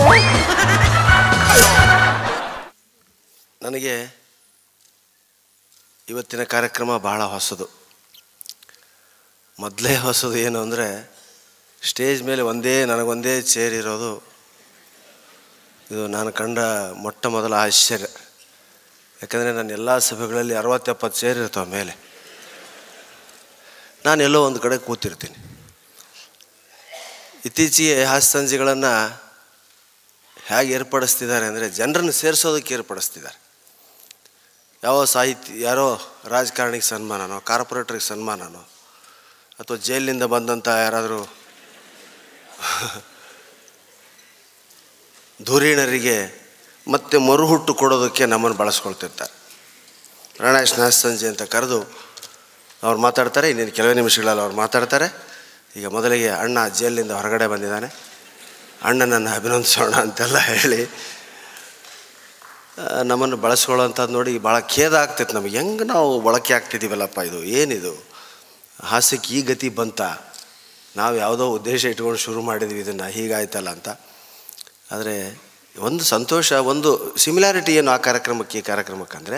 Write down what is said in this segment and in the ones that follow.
ನನಗೆ ಇವತ್ತಿನ ಕಾರ್ಯಕ್ರಮ ಬಹಳ ಹೊಸದು ಮೊದಲೇ ಹೊಸದು ಏನು ಅಂದರೆ ಸ್ಟೇಜ್ ಮೇಲೆ ಒಂದೇ ನನಗೊಂದೇ ಚೇರ್ ಇರೋದು ಇದು ನಾನು ಕಂಡ ಮೊಟ್ಟ ಮೊದಲ ಆಶ್ಚರ್ಯ ಯಾಕಂದರೆ ನನ್ನ ಎಲ್ಲ ಸಭೆಗಳಲ್ಲಿ ಅರವತ್ತೆಪ್ಪತ್ತು ಚೇರ್ ಇರ್ತಾವೆ ಮೇಲೆ ನಾನು ಎಲ್ಲೋ ಒಂದು ಕಡೆ ಕೂತಿರ್ತೀನಿ ಇತ್ತೀಚೆಗೆ ಹಾಸ್ಯ ಸಂಜೆಗಳನ್ನು ಹೇಗೆ ಏರ್ಪಡಿಸ್ತಿದ್ದಾರೆ ಅಂದರೆ ಜನರನ್ನು ಸೇರಿಸೋದಕ್ಕೆ ಏರ್ಪಡಿಸ್ತಿದ್ದಾರೆ ಯಾವ ಸಾಹಿತ್ಯ ಯಾರೋ ರಾಜಕಾರಣಿಗೆ ಸನ್ಮಾನನೋ ಕಾರ್ಪೊರೇಟ್ರಿಗೆ ಸನ್ಮಾನನೋ ಅಥವಾ ಜೈಲಿನಿಂದ ಬಂದಂಥ ಯಾರಾದರೂ ಧುರೀಣರಿಗೆ ಮತ್ತೆ ಮರುಹುಟ್ಟು ಕೊಡೋದಕ್ಕೆ ನಮ್ಮನ್ನು ಬಳಸ್ಕೊಳ್ತಿರ್ತಾರೆ ಪ್ರಾಣೇಶ್ ನಾಶ ಸಂಜೆ ಅಂತ ಕರೆದು ಅವ್ರು ಮಾತಾಡ್ತಾರೆ ಇನ್ನೇನು ಕೆಲವೇ ನಿಮಿಷಗಳಲ್ಲಿ ಅವ್ರು ಮಾತಾಡ್ತಾರೆ ಈಗ ಮೊದಲಿಗೆ ಅಣ್ಣ ಜೈಲಿನಿಂದ ಹೊರಗಡೆ ಬಂದಿದ್ದಾನೆ ಅಣ್ಣನನ್ನು ಅಭಿನಂದಿಸೋಣ ಅಂತೆಲ್ಲ ಹೇಳಿ ಆ, ನಮ್ಮನ್ನು ಬಳಸ್ಕೊಳ್ಳೋಂಥದ್ದು ನೋಡಿ ಭಾಳ ಖೇದ ಆಗ್ತೈತೆ ನಮಗೆ ಹೆಂಗೆ ನಾವು ಬಳಕೆ ಆಗ್ತಿದ್ದೀವಲ್ಲಪ್ಪ ಇದು ಏನಿದು ಹಾಸ್ಯಕ್ಕೆ ಈ ಗತಿ ಬಂತ ನಾವು ಯಾವುದೋ ಉದ್ದೇಶ ಇಟ್ಕೊಂಡು ಶುರು ಮಾಡಿದ್ವಿ ಇದನ್ನು ಹೀಗಾಯ್ತಲ್ಲ ಅಂತ ಆದರೆ ಒಂದು ಸಂತೋಷ ಒಂದು ಸಿಮಿಲಾರಿಟಿ ಏನು ಆ ಕಾರ್ಯಕ್ರಮಕ್ಕೆ ಈ ಕಾರ್ಯಕ್ರಮಕ್ಕೆ ಅಂದರೆ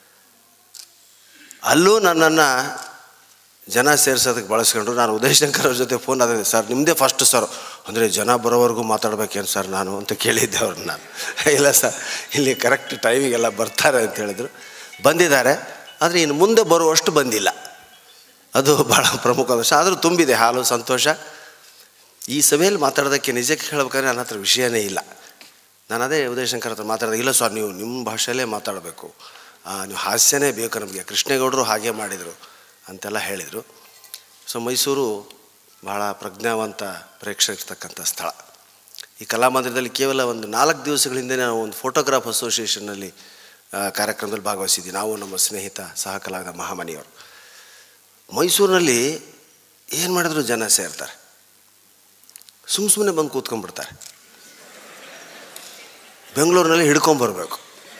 ಅಲ್ಲೂ ನನ್ನನ್ನು ಜನ ಸೇರ್ಸೋದಕ್ಕೆ ಬಳಸ್ಕೊಂಡ್ರು ನಾನು ಉದಯ್ ಶಂಕರ್ ಅವ್ರ ಜೊತೆ ಫೋನ್ ಆದ ಸರ್ ನಿಮ್ಮದೇ ಫಸ್ಟ್ ಸರ್ ಅಂದರೆ ಜನ ಬರೋವರೆಗೂ ಮಾತಾಡ್ಬೇಕೇನು ಸರ್ ನಾನು ಅಂತ ಕೇಳಿದ್ದೆ ಅವ್ರನ್ನ ನಾನು ಇಲ್ಲ ಸರ್ ಇಲ್ಲಿ ಕರೆಕ್ಟ್ ಟೈಮಿಗೆಲ್ಲ ಬರ್ತಾರೆ ಅಂತ ಹೇಳಿದ್ರು ಬಂದಿದ್ದಾರೆ ಆದರೆ ಇನ್ನು ಮುಂದೆ ಬರುವಷ್ಟು ಬಂದಿಲ್ಲ ಅದು ಭಾಳ ಪ್ರಮುಖ ಅಂಶ ಆದರೂ ತುಂಬಿದೆ ಹಾಲು ಸಂತೋಷ ಈ ಸಭೆಯಲ್ಲಿ ಮಾತಾಡೋದಕ್ಕೆ ನಿಜಕ್ಕೆ ಹೇಳ್ಬೇಕಾದ್ರೆ ನನ್ನ ಹತ್ರ ವಿಷಯನೇ ಇಲ್ಲ ನಾನು ಅದೇ ಉದಯಶಂಕರ್ ಹತ್ರ ಮಾತಾಡಿದೆ ಇಲ್ಲ ಸರ್ ನೀವು ನಿಮ್ಮ ಭಾಷೆಯಲ್ಲೇ ಮಾತಾಡಬೇಕು ಆ, ನೀವು ಹಾಸ್ಯನೇ ಬೇಕು ನಮಗೆ ಕೃಷ್ಣೇಗೌಡರು ಹಾಗೆ ಮಾಡಿದರು ಅಂತೆಲ್ಲ ಹೇಳಿದರು ಸೊ ಮೈಸೂರು ಭಾಳ ಪ್ರಜ್ಞಾವಂತ ಪ್ರೇಕ್ಷಕರ್ತಕ್ಕಂಥ ಸ್ಥಳ ಈ ಕಲಾಮಂದಿರದಲ್ಲಿ ಕೇವಲ ಒಂದು ನಾಲ್ಕು ದಿವಸಗಳ ಹಿಂದೆ ನಾವು ಒಂದು ಫೋಟೋಗ್ರಾಫ್ ಅಸೋಸಿಯೇಷನ್ನಲ್ಲಿ ಆ, ಕಾರ್ಯಕ್ರಮದಲ್ಲಿ ಭಾಗವಹಿಸಿದ್ವಿ ನಾವು ನಮ್ಮ ಸ್ನೇಹಿತ ಸಹ ಕಲಾವಿದ ಮಹಾಮನಿಯವರು ಮೈಸೂರಿನಲ್ಲಿ ಏನು ಮಾಡಿದ್ರು ಜನ ಸೇರ್ತಾರೆ ಸುಮ್ಮ ಸುಮ್ಮನೆ ಬಂದು ಕೂತ್ಕೊಂಡ್ಬಿಡ್ತಾರೆ ಬೆಂಗಳೂರಿನಲ್ಲಿ ಹಿಡ್ಕೊಂಬರ್ಬೇಕು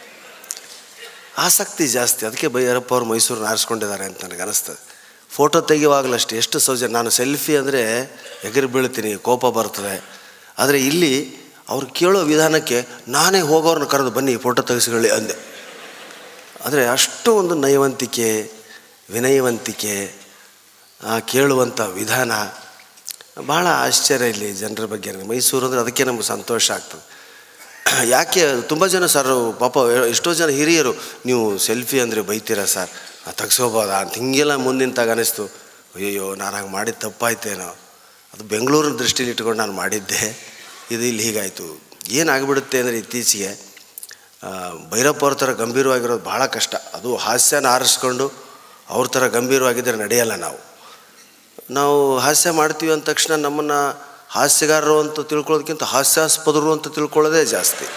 ಆಸಕ್ತಿ ಜಾಸ್ತಿ ಅದಕ್ಕೆ ಬೈಯರಪ್ಪ ಅವರು ಮೈಸೂರನ್ನ ಆರಿಸ್ಕೊಂಡಿದ್ದಾರೆ ಅಂತ ನನಗೆ ಅನಿಸ್ತದೆ ಫೋಟೋ ತೆಗೆಯುವಾಗಲೂ ಎಷ್ಟು ಸೌಜನ್ಯ ನಾನು ಸೆಲ್ಫಿ ಅಂದರೆ ಎಗರಿ ಬೀಳ್ತೀನಿ ಕೋಪ ಬರ್ತದೆ ಆದರೆ ಇಲ್ಲಿ ಅವ್ರು ಕೇಳೋ ವಿಧಾನಕ್ಕೆ ನಾನೇ ಹೋಗೋರನ್ನ ಕರೆದು ಬನ್ನಿ ಫೋಟೋ ತೆಗೆಸ್ಕೊಳ್ಳಿ ಅಂದೆ ಅಂದರೆ ಅಷ್ಟು ಒಂದು ನಯವಂತಿಕೆ ವಿನಯವಂತಿಕೆ ಆ, ಕೇಳುವಂಥ ವಿಧಾನ ಭಾಳ ಆಶ್ಚರ್ಯ ಇಲ್ಲಿ ಜನರ ಬಗ್ಗೆ ನನಗೆ ಮೈಸೂರು ಅಂದರೆ ಅದಕ್ಕೆ ನಮ್ಗೆ ಸಂತೋಷ ಆಗ್ತದೆ ಯಾಕೆ ತುಂಬ ಜನ ಸರ್ ಪಾಪ ಎಷ್ಟೋ ಜನ ಹಿರಿಯರು ನೀವು ಸೆಲ್ಫಿ ಅಂದರೆ ಬೈತೀರಾ ಸರ್ ತೆಗ್ಸ್ಕೋಬೋದಾ ಅಂತ ಹಿಂಗೆಲ್ಲ ಮುಂದಿಂತಾಗ ಅನಿಸ್ತು ಅಯ್ಯಯ್ಯೋ ನಾನು ಹಾಗೆ ಮಾಡಿದ ತಪ್ಪಾಯ್ತೇನೋ ಅದು ಬೆಂಗಳೂರಿನ ದೃಷ್ಟಿಲಿ ಇಟ್ಕೊಂಡು ನಾನು ಮಾಡಿದ್ದೆ ಇದು ಇಲ್ಲಿ ಹೀಗಾಯಿತು ಏನಾಗ್ಬಿಡುತ್ತೆ ಅಂದರೆ ಇತ್ತೀಚೆಗೆ ಆ, ಭೈರಪ್ಪ ಅವ್ರ ಥರ ಗಂಭೀರವಾಗಿರೋದು ಭಾಳ ಕಷ್ಟ ಅದು ಹಾಸ್ಯನ ಆರಿಸ್ಕೊಂಡು ಅವ್ರ ಥರ ಗಂಭೀರವಾಗಿದ್ದರೆ ನಡೆಯಲ್ಲ ನಾವು ನಾವು ಹಾಸ್ಯ ಮಾಡ್ತೀವಿ ಅಂದ ತಕ್ಷಣ ನಮ್ಮನ್ನು ಹಾಸ್ಯಗಾರರು ಅಂತ ತಿಳ್ಕೊಳ್ಳೋದಕ್ಕಿಂತ ಹಾಸ್ಯಾಸ್ಪದರು ಅಂತ ತಿಳ್ಕೊಳ್ಳೋದೇ ಜಾಸ್ತಿ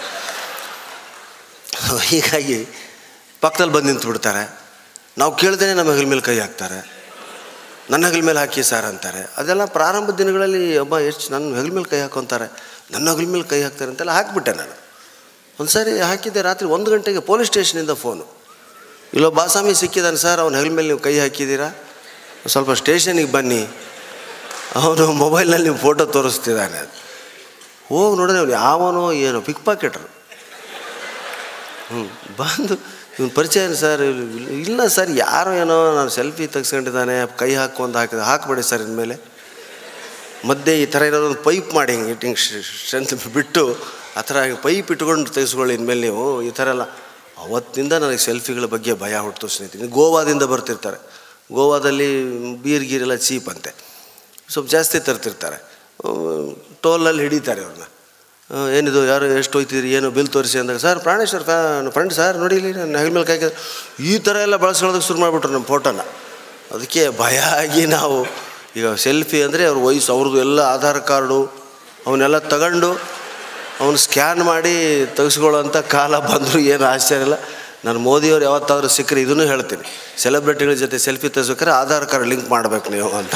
ಹೀಗಾಗಿ ಪಕ್ಕದಲ್ಲಿ ಬಂದು ನಿಂತು ಬಿಡ್ತಾರೆ ನಾವು ಕೇಳ್ದೇ ನಮ್ಮ ಹೆಗಲ ಮೇಲೆ ಕೈ ಹಾಕ್ತಾರೆ ನನ್ನ ಹೆಗಲ ಮೇಲೆ ಹಾಕಿ ಸರ್ ಅಂತಾರೆ ಅದೆಲ್ಲ ಪ್ರಾರಂಭ ದಿನಗಳಲ್ಲಿ ಒಬ್ಬ ಎಷ್ಟು ನನ್ನ ಹೆಗಲ ಮೇಲೆ ಕೈ ಹಾಕೊತಾರೆ ನನ್ನ ಹೆಗಲ ಮೇಲೆ ಕೈ ಹಾಕ್ತಾರೆ ಅಂತೆಲ್ಲ ಹಾಕಿಬಿಟ್ಟೆ ನಾನು ಒಂದು ಸಾರಿ ಹಾಕಿದ್ದೆ ರಾತ್ರಿ ಒಂದು ಗಂಟೆಗೆ ಪೊಲೀಸ್ ಸ್ಟೇಷನಿಂದ ಫೋನು ಇಲ್ಲೋ ಬಾಸಾಮಿ ಸಿಕ್ಕಿದ್ದಾನೆ ಸರ್ ಅವ್ನ ಹೆಗಲ ಮೇಲೆ ನೀವು ಕೈ ಹಾಕಿದ್ದೀರಾ ಸ್ವಲ್ಪ ಸ್ಟೇಷನಿಗೆ ಬನ್ನಿ ಅವನು ಮೊಬೈಲ್ನಲ್ಲಿ ನೀವು ಫೋಟೋ ತೋರಿಸ್ತಿದ್ದಾನೆ ಹೋಗಿ ನೋಡಿದ್ರೆ ಅವ್ನು ಯಾವನೋ ಏನೋ ಪಿಕ್ ಪಾಕೆಟ್ರು ಹ್ಞೂ ಬಂದು ಇವನು ಪರಿಚಯ ಏನು ಸರ್ ಇಲ್ಲ ಸರ್ ಯಾರೋ ಏನೋ ನಾನು ಸೆಲ್ಫಿ ತೆಗ್ಸ್ಕೊಂಡಿದ್ದಾನೆ ಕೈ ಹಾಕು ಅಂತ ಹಾಕಿದ ಹಾಕಬೇಡಿ ಸರ್ ಇನ್ಮೇಲೆ ಮಧ್ಯೆ ಈ ಥರ ಏನಾದ್ರು ಒಂದು ಪೈಪ್ ಮಾಡಿ ಹಿಂಗೆ ಇಟ್ಟು ಹಿಂಗೆ ಸ್ಟ್ರೆಂತ್ ಬಿಟ್ಟು ಆ ಥರ ಹಿಂಗೆ ಪೈಪ್ ಇಟ್ಕೊಂಡು ತೆಗೆಸ್ಕೊಳ್ಳಿ ಇನ್ಮೇಲೆ ನೀವು ಈ ಥರ ಎಲ್ಲ ಅವತ್ತಿಂದ ನನಗೆ ಸೆಲ್ಫಿಗಳ ಬಗ್ಗೆ ಭಯ ಹುಟ್ಟು ಸ್ನೇಹಿತರೆ ಗೋವಾದಿಂದ ಬರ್ತಿರ್ತಾರೆ ಗೋವಾದಲ್ಲಿ ಬೀರ್ ಗೀರೆಲ್ಲ ಚೀಪ್ ಅಂತೆ ಸ್ವಲ್ಪ ಜಾಸ್ತಿ ತರ್ತಿರ್ತಾರೆ ಟೋಲಲ್ಲಿ ಹಿಡಿತಾರೆ ಅವ್ರನ್ನ ಆ, ಏನಿದು ಯಾರು ಎಷ್ಟು ಹೋಯ್ತಿದ್ರಿ ಏನು ಬಿಲ್ ತೋರಿಸಿ ಅಂದಾಗ sir Praneshwar fan friend sir ನೋಡಿ ಇಲ್ಲಿ ನನ್ನ ಹೆಗಲ ಮೇಲೆ ಕೈ ಹಾಕಿದ್ರೆ ಈ ಥರ ಎಲ್ಲ ಬಳಸ್ಕೊಳ್ಳೋದಕ್ಕೆ ಶುರು ಮಾಡಿಬಿಟ್ರು ನಮ್ಮ ಫೋಟೋನ ಅದಕ್ಕೆ ಭಯ ಆಗಿ ನಾವು ಈಗ ಸೆಲ್ಫಿ ಅಂದರೆ ಅವ್ರ ವಯಸ್ಸು ಅವ್ರದ್ದು ಎಲ್ಲ ಆಧಾರ್ ಕಾರ್ಡು ಅವನ್ನೆಲ್ಲ ತಗೊಂಡು ಅವನು ಸ್ಕ್ಯಾನ್ ಮಾಡಿ ತೆಗೆಸ್ಕೊಳ್ಳೋಂಥ ಕಾಲ ಬಂದರೂ ಏನು ಆಶ್ಚರ್ಯ ಇಲ್ಲ ನಾನು ಮೋದಿಯವ್ರು ಯಾವತ್ತಾದರೂ ಸಿಕ್ಕರೆ ಇದನ್ನು ಹೇಳ್ತೀನಿ ಸೆಲೆಬ್ರಿಟಿಗಳ ಜೊತೆ ಸೆಲ್ಫಿ ತೆಗೆಸ್ಬೇಕಾದ್ರೆ ಆಧಾರ್ ಕಾರ್ಡ್ ಲಿಂಕ್ ಮಾಡಬೇಕು ನೀವು ಅಂತ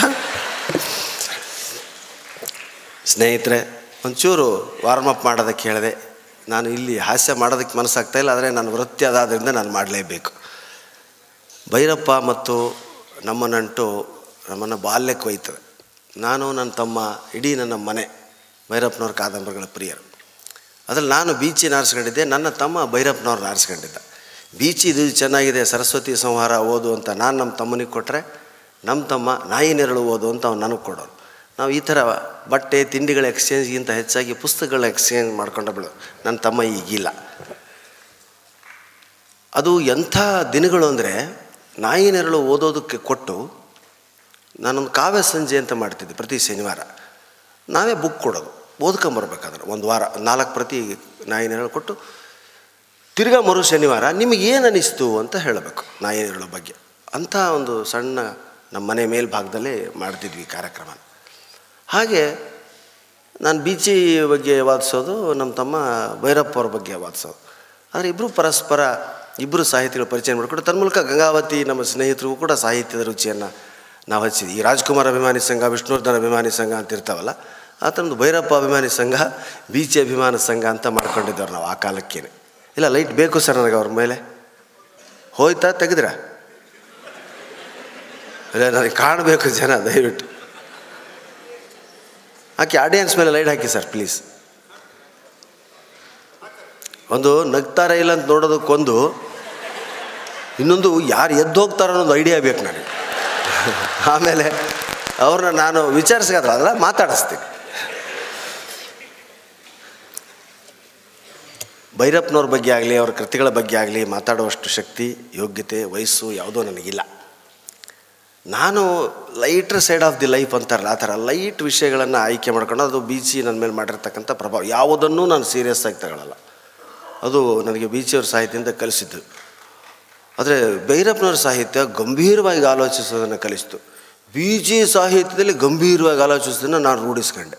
ಸ್ನೇಹಿತರೆ ಒಂಚೂರು ವಾರ್ಮ್ ಅಪ್ ಮಾಡೋದಕ್ಕೆ ಹೇಳಿದೆ ನಾನು ಇಲ್ಲಿ ಹಾಸ್ಯ ಮಾಡೋದಕ್ಕೆ ಮನಸ್ಸಾಗ್ತಾ ಇಲ್ಲ ಆದರೆ ನನ್ನ ವೃತ್ತಿ ಅದಾದ್ದರಿಂದ ನಾನು ಮಾಡಲೇಬೇಕು ಭೈರಪ್ಪ ಮತ್ತು ನಮ್ಮ ನಂಟು ನಮ್ಮನ್ನು ಬಾಲ್ಯಕ್ಕೆ ಒಯ್ತದೆ ನಾನು ನನ್ನ ತಮ್ಮ ಇಡೀ ನನ್ನ ಮನೆ ಭೈರಪ್ಪನವ್ರ ಕಾದಂಬರಿಗಳ ಪ್ರಿಯರು ಅದ್ರಲ್ಲಿ ನಾನು ಬೀಚಿನ ಆರಿಸ್ಕೊಂಡಿದ್ದೆ ನನ್ನ ತಮ್ಮ ಭೈರಪ್ಪನವ್ರನ್ನ ಆರಿಸ್ಕೊಂಡಿದ್ದ ಬೀಚಿ ಇದು ಚೆನ್ನಾಗಿದೆ ಸರಸ್ವತಿ ಸಂಹಾರ ಓದು ಅಂತ ನಾನು ನಮ್ಮ ತಮ್ಮನಿಗೆ ಕೊಟ್ಟರೆ ನಮ್ಮ ತಮ್ಮ ನಾಯಿ ನೆರಳು ಓದು ಅಂತ ಅವ್ನು ನನಗೆ ಕೊಡೋನು ನಾವು ಈ ಥರ ಬಟ್ಟೆ ತಿಂಡಿಗಳ ಎಕ್ಸ್ಚೇಂಜ್ಗಿಂತ ಹೆಚ್ಚಾಗಿ ಪುಸ್ತಕಗಳ ಎಕ್ಸ್ಚೇಂಜ್ ಮಾಡ್ಕೊಂಡ ಬಿಡು ನನ್ನ ತಮ್ಮ ಈಗಿಲ್ಲ ಅದು ಎಂಥ ದಿನಗಳು ಅಂದರೆ ನಾಯಿ ನೆರಳು ಓದೋದಕ್ಕೆ ಕೊಟ್ಟು ನಾನೊಂದು ಕಾವ್ಯ ಸಂಜೆ ಅಂತ ಮಾಡ್ತಿದ್ದೆ ಪ್ರತಿ ಶನಿವಾರ ನಾವೇ ಬುಕ್ ಕೊಡೋದು ಓದ್ಕೊಂಬರ್ಬೇಕಾದ್ರೆ ಒಂದು ವಾರ ನಾಲ್ಕು ಪ್ರತಿ ನಾಯಿ ನೆರಳು ಕೊಟ್ಟು ತಿರ್ಗಾ ಮರು ಶನಿವಾರ ನಿಮಗೆ ಏನು ಅನ್ನಿಸ್ತು ಅಂತ ಹೇಳಬೇಕು ನಾಯಿ ನೆರಳು ಬಗ್ಗೆ ಅಂಥ ಒಂದು ಸಣ್ಣ ನಮ್ಮ ಮನೆ ಮೇಲ್ಭಾಗದಲ್ಲೇ ಮಾಡ್ತಿದ್ವಿ ಕಾರ್ಯಕ್ರಮ ಹಾಗೆ ನಾನು ಬೀಚಿ ಬಗ್ಗೆ ವಾದಿಸೋದು ನಮ್ಮ ತಮ್ಮ ಭೈರಪ್ಪ ಅವ್ರ ಬಗ್ಗೆ ವಾದಿಸೋದು ಆದರೆ ಇಬ್ಬರು ಪರಸ್ಪರ ಇಬ್ಬರು ಸಾಹಿತಿಗಳು ಪರಿಚಯ ಮಾಡಿಕೊಂಡು ತನ್ಮೂಲಕ ಗಂಗಾವತಿ ನಮ್ಮ ಸ್ನೇಹಿತರಿಗೂ ಕೂಡ ಸಾಹಿತ್ಯದ ರುಚಿಯನ್ನು ನಾವು ಹಚ್ಚಿದ್ವಿ ಈ ರಾಜ್ಕುಮಾರ್ ಅಭಿಮಾನಿ ಸಂಘ ವಿಷ್ಣುವರ್ಧನ್ ಅಭಿಮಾನಿ ಸಂಘ ಅಂತ ಇರ್ತಾವಲ್ಲ ಆ ಥರದ್ದು ಭೈರಪ್ಪ ಅಭಿಮಾನಿ ಸಂಘ ಬೀಚಿ ಅಭಿಮಾನ ಸಂಘ ಅಂತ ಮಾಡ್ಕೊಂಡಿದ್ದವ್ರು ನಾವು ಆ ಕಾಲಕ್ಕೇನೆ ಇಲ್ಲ ಲೈಟ್ ಬೇಕು ಸರ್ ನನಗೆ ಅವ್ರ ಮೇಲೆ ಹೋಯ್ತಾ ತೆಗೆದ್ರ ಇಲ್ಲ ನನಗೆ ಕಾಣಬೇಕು ಜನ ದಯವಿಟ್ಟು ಹಾಕಿ ಆಡಿಯನ್ಸ್ ಮೇಲೆ ಲೈಟ್ ಹಾಕಿ ಸರ್ ಪ್ಲೀಸ್ ಒಂದು ನಗ್ತಾರ ಇಲ್ಲ ಅಂತ ನೋಡೋದಕ್ಕೊಂದು ಇನ್ನೊಂದು ಯಾರು ಎದ್ದು ಹೋಗ್ತಾರೋ ಅನ್ನೋದು ಐಡಿಯಾ ಬೇಕು ನನಗೆ ಆಮೇಲೆ ಅವ್ರನ್ನ ನಾನು ವಿಚಾರಿಸ್ಕಾದ್ರಲ್ಲ ಮಾತಾಡಿಸ್ತೀನಿ ಭೈರಪ್ಪನವ್ರ ಬಗ್ಗೆ ಆಗಲಿ ಅವ್ರ ಕೃತಿಗಳ ಬಗ್ಗೆ ಆಗಲಿ ಮಾತಾಡುವಷ್ಟು ಶಕ್ತಿ ಯೋಗ್ಯತೆ ವಯಸ್ಸು ಯಾವುದೂ ನನಗಿಲ್ಲ ನಾನು lighter side of the life ಅಂತಾರಲ್ಲ ಆ ಥರ ಲೈಟ್ ವಿಷಯಗಳನ್ನು ಆಯ್ಕೆ ಮಾಡ್ಕೊಂಡು ಅದು ಬೀಚಿ ನನ್ನ ಮೇಲೆ ಮಾಡಿರ್ತಕ್ಕಂಥ ಪ್ರಭಾವ ಯಾವುದನ್ನೂ ನಾನು ಸೀರಿಯಸ್ ಆಗಿ ತಗೊಳ್ಳಲ್ಲ ಅದು ನನಗೆ ಬೀಚಿಯವ್ರ ಸಾಹಿತ್ಯದಿಂದ ಕಲಿಸಿದ್ದು ಆದರೆ ಭೈರಪ್ಪನವ್ರ ಸಾಹಿತ್ಯ ಗಂಭೀರವಾಗಿ ಆಲೋಚಿಸೋದನ್ನು ಕಲಿಸ್ತು ಬೀಚಿ ಸಾಹಿತ್ಯದಲ್ಲಿ ಗಂಭೀರವಾಗಿ ಆಲೋಚಿಸೋದನ್ನು ನಾನು ರೂಢಿಸ್ಕೊಂಡೆ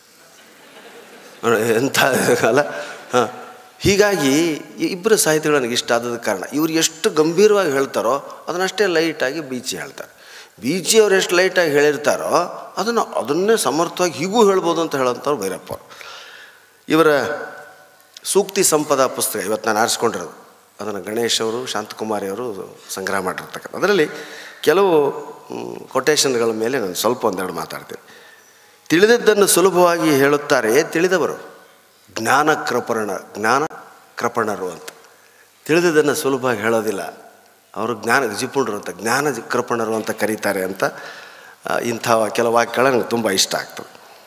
ಎಂಥ ಅಲ್ಲ ಹಾಂ ಹೀಗಾಗಿ ಈ ಇಬ್ಬರು ಸಾಹಿತಿಗಳು ನನಗೆ ಇಷ್ಟ ಆದದ ಕಾರಣ ಇವ್ರು ಎಷ್ಟು ಗಂಭೀರವಾಗಿ ಹೇಳ್ತಾರೋ ಅದನ್ನಷ್ಟೇ ಲೈಟಾಗಿ ಬೀಚಿ ಹೇಳ್ತಾರೆ ಬೀಚಿ ಅವ್ರು ಎಷ್ಟು ಲೈಟಾಗಿ ಹೇಳಿರ್ತಾರೋ ಅದನ್ನು ಅದನ್ನೇ ಸಮರ್ಥವಾಗಿ ಹೀಗೂ ಹೇಳ್ಬೋದು ಅಂತ ಹೇಳೋಂಥವ್ರು ಭೈರಪ್ಪ ಅವರು ಇವರ ಸೂಕ್ತಿ ಸಂಪದ ಪುಸ್ತಕ ಇವತ್ತು ನಾನು ಆರಿಸ್ಕೊಂಡಿರೋದು ಅದನ್ನು ಗಣೇಶ್ ಅವರು ಶಾಂತಕುಮಾರಿ ಅವರು ಸಂಗ್ರಹ ಮಾಡಿರ್ತಕ್ಕಂಥ ಅದರಲ್ಲಿ ಕೆಲವು ಕೊಟೇಶನ್ಗಳ ಮೇಲೆ ನಾನು ಸ್ವಲ್ಪ ಒಂದೆರಡು ಮಾತಾಡ್ತೀನಿ ತಿಳಿದದ್ದನ್ನು ಸುಲಭವಾಗಿ ಹೇಳುತ್ತಾರೆ ತಿಳಿದವರು ಜ್ಞಾನ ಕೃಪಣ ಜ್ಞಾನ ಕೃಪಣರು ಅಂತ ತಿಳಿದದನ್ನು ಸುಲಭವಾಗಿ ಹೇಳೋದಿಲ್ಲ ಅವರು ಜ್ಞಾನ ಜಿಪುಣರು ಅಂತ ಜ್ಞಾನ ಕೃಪಣರು ಅಂತ ಕರೀತಾರೆ ಅಂತ ಆ, ಇಂಥ ಕೆಲವು ವಾಕ್ಯಗಳು ನನಗೆ ತುಂಬ ಇಷ್ಟ ಆಗ್ತದೆ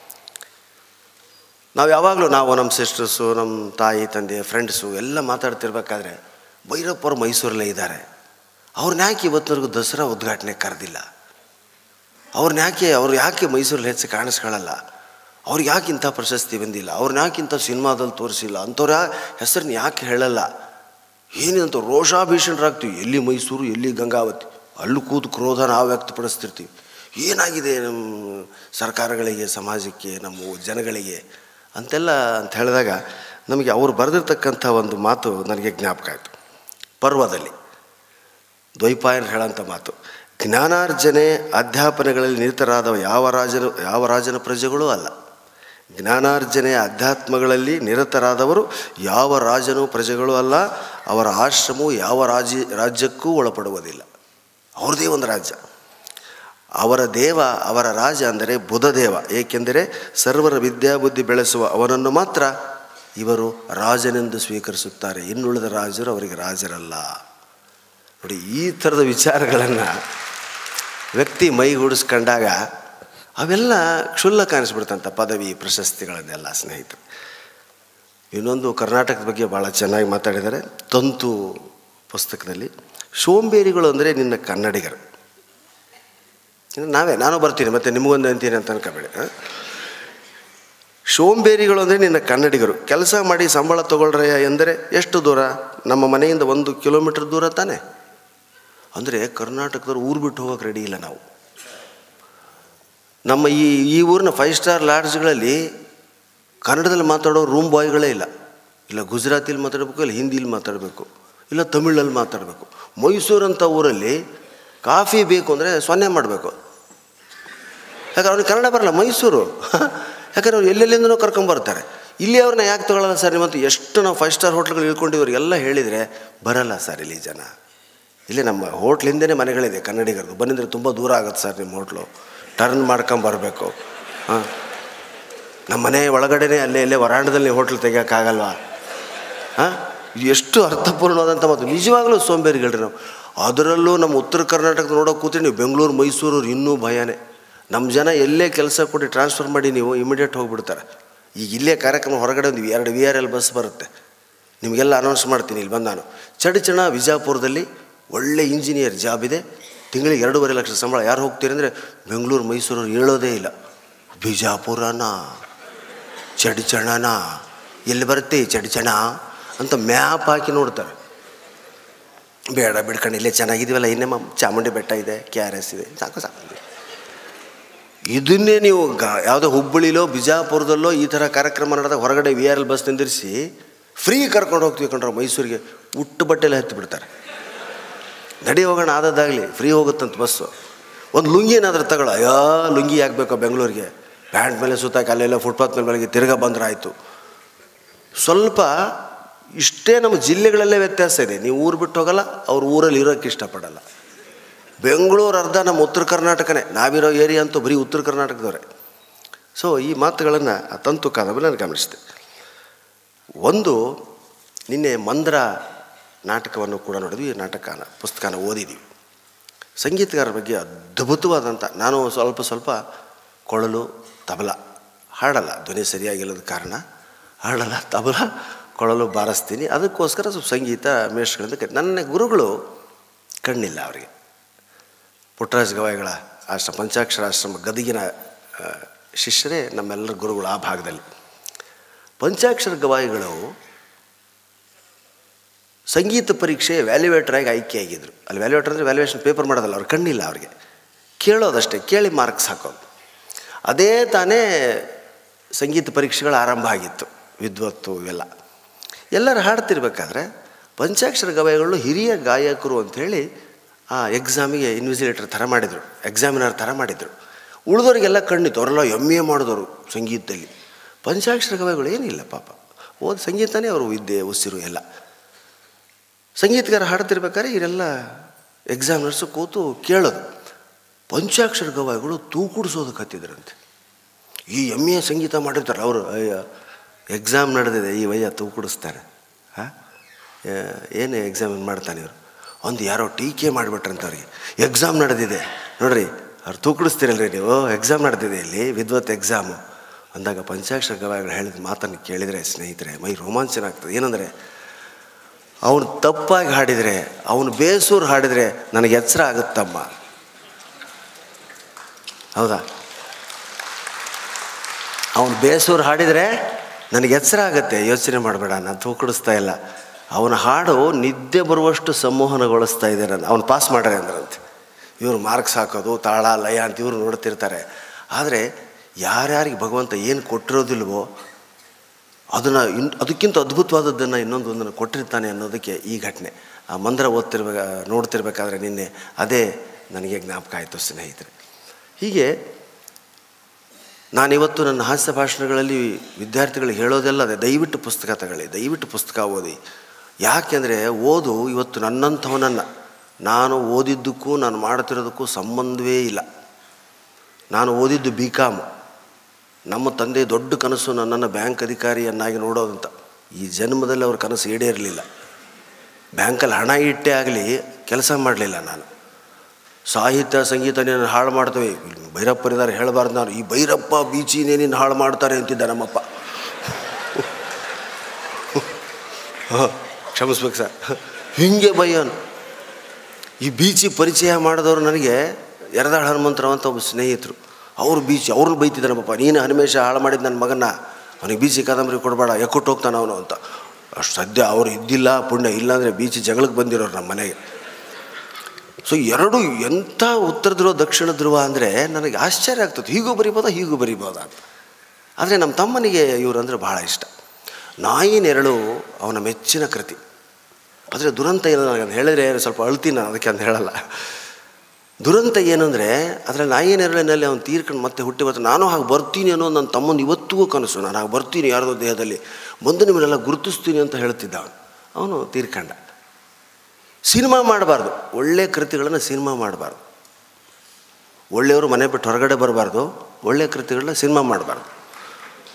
ನಾವು ಯಾವಾಗಲೂ ನಾವು ನಮ್ಮ ಸಿಸ್ಟರ್ಸು ನಮ್ಮ ತಾಯಿ ತಂದೆ ಫ್ರೆಂಡ್ಸು ಎಲ್ಲ ಮಾತಾಡ್ತಿರ್ಬೇಕಾದ್ರೆ ಭೈರಪ್ಪರು ಮೈಸೂರಲ್ಲೇ ಇದ್ದಾರೆ ಅವ್ರನ್ನ ಯಾಕೆ ಇವತ್ತಿನವರೆಗೂ ದಸರಾ ಉದ್ಘಾಟನೆ ಕರೆದಿಲ್ಲ ಅವ್ರನ್ನ ಯಾಕೆ ಅವ್ರು ಯಾಕೆ ಮೈಸೂರಲ್ಲಿ ಹೆಚ್ಚು ಕಾಣಿಸ್ಕೊಳ್ಳಲ್ಲ ಅವ್ರಿಗೆ ಯಾಕೆ ಇಂಥ ಪ್ರಶಸ್ತಿ ಬಂದಿಲ್ಲ ಅವ್ರನ್ನ ಯಾಕೆ ಇಂಥ ಸಿನಿಮಾದಲ್ಲಿ ತೋರಿಸಿಲ್ಲ ಅಂಥವ್ರ ಹೆಸರನ್ನ ಯಾಕೆ ಹೇಳಲ್ಲ ಏನಿದಂತ ರೋಷಾಭೀಷಣರಾಗ್ತೀವಿ ಎಲ್ಲಿ ಮೈಸೂರು ಎಲ್ಲಿ ಗಂಗಾವತಿ ಅಲ್ಲೂ ಕೂತು ಕ್ರೋಧ ನಾವು ವ್ಯಕ್ತಪಡಿಸ್ತಿರ್ತೀವಿ ಏನಾಗಿದೆ ನಮ್ಮ ಸರ್ಕಾರಗಳಿಗೆ ಸಮಾಜಕ್ಕೆ ನಮ್ಮ ಜನಗಳಿಗೆ ಅಂತೆಲ್ಲ ಅಂತ ಹೇಳಿದಾಗ ನಮಗೆ ಅವ್ರು ಬರೆದಿರ್ತಕ್ಕಂಥ ಒಂದು ಮಾತು ನನಗೆ ಜ್ಞಾಪಕ ಆಯಿತು ಪರ್ವದಲ್ಲಿ ದ್ವೈಪಾಯನ ಹೇಳೋಂಥ ಮಾತು ಜ್ಞಾನಾರ್ಜನೆ ಅಧ್ಯಾಪನೆಗಳಲ್ಲಿ ನಿರತರಾದ ಯಾವ ರಾಜನು ಯಾವ ರಾಜನ ಪ್ರಜೆಗಳೂ ಅಲ್ಲ ಜ್ಞಾನಾರ್ಜನೆ ಅಧ್ಯಾತ್ಮಗಳಲ್ಲಿ ನಿರತರಾದವರು ಯಾವ ರಾಜನೂ ಪ್ರಜೆಗಳೂ ಅಲ್ಲ ಅವರ ಆಶ್ರಮವು ಯಾವ ರಾಜ್ಯ ರಾಜ್ಯಕ್ಕೂ ಒಳಪಡುವುದಿಲ್ಲ ಅವ್ರದ್ದೇ ಒಂದು ರಾಜ್ಯ ಅವರ ದೇವ ಅವರ ರಾಜ ಅಂದರೆ ಬುಧದೇವ ಏಕೆಂದರೆ ಸರ್ವರ ವಿದ್ಯಾಬುದ್ಧಿ ಬೆಳೆಸುವ ಅವನನ್ನು ಮಾತ್ರ ಇವರು ರಾಜನೆಂದು ಸ್ವೀಕರಿಸುತ್ತಾರೆ ಇನ್ನುಳಿದ ರಾಜರು ಅವರಿಗೆ ರಾಜರಲ್ಲ ನೋಡಿ ಈ ಥರದ ವಿಚಾರಗಳನ್ನು ವ್ಯಕ್ತಿ ಮೈಗೂಡಿಸ್ಕೊಂಡಾಗ ಅವೆಲ್ಲ ಕ್ಷುಲ್ಲಕ ಅನಿಸ್ಬಿಡ್ತಂಥ ಪದವಿ ಪ್ರಶಸ್ತಿಗಳನ್ನೆಲ್ಲ ಸ್ನೇಹಿತರು ಇನ್ನೊಂದು ಕರ್ನಾಟಕದ ಬಗ್ಗೆ ಭಾಳ ಚೆನ್ನಾಗಿ ಮಾತಾಡಿದ್ದಾರೆ ತಂತು ಪುಸ್ತಕದಲ್ಲಿ ಸೋಂಬೇರಿಗಳು ಅಂದರೆ ನಿನ್ನ ಕನ್ನಡಿಗರು ಇನ್ನು ನಾವೇ ನಾನು ಬರ್ತೀನಿ ಮತ್ತು ನಿಮಗೊಂದು ಅಂತೀನಿ ಅಂತ ಅನ್ಕೋಬೇಡಿ ಆ? ಸೋಂಬೇರಿಗಳು ಅಂದರೆ ನಿನ್ನ ಕನ್ನಡಿಗರು ಕೆಲಸ ಮಾಡಿ ಸಂಬಳ ತಗೊಳ್ರೆ ಎಂದರೆ ಎಷ್ಟು ದೂರ ನಮ್ಮ ಮನೆಯಿಂದ ಒಂದು ಕಿಲೋಮೀಟ್ರ್ ದೂರ ತಾನೇ ಅಂದರೆ ಕರ್ನಾಟಕದವ್ರು ಊರು ಬಿಟ್ಟು ಹೋಗೋಕೆ ರೆಡಿ ಇಲ್ಲ ನಾವು ನಮ್ಮ ಈ ಈ ಊರಿನ ಫೈವ್ ಸ್ಟಾರ್ ಲಾಡ್ಜ್ಗಳಲ್ಲಿ ಕನ್ನಡದಲ್ಲಿ ಮಾತಾಡೋ ರೂಮ್ ಬಾಯ್ಗಳೇ ಇಲ್ಲ ಇಲ್ಲ ಗುಜರಾತಿಲಿ ಮಾತಾಡಬೇಕು ಇಲ್ಲ ಹಿಂದಿಲಿ ಮಾತಾಡಬೇಕು ಇಲ್ಲ ತಮಿಳಲ್ಲಿ ಮಾತಾಡಬೇಕು ಮೈಸೂರಂಥ ಊರಲ್ಲಿ ಕಾಫಿ ಬೇಕು ಅಂದರೆ ಸೊನ್ನೆ ಮಾಡಬೇಕು ಯಾಕಂದ್ರೆ ಅವ್ನಿಗೆ ಕನ್ನಡ ಬರಲ್ಲ ಮೈಸೂರು ಯಾಕಂದ್ರೆ ಅವ್ರು ಎಲ್ಲೆಲ್ಲಿಂದನೂ ಕರ್ಕೊಂಬರ್ತಾರೆ ಇಲ್ಲಿ ಅವ್ರನ್ನ ಯಾಕೆ ತೊಗೊಳಲ್ಲ ಸರ್ ನಿಮ್ಮಂತೂ ಎಷ್ಟು ನಾವು ಫೈವ್ ಸ್ಟಾರ್ ಹೋಟ್ಲ್ಗಳು ಇಳ್ಕೊಂಡಿವ್ರಿಗೆಲ್ಲ ಹೇಳಿದರೆ ಬರಲ್ಲ ಸರ್ ಇಲ್ಲಿ ಜನ ಇಲ್ಲಿ ನಮ್ಮ ಹೋಟ್ಲಿಂದನೇ ಮನೆಗಳಿದೆ ಕನ್ನಡಿಗರದು ಬಂದಿದ್ರೆ ತುಂಬ ದೂರ ಆಗುತ್ತೆ ಸರ್ ನಿಮ್ಮ ಹೋಟ್ಲು ಟರ್ನ್ ಮಾಡ್ಕೊಂಬರ್ಬೇಕು ಹಾಂ ನಮ್ಮ ಮನೆ ಒಳಗಡೆನೇ ಅಲ್ಲೇ ಅಲ್ಲೇ ವರಾಂಡದಲ್ಲಿ ಹೋಟ್ಲ್ ತೆಗಿಯೋಕ್ಕಾಗಲ್ವಾ ಹಾಂ ಎಷ್ಟು ಅರ್ಥಪೂರ್ಣವಾದಂಥ ಮಾತು ನಿಜವಾಗ್ಲೂ ಸೋಂಬೇರಿಗಳ್ರಿ ನಾವು ಅದರಲ್ಲೂ ನಮ್ಮ ಉತ್ತರ ಕರ್ನಾಟಕದ ನೋಡೋಕೆ ಕೂತ್ರೆ ನೀವು ಬೆಂಗಳೂರು ಮೈಸೂರು ಇನ್ನೂ ಭಯನೇ ನಮ್ಮ ಜನ ಎಲ್ಲೇ ಕೆಲಸ ಕೊಟ್ಟು ಟ್ರಾನ್ಸ್ಫರ್ ಮಾಡಿ ನೀವು ಇಮಿಡಿಯೇಟ್ ಹೋಗಿಬಿಡ್ತಾರೆ ಈಗ ಇಲ್ಲೇ ಕಾರ್ಯಕ್ರಮ ಹೊರಗಡೆ ಒಂದು ಎರಡು ವಿ ಆರ್ ಎಲ್ ಬಸ್ ಬರುತ್ತೆ ನಿಮಗೆಲ್ಲ ಅನೌನ್ಸ್ ಮಾಡ್ತೀನಿ ಇಲ್ಲಿ ಬಂದು ನಾನು ಚಡಿಚಣ ವಿಜಾಪುರದಲ್ಲಿ ಒಳ್ಳೆ ಇಂಜಿನಿಯರ್ ಜಾಬ್ ಇದೆ ತಿಂಗಳಿಗೆ ಎರಡೂವರೆ ಲಕ್ಷ ಸಂಬಳ ಯಾರು ಹೋಗ್ತೀರಿ ಅಂದರೆ ಬೆಂಗಳೂರು ಮೈಸೂರು ಹೇಳೋದೇ ಇಲ್ಲ ಬಿಜಾಪುರನ ಚಡಿಚಣನ ಎಲ್ಲಿ ಬರುತ್ತೆ ಈ ಚಡಿಚಣ ಅಂತ ಮ್ಯಾಪ್ ಹಾಕಿ ನೋಡ್ತಾರೆ ಬೇಡ ಬಿಡ್ಕೊಂಡು ಇಲ್ಲೇ ಚೆನ್ನಾಗಿದ್ದೀವಲ್ಲ ಇನ್ನೇ ಮ ಚಾಮುಂಡಿ ಬೆಟ್ಟ ಇದೆ ಕೆ ಆರ್ ಎಸ್ ಇದೆ ಸಾಕು ಸಾಕು ಇದನ್ನೇ ನೀವು ಗ ಯಾವುದೋ ಹುಬ್ಬಳ್ಳಿಲೋ ಬಿಜಾಪುರದಲ್ಲೋ ಈ ಥರ ಕಾರ್ಯಕ್ರಮ ನಡೆದಾಗ ಹೊರಗಡೆ ವಿ ಆರ್ ಎಲ್ ಬಸ್ ನಿಂದಿರಿಸಿ ಫ್ರೀ ಕರ್ಕೊಂಡು ಹೋಗ್ತೀವಿ ಕಂಡ್ರೆ ಮೈಸೂರಿಗೆ ಉಟ್ಟು ಬಟ್ಟೆಲ್ಲ ಹತ್ತಿ ಬಿಡ್ತಾರೆ ನಡಿ ಹೋಗೋಣ ಆದದ್ದಾಗಲಿ ಫ್ರೀ ಹೋಗುತ್ತಂತ ಬಸ್ಸು ಒಂದು ಲುಂಗಿ ಏನಾದರೂ ತಗೊಳ್ಳೋ ಅಯ್ಯೋ ಲುಂಗಿ ಹಾಕ್ಬೇಕು ಬೆಂಗಳೂರಿಗೆ ಪ್ಯಾಂಟ್ ಮೇಲೆ ಸುತ್ತಾಕಿ ಅಲ್ಲೆಲ್ಲ ಫುಟ್ಪಾತ್ ಮೇಲೆ ಬೆಳಗ್ಗೆ ತಿರ್ಗಾ ಬಂದ್ರೆ ಆಯಿತು ಸ್ವಲ್ಪ ಇಷ್ಟೇ ನಮ್ಮ ಜಿಲ್ಲೆಗಳಲ್ಲೇ ವ್ಯತ್ಯಾಸ ಇದೆ ನೀವು ಊರು ಬಿಟ್ಟು ಹೋಗಲ್ಲ ಅವ್ರ ಊರಲ್ಲಿ ಇರೋಕ್ಕೆ ಇಷ್ಟಪಡಲ್ಲ ಬೆಂಗಳೂರು ಅರ್ಧ ನಮ್ಮ ಉತ್ತರ ಕರ್ನಾಟಕನೇ ನಾವಿರೋ ಏರಿಯಾ ಅಂತೂ ಬರೀ ಉತ್ತರ ಕರ್ನಾಟಕದವರೇ ಸೊ ಈ ಮಾತುಗಳನ್ನು ಆ ತಂತು ಕಾದಂಬರಿ ನಾನು ಗಮನಿಸಿದೆ ಒಂದು ನಿನ್ನೆ ಮಂದ್ರ ನಾಟಕವನ್ನು ಕೂಡ ನೋಡಿದ್ವಿ ನಾಟಕನ ಪುಸ್ತಕನ ಓದಿದ್ವಿ ಸಂಗೀತಗಾರರ ಬಗ್ಗೆ ಅದ್ಭುತವಾದಂಥ ನಾನು ಸ್ವಲ್ಪ ಸ್ವಲ್ಪ ಕೊಳಲು ತಬಲ ಹಾಡಲ್ಲ ಧ್ವನಿ ಸರಿಯಾಗಿಲ್ಲದ ಕಾರಣ ಹಾಡಲ್ಲ ತಬಲ ಕೊಳಲು ಬಾರಿಸ್ತೀನಿ ಅದಕ್ಕೋಸ್ಕರ ಸ್ವಲ್ಪ ಸಂಗೀತ ಮೇಷ್ಗಳಿಂದ ಕಲಿ ನನ್ನ ಗುರುಗಳು ಕಣ್ಣಿಲ್ಲ ಅವರಿಗೆ ಪುಟ್ಟರಾಜ ಗವಾಯಿಗಳ ಆಶ್ರಮ ಪಂಚಾಕ್ಷರ ಆಶ್ರಮ ಗದಗಿನ ಆ, ಶಿಷ್ಯರೇ ನಮ್ಮೆಲ್ಲರ ಗುರುಗಳು ಆ ಭಾಗದಲ್ಲಿ ಪಂಚಾಕ್ಷರ ಗವಾಯಿಗಳು ಸಂಗೀತ ಪರೀಕ್ಷೆ ವ್ಯಾಲ್ಯುವೇಟ್ರಾಗಿ ಆಯ್ಕೆಯಾಗಿದ್ದರು ಅಲ್ಲಿ ವ್ಯಾಲ್ಯುವೇಟರ್ ಅಂದರೆ ವ್ಯಾಲ್ಯುವೇಷನ್ ಪೇಪರ್ ಮಾಡೋದಲ್ಲ ಅವ್ರು ಕಣ್ಣಿಲ್ಲ ಅವ್ರಿಗೆ ಕೇಳೋದಷ್ಟೇ ಕೇಳಿ ಮಾರ್ಕ್ಸ್ ಹಾಕೋದು ಅದೇ ತಾನೇ ಸಂಗೀತ ಪರೀಕ್ಷೆಗಳು ಆರಂಭ ಆಗಿತ್ತು ವಿದ್ವತ್ತು ಇವೆಲ್ಲ ಎಲ್ಲರೂ ಹಾಡ್ತಿರ್ಬೇಕಾದ್ರೆ ಪಂಚಾಕ್ಷರ ಗವಾಯಿಗಳು ಹಿರಿಯ ಗಾಯಕರು ಅಂಥೇಳಿ ಆ ಎಕ್ಸಾಮಿಗೆ ಇನ್ವಿಸಿಲೇಟರ್ ಥರ ಮಾಡಿದರು ಎಕ್ಸಾಮಿನರ್ ಥರ ಮಾಡಿದರು ಉಳಿದವರಿಗೆಲ್ಲ ಕಣ್ಣಿತ್ತು ಅವರೆಲ್ಲ ಎಮ್ ಎ ಮಾಡಿದವರು ಸಂಗೀತದಲ್ಲಿ ಪಂಚಾಕ್ಷರ ಗವಾಯಿಗಳು ಏನಿಲ್ಲ ಪಾಪ ಓದ್ ಸಂಗೀತನೇ ಅವರು ವಿದ್ಯೆ ಉಸಿರು ಎಲ್ಲ ಸಂಗೀತಗಾರ ಹಾಡ್ತಿರ್ಬೇಕಾದ್ರೆ ಇವರೆಲ್ಲ ಎಕ್ಸಾಮಿನರ್ಸು ಕೂತು ಕೇಳೋದು ಪಂಚಾಕ್ಷರ ಗವಾಯಿಗಳು ತೂಕುಡಿಸೋದಕ್ಕೆ ಹತ್ತಿದ್ರಂತೆ ಈ ಎಮ್ ಎ ಸಂಗೀತ ಮಾಡಿರ್ತಾರೆ ಅವರು ಅಯ್ಯ ಎಕ್ಸಾಮ್ ನಡೆದಿದೆ ಈ ವಯ್ಯ ತೂಕುಡಿಸ್ತಾರೆ ಹಾಂ ಏನು ಎಕ್ಸಾಮ್ ಮಾಡ್ತಾನೆ ಇವರು ಒಂದು ಯಾರೋ ಟೀಕೆ ಮಾಡಿಬಿಟ್ರಂತ ಅವ್ರಿಗೆ ಎಕ್ಸಾಮ್ ನಡೆದಿದೆ ನೋಡ್ರಿ ಅವ್ರು ತೂಕುಡಿಸ್ತೀರಲ್ರಿ ನೀವು ಎಕ್ಸಾಮ್ ನಡೆದಿದೆ ಇಲ್ಲಿ ವಿದ್ವತ್ ಎಕ್ಸಾಮು ಅಂದಾಗ ಪಂಚಾಕ್ಷರ ಗವಾಯಿಗಳು ಹೇಳಿದ ಮಾತನ್ನು ಕೇಳಿದರೆ ಸ್ನೇಹಿತರೆ ಮೈ ರೋಮಾಂಚನ ಆಗ್ತದೆ ಏನಂದರೆ ಅವನು ತಪ್ಪಾಗಿ ಹಾಡಿದರೆ ಅವನು ಬೇಸೂರು ಹಾಡಿದರೆ ನನಗೆ ಎಚ್ಚರ ಆಗುತ್ತಮ್ಮ ಹೌದಾ ಅವನು ಬೇಸೂರು ಹಾಡಿದರೆ ನನಗೆ ಎಚ್ಚರ ಆಗುತ್ತೆ ಯೋಚನೆ ಮಾಡಬೇಡ ನಾನು ತೂಕಡಿಸ್ತಾ ಇಲ್ಲ ಅವನ ಹಾಡು ನಿದ್ದೆ ಬರುವಷ್ಟು ಸಂಮೋಹನಗೊಳಿಸ್ತಾ ಇದೆ ನಾನು ಅವ್ನು ಪಾಸ್ ಮಾಡ್ರೆ ಅಂದ್ರಂತೆ ಇವರು ಮಾರ್ಕ್ಸ್ ಹಾಕೋದು ತಾಳ ಲಯ ಅಂತ ಇವರು ನೋಡ್ತಿರ್ತಾರೆ ಆದರೆ ಯಾರ್ಯಾರಿಗೆ ಭಗವಂತ ಏನು ಕೊಟ್ಟಿರೋದಿಲ್ವೋ ಅದನ್ನು ಇನ್ ಅದಕ್ಕಿಂತ ಅದ್ಭುತವಾದದ್ದನ್ನು ಇನ್ನೊಂದು ಒಂದನ್ನು ಕೊಟ್ಟಿರ್ತಾನೆ ಅನ್ನೋದಕ್ಕೆ ಈ ಘಟನೆ ಆ ಮಂದ್ರ ಓದ್ತಿರ್ಬೇಕ ನೋಡ್ತಿರ್ಬೇಕಾದ್ರೆ ನಿನ್ನೆ ಅದೇ ನನಗೆ ಜ್ಞಾಪಕ ಆಯಿತು ಸ್ನೇಹಿತರೆ ಹೀಗೆ ನಾನಿವತ್ತು ನನ್ನ ಹಾಸ್ಯ ಭಾಷಣಗಳಲ್ಲಿ ವಿದ್ಯಾರ್ಥಿಗಳಿಗೆ ಹೇಳೋದೆಲ್ಲ ಅದೇ ದಯವಿಟ್ಟು ಪುಸ್ತಕ ತಗೊಳ್ಳಿ ದಯವಿಟ್ಟು ಪುಸ್ತಕ ಓದಿ ಯಾಕೆಂದರೆ ಓದು ಇವತ್ತು ನನ್ನಂಥವನನ್ನು ನಾನು ಓದಿದ್ದಕ್ಕೂ ನಾನು ಮಾಡ್ತಿರೋದಕ್ಕೂ ಸಂಬಂಧವೇ ಇಲ್ಲ ನಾನು ಓದಿದ್ದು ಬಿ ಕಾಮ್ ನಮ್ಮ ತಂದೆ ದೊಡ್ಡ ಕನಸು ನನ್ನನ್ನು ಬ್ಯಾಂಕ್ ಅಧಿಕಾರಿಯನ್ನಾಗಿ ನೋಡೋದಂತ ಈ ಜನ್ಮದಲ್ಲಿ ಅವ್ರ ಕನಸು ಈಡೇರಲಿಲ್ಲ ಬ್ಯಾಂಕಲ್ಲಿ ಹಣ ಇಟ್ಟೇ ಆಗಲಿ ಕೆಲಸ ಮಾಡಲಿಲ್ಲ ನಾನು ಸಾಹಿತ್ಯ ಸಂಗೀತ ನೀನು ಹಾಳು ಮಾಡ್ತೇವೆ ಭೈರಪ್ಪರಿದ್ದಾರೆ ಹೇಳಬಾರ್ದು ನಾನು ಈ ಭೈರಪ್ಪ ಬೀಚಿನೇ ನೀನು ಹಾಳು ಮಾಡ್ತಾರೆ ಅಂತಿದ್ದ ನಮ್ಮಪ್ಪ ಹಾಂ ಕ್ಷಮಿಸ್ಬೇಕು ಸರ್ ಹೀಗೆ ಬಯ್ಯೋನು ಈ ಬೀಚಿ ಪರಿಚಯ ಮಾಡಿದವರು ನನಗೆ ಯರದಾಳ ಹನುಮಂತರಾವ್ ಅಂತ ಒಬ್ಬ ಸ್ನೇಹಿತರು ಅವ್ರು ಬೀಚ್ ಅವ್ರನ್ನ ಬೈತಿದ್ದ ನಮ್ಮಪ್ಪ ನೀನು ಹನುಮೇಶ ಹಾಳು ಮಾಡಿದ ನನ್ನ ಮಗನ ಅವನಿಗೆ ಬೀಚಿ ಕಾದಂಬರಿ ಕೊಡಬೇಡ ಎಕ್ಕೊಟ್ಟು ಹೋಗ್ತಾನೆ ಅವನು ಅಂತ ಅಷ್ಟು ಸದ್ಯ ಅವ್ರು ಇದ್ದಿಲ್ಲ ಪುಣ್ಯ ಇಲ್ಲಾಂದರೆ ಬೀಚಿ ಜಗಳಕ್ಕೆ ಬಂದಿರೋರು ನಮ್ಮ ಮನೆಗೆ ಸೊ ಎರಡು ಎಂಥ ಉತ್ತರ ಧ್ರುವ ದಕ್ಷಿಣ ಧ್ರುವ ಅಂದರೆ ನನಗೆ ಆಶ್ಚರ್ಯ ಆಗ್ತದೆ ಹೀಗೂ ಬರಿಬೋದಾ ಹೀಗೂ ಬರಿಬೋದಾ ಅಂತ ಆದರೆ ನಮ್ಮ ತಮ್ಮನಿಗೆ ಇವರು ಅಂದರೆ ಭಾಳ ಇಷ್ಟ ನಾಯಿ ನೆರಳು ಅವನ ಮೆಚ್ಚಿನ ಕೃತಿ ಆದರೆ ದುರಂತ ಏನು ನನಗೆ ಅಂತ ಹೇಳಿದ್ರೆ ಸ್ವಲ್ಪ ಅಳ್ತೀನಿ ನಾನು ಅದಕ್ಕೆ ಅಂತ ಹೇಳಲ್ಲ ದುರಂತ ಏನಂದರೆ ಅದರ ನಾಯಿ ನೆರಳಿನಲ್ಲಿ ಅವನು ತೀರ್ಕೊಂಡು ಮತ್ತೆ ಹುಟ್ಟಿ ಬರ್ತಾನೆ ನಾನು ಹಾಗೆ ಬರ್ತೀನಿ ಅನ್ನೋ ನನ್ನ ತಮ್ಮನ ಇವತ್ತಿಗೂ ಕನಸು ನಾನು ಹಾಗೆ ಬರ್ತೀನಿ ಯಾರದೋ ದೇಹದಲ್ಲಿ ಬಂದು ನಿಮ್ಮನ್ನೆಲ್ಲ ಗುರುತಿಸ್ತೀನಿ ಅಂತ ಹೇಳ್ತಿದ್ದ ಅವನು ಅವನು ತೀರ್ಕೊಂಡ ಸಿನಿಮಾ ಮಾಡಬಾರ್ದು ಒಳ್ಳೆ ಕೃತಿಗಳನ್ನು ಸಿನಿಮಾ ಮಾಡಬಾರ್ದು ಒಳ್ಳೆಯವರು ಮನೆ ಬಿಟ್ಟು ಹೊರಗಡೆ ಬರಬಾರ್ದು ಒಳ್ಳೆಯ ಕೃತಿಗಳನ್ನ ಸಿನಿಮಾ ಮಾಡಬಾರ್ದು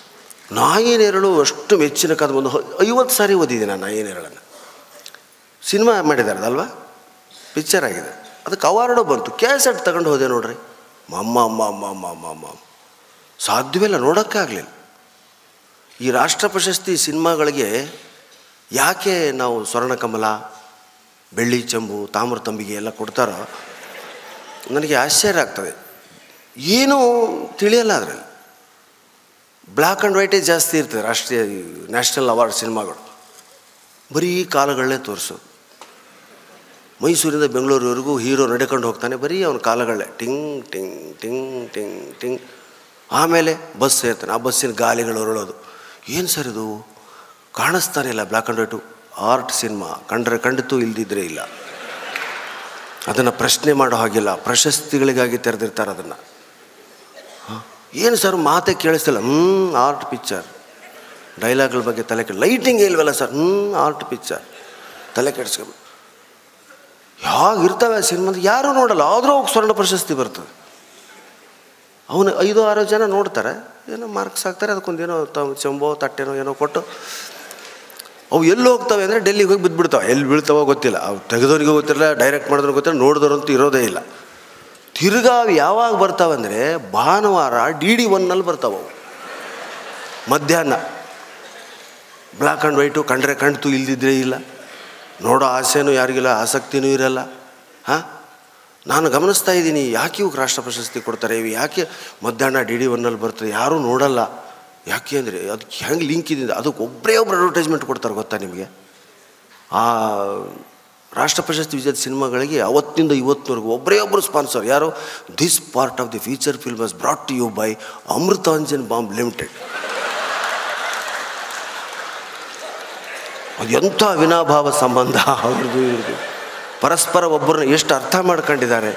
ನಾಯಿ ನೆರಳು ಅಷ್ಟು ಮೆಚ್ಚಿನ ಕಥೆ ಒಂದು ಹ- ಐವತ್ತು ಸಾರಿ ಓದಿದ್ದೀನಿ ನಾನು ನಾಯಿ ನೆರಳನ್ನು ಸಿನಿಮಾ ಮಾಡಿದ್ದಾರೆ ಅದಲ್ವಾ ಪಿಕ್ಚರ್ ಆಗಿದೆ ಅದಕ್ಕೆ ಅವಾರ್ಡು ಬಂತು ಕ್ಯಾಸೆಟ್ ತಗೊಂಡು ಹೋದೆ ನೋಡ್ರಿ ಅಮ್ಮ ಅಮ್ಮ ಅಮ್ಮ ಅಮ್ಮ ಅಮ್ಮ ಅಮ್ಮ ಸಾಧ್ಯವಿಲ್ಲ ನೋಡೋಕ್ಕೆ ಆಗಲಿಲ್ಲ ಈ ರಾಷ್ಟ್ರ ಪ್ರಶಸ್ತಿ ಸಿನಿಮಾಗಳಿಗೆ ಯಾಕೆ ನಾವು ಸ್ವರ್ಣಕಮಲ ಬೆಳ್ಳಿ ಚೆಂಬು ತಾಮ್ರ ತಂಬಿಗೆ ಎಲ್ಲ ಕೊಡ್ತಾರೋ ನನಗೆ ಆಶ್ಚರ್ಯ ಆಗ್ತದೆ ಏನೂ ತಿಳಿಯಲ್ಲ ಅದರಲ್ಲಿ ಬ್ಲ್ಯಾಕ್ ಆ್ಯಂಡ್ ವೈಟೇ ಜಾಸ್ತಿ ಇರ್ತದೆ ರಾಷ್ಟ್ರೀಯ ನ್ಯಾಷನಲ್ ಅವಾರ್ಡ್ ಸಿನಿಮಾಗಳು ಬರೀ ಕಾಲಗಳನ್ನೇ ತೋರಿಸೋದು ಮೈಸೂರಿಂದ ಬೆಂಗಳೂರಿವರೆಗೂ ಹೀರೋ ನಡ್ಕೊಂಡು ಹೋಗ್ತಾನೆ ಬರೀ ಅವನ ಕಾಲಗಳೇ ಟಿಂಗ್ ಟಿಂಗ್ ಟಿಂಗ್ ಟಿಂಗ್ ಟಿಂಗ್ ಆಮೇಲೆ ಬಸ್ ಸೇರ್ತಾನೆ ಆ ಬಸ್ಸಿನ ಗಾಲಿಗಳು ಹೊರಳೋದು ಏನು ಸರ್ ಇದು ಕಾಣಿಸ್ತಾನೆ ಇಲ್ಲ black and white art cinema ಕಂಡ್ರೆ ಖಂಡಿತು ಇಲ್ದಿದ್ರೆ ಇಲ್ಲ ಅದನ್ನು ಪ್ರಶ್ನೆ ಮಾಡೋ ಹಾಗಿಲ್ಲ ಪ್ರಶಸ್ತಿಗಳಿಗಾಗಿ ತೆರೆದಿರ್ತಾರೆ ಅದನ್ನು ಏನು ಸರ್ ಮಾತೇ ಕೇಳಿಸ್ತಿಲ್ಲ ಹ್ಞೂ ಆರ್ಟ್ ಪಿಕ್ಚರ್ ಡೈಲಾಗ್ಗಳ ಬಗ್ಗೆ ತಲೆ ಕೆಡ ಲೈಟಿಂಗ್ ಇಲ್ವಲ್ಲ ಸರ್ ಹ್ಞೂ ಆರ್ಟ್ ಪಿಕ್ಚರ್ ತಲೆ ಕೆಡಿಸ್ಕೊಂಡು ಇರ್ತವೆ ಸಿನಿಮಾದ ಯಾರೂ ನೋಡಲ್ಲ ಆದರೂ ಅವ್ಕೆ ಸ್ವರ್ಣ ಪ್ರಶಸ್ತಿ ಬರ್ತದೆ ಅವನು ಐದು ಆರು ಜನ ನೋಡ್ತಾರೆ ಏನೋ ಮಾರ್ಕ್ಸ್ ಹಾಕ್ತಾರೆ ಅದಕ್ಕೊಂದೇನೋ ತ ಚೆಂಬೋ ತಟ್ಟೆನೋ ಏನೋ ಕೊಟ್ಟು ಅವು ಎಲ್ಲಿ ಹೋಗ್ತವೆ ಅಂದರೆ ಡೆಲ್ಲಿಗೆ ಹೋಗಿ ಬಿದ್ದುಬಿಡ್ತಾವೆ ಎಲ್ಲಿ ಬೀಳ್ತಾವೋ ಗೊತ್ತಿಲ್ಲ ಅವು ತೆಗೆದವ್ರಿಗೂ ಗೊತ್ತಿಲ್ಲ ಡೈರೆಕ್ಟ್ ಮಾಡಿದ್ರು ಗೊತ್ತಿಲ್ಲ ನೋಡಿದವ್ರಂತೂ ಇರೋದೇ ಇಲ್ಲ ತಿರ್ಗಾ ಅವು ಯಾವಾಗ ಬರ್ತಾವಂದರೆ ಭಾನುವಾರ ಡಿ ಡಿ ಒನ್ನಲ್ಲಿ ಬರ್ತಾವೆ ಅವು ಮಧ್ಯಾಹ್ನ ಬ್ಲ್ಯಾಕ್ ಆ್ಯಂಡ್ ವೈಟು ಕಂಡ್ರೆ ಕಣ್ತು ಇಲ್ದಿದ್ರೆ ಇಲ್ಲ ನೋಡೋ ಆಸೆನೂ ಯಾರಿಗಿಲ್ಲ ಆಸಕ್ತಿನೂ ಇರಲ್ಲ ಹಾಂ ನಾನು ಗಮನಿಸ್ತಾ ಇದ್ದೀನಿ ಯಾಕೆ ಇವ್ಕೆ ರಾಷ್ಟ್ರ ಪ್ರಶಸ್ತಿ ಕೊಡ್ತಾರೆ ಇವು ಯಾಕೆ ಮಧ್ಯಾಹ್ನ ಡಿ ಡಿ ಒನ್ನಲ್ಲಿ ಬರ್ತದೆ ಯಾರೂ ನೋಡಲ್ಲ ಯಾಕೆ ಅಂದರೆ ಅದಕ್ಕೆ ಹೆಂಗೆ ಲಿಂಕ್ ಇದೆ ಅದಕ್ಕೆ ಒಬ್ಬರೇ ಒಬ್ರು ಅಡ್ವರ್ಟೈಸ್ಮೆಂಟ್ ಕೊಡ್ತಾರೆ ಗೊತ್ತಾ ನಿಮಗೆ ಆ ರಾಷ್ಟ್ರ ಪ್ರಶಸ್ತಿ ವಿಜೇತ ಸಿನಿಮಾಗಳಿಗೆ ಅವತ್ತಿಂದ ಇವತ್ತಿನವರೆಗೂ ಒಬ್ಬರೇ ಒಬ್ಬರು ಸ್ಪಾನ್ಸರ್ ಯಾರು this part of the feature film was brought to you by Amrutanjan ಬಾಂಬ್ ಲಿಮಿಟೆಡ್ ಅದು ಎಂಥ ಅವಿನಾಭಾವ ಸಂಬಂಧ ಅವ್ರದ್ದು ಇವ್ರದ್ದು ಪರಸ್ಪರ ಒಬ್ಬರನ್ನ ಎಷ್ಟು ಅರ್ಥ ಮಾಡ್ಕೊಂಡಿದ್ದಾರೆ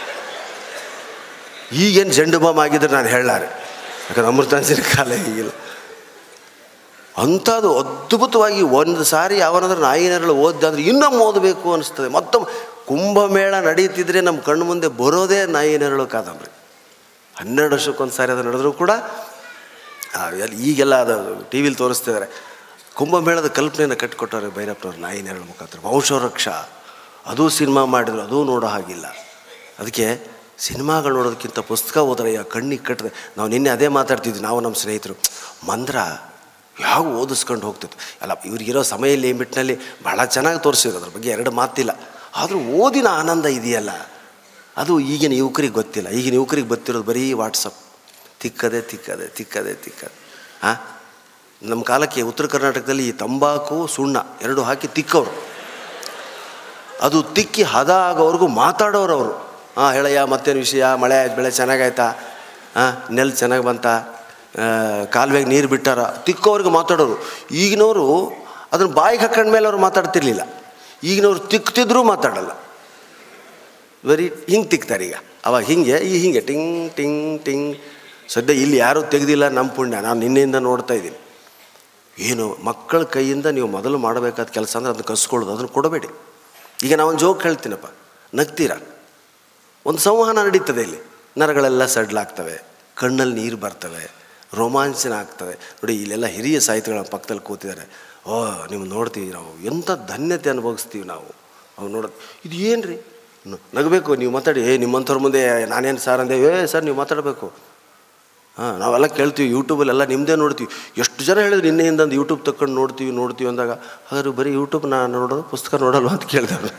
ಈಗೇನು ಜಂಡು ಬಾಂಬ್ ಆಗಿದ್ರೆ ನಾನು ಹೇಳಾರೆ ಯಾಕಂದ್ರೆ ಅಮೃತಾಂಜನ ಕಾಲ ಈಗಿಲ್ಲ ಅಂಥದ್ದು ಅದ್ಭುತವಾಗಿ ಒಂದು ಸಾರಿ ಯಾವನಾದ್ರೂ ನಾಯಿನರಳು ಓದ್ದಾದ್ರೆ ಇನ್ನೊಮ್ಮೆ ಓದಬೇಕು ಅನಿಸ್ತದೆ ಮತ್ತೊಮ್ಮೆ ಕುಂಭಮೇಳ ನಡೀತಿದ್ರೆ ನಮ್ಮ ಕಣ್ಣು ಮುಂದೆ ಬರೋದೇ ನಾಯಿನರಳು ಕಾದಂಬರಿ ಹನ್ನೆರಡು ವರ್ಷಕ್ಕೊಂದು ಸಾರಿ ಅದು ನಡೆದರೂ ಕೂಡ ಆ, ಎಲ್ಲಿ ಈಗೆಲ್ಲ ಅದು ಟಿ ವಿಲಿ ತೋರಿಸ್ತಿದ್ದಾರೆ ಕುಂಭಮೇಳದ ಕಲ್ಪನೆಯನ್ನು ಕಟ್ಟಿಕೊಟ್ಟವ್ರೆ ಭೈರಪ್ಪನವ್ರು ನಾಯಿನೆರಳು ಮುಖಾಂತರ ವಂಶವೃಕ್ಷ ಅದು ಸಿನಿಮಾ ಮಾಡಿದ್ರು ಅದೂ ನೋಡೋ ಹಾಗಿಲ್ಲ ಅದಕ್ಕೆ ಸಿನಿಮಾಗಳು ನೋಡೋದಕ್ಕಿಂತ ಪುಸ್ತಕ ಓದ್ರೆ ಯಾ ಕಣ್ಣಿಗೆ ಕಟ್ಟದೆ ನಾವು ನಿನ್ನೆ ಅದೇ ಮಾತಾಡ್ತಿದ್ವಿ ನಾವು ನಮ್ಮ ಸ್ನೇಹಿತರು ಮಂದ್ರ ಯಾವ ಓದಿಸ್ಕೊಂಡು ಹೋಗ್ತಿತ್ತು ಅಲ್ಲ ಇವ್ರಿಗಿರೋ ಸಮಯ ಲಿಮಿಟ್ನಲ್ಲಿ ಭಾಳ ಚೆನ್ನಾಗಿ ತೋರಿಸಿದ್ರು ಅದ್ರ ಬಗ್ಗೆ ಎರಡು ಮಾತಿಲ್ಲ ಆದರೂ ಓದಿನ ಆನಂದ ಇದೆಯಲ್ಲ ಅದು ಈಗಿನ ಯುವಕರಿಗೆ ಗೊತ್ತಿಲ್ಲ ಈಗಿನ ಯುವಕರಿಗೆ ಗೊತ್ತಿರೋದು ಬರೀ ವಾಟ್ಸಪ್ ತಿಕ್ಕದೆ ತಿಕ್ಕದೆ ತಿಕ್ಕದೆ ತಿಕ್ಕದೆ ಹಾಂ ನಮ್ಮ ಕಾಲಕ್ಕೆ ಉತ್ತರ ಕರ್ನಾಟಕದಲ್ಲಿ ಈ ತಂಬಾಕು ಸುಣ್ಣ ಎರಡು ಹಾಕಿ ತಿಕ್ಕವರು ಅದು ತಿಕ್ಕಿ ಹದ ಆಗೋವರೆಗೂ ಮಾತಾಡೋರು ಅವರು ಹಾಂ ಹೇಳಯ್ಯ ಮತ್ತೇನು ವಿಷಯ ಮಳೆ ಆಯ್ತು ಬೆಳೆ ಚೆನ್ನಾಗಾಯ್ತಾ ಹಾಂ ನೆಲ್ ಚೆನ್ನಾಗಿ ಬಂತ ಕಾಲುವೆಗೆ ನೀರು ಬಿಟ್ಟಾರ ತಿಕ್ಕೋವ್ರಿಗೆ ಮಾತಾಡೋರು ಈಗಿನವರು ಅದನ್ನು ಬಾಯಿಗೆ ಹಾಕೊಂಡ ಮೇಲೆ ಅವ್ರು ಮಾತಾಡ್ತಿರ್ಲಿಲ್ಲ ಈಗಿನವ್ರು ತಿಕ್ತಿದ್ರೂ ಮಾತಾಡಲ್ಲ ಬರೀ ಹಿಂಗೆ ತಿಕ್ತಾರೆ ಈಗ ಅವಾಗ ಹಿಂಗೆ ಈ ಹಿಂಗೆ ಟಿಂಗ್ ಟಿಂಗ್ ಟಿಂಗ್ ಸದ್ಯ ಇಲ್ಲಿ ಯಾರೂ ತೆಗೆದಿಲ್ಲ ನಮ್ಮ ಪುಣ್ಯ ನಾನು ನಿನ್ನೆಯಿಂದ ನೋಡ್ತಾ ಇದ್ದೀನಿ ಏನು ಮಕ್ಕಳ ಕೈಯಿಂದ ನೀವು ಮೊದಲು ಮಾಡಬೇಕಾದ ಕೆಲಸ ಅಂದರೆ ಅದನ್ನು ಕಸ್ಕೊಳ್ಳೋದು ಅದನ್ನು ಕೊಡಬೇಡಿ ಈಗ ನಾವೊಂದು ಜೋಕ್ ಹೇಳ್ತೀನಪ್ಪ ನಗ್ತೀರ ಒಂದು ಸಂವಹನ ನಡೀತದೆ ಇಲ್ಲಿ ನರಗಳೆಲ್ಲ ಸಡ್ಲಾಗ್ತವೆ ಕಣ್ಣಲ್ಲಿ ನೀರು ಬರ್ತವೆ ರೋಮಾಂಚನ ಆಗ್ತವೆ ನೋಡಿ ಇಲ್ಲೆಲ್ಲ ಹಿರಿಯ ಸಾಹಿತಿಗಳ ಪಕ್ಕದಲ್ಲಿ ಕೂತಿದ್ದಾರೆ ಓ ನೀವು ನೋಡ್ತೀವಿ ನಾವು ಎಂಥ ಧನ್ಯತೆ ಅನುಭವಿಸ್ತೀವಿ ನಾವು ಅವು ನೋಡೋದು ಇದು ಏನು ರೀ ನಗಬೇಕು ನೀವು ಮಾತಾಡಿ ಏ ನಿಮ್ಮಂಥವ್ರ ಮುಂದೆ ನಾನೇನು ಸರ್ ಅಂದೆ ಏ ಸರ್ ನೀವು ಮಾತಾಡಬೇಕು ಹಾಂ ನಾವೆಲ್ಲ ಕೇಳ್ತೀವಿ ಯೂಟ್ಯೂಬಲ್ಲೆಲ್ಲ ನಿಮ್ಮದೇ ನೋಡ್ತೀವಿ ಎಷ್ಟು ಜನ ಹೇಳಿದ್ರು ನಿನ್ನೆಯಿಂದ ಒಂದು ಯೂಟ್ಯೂಬ್ ತಗೊಂಡು ನೋಡ್ತೀವಿ ನೋಡ್ತೀವಿ ಅಂದಾಗ ಹಾಗಾದ್ರೆ ಬರೀ ಯೂಟ್ಯೂಬ್ ನಾನು ನೋಡೋದು ಪುಸ್ತಕ ನೋಡಲ್ವಾ ಅಂತ ಕೇಳಿದವರು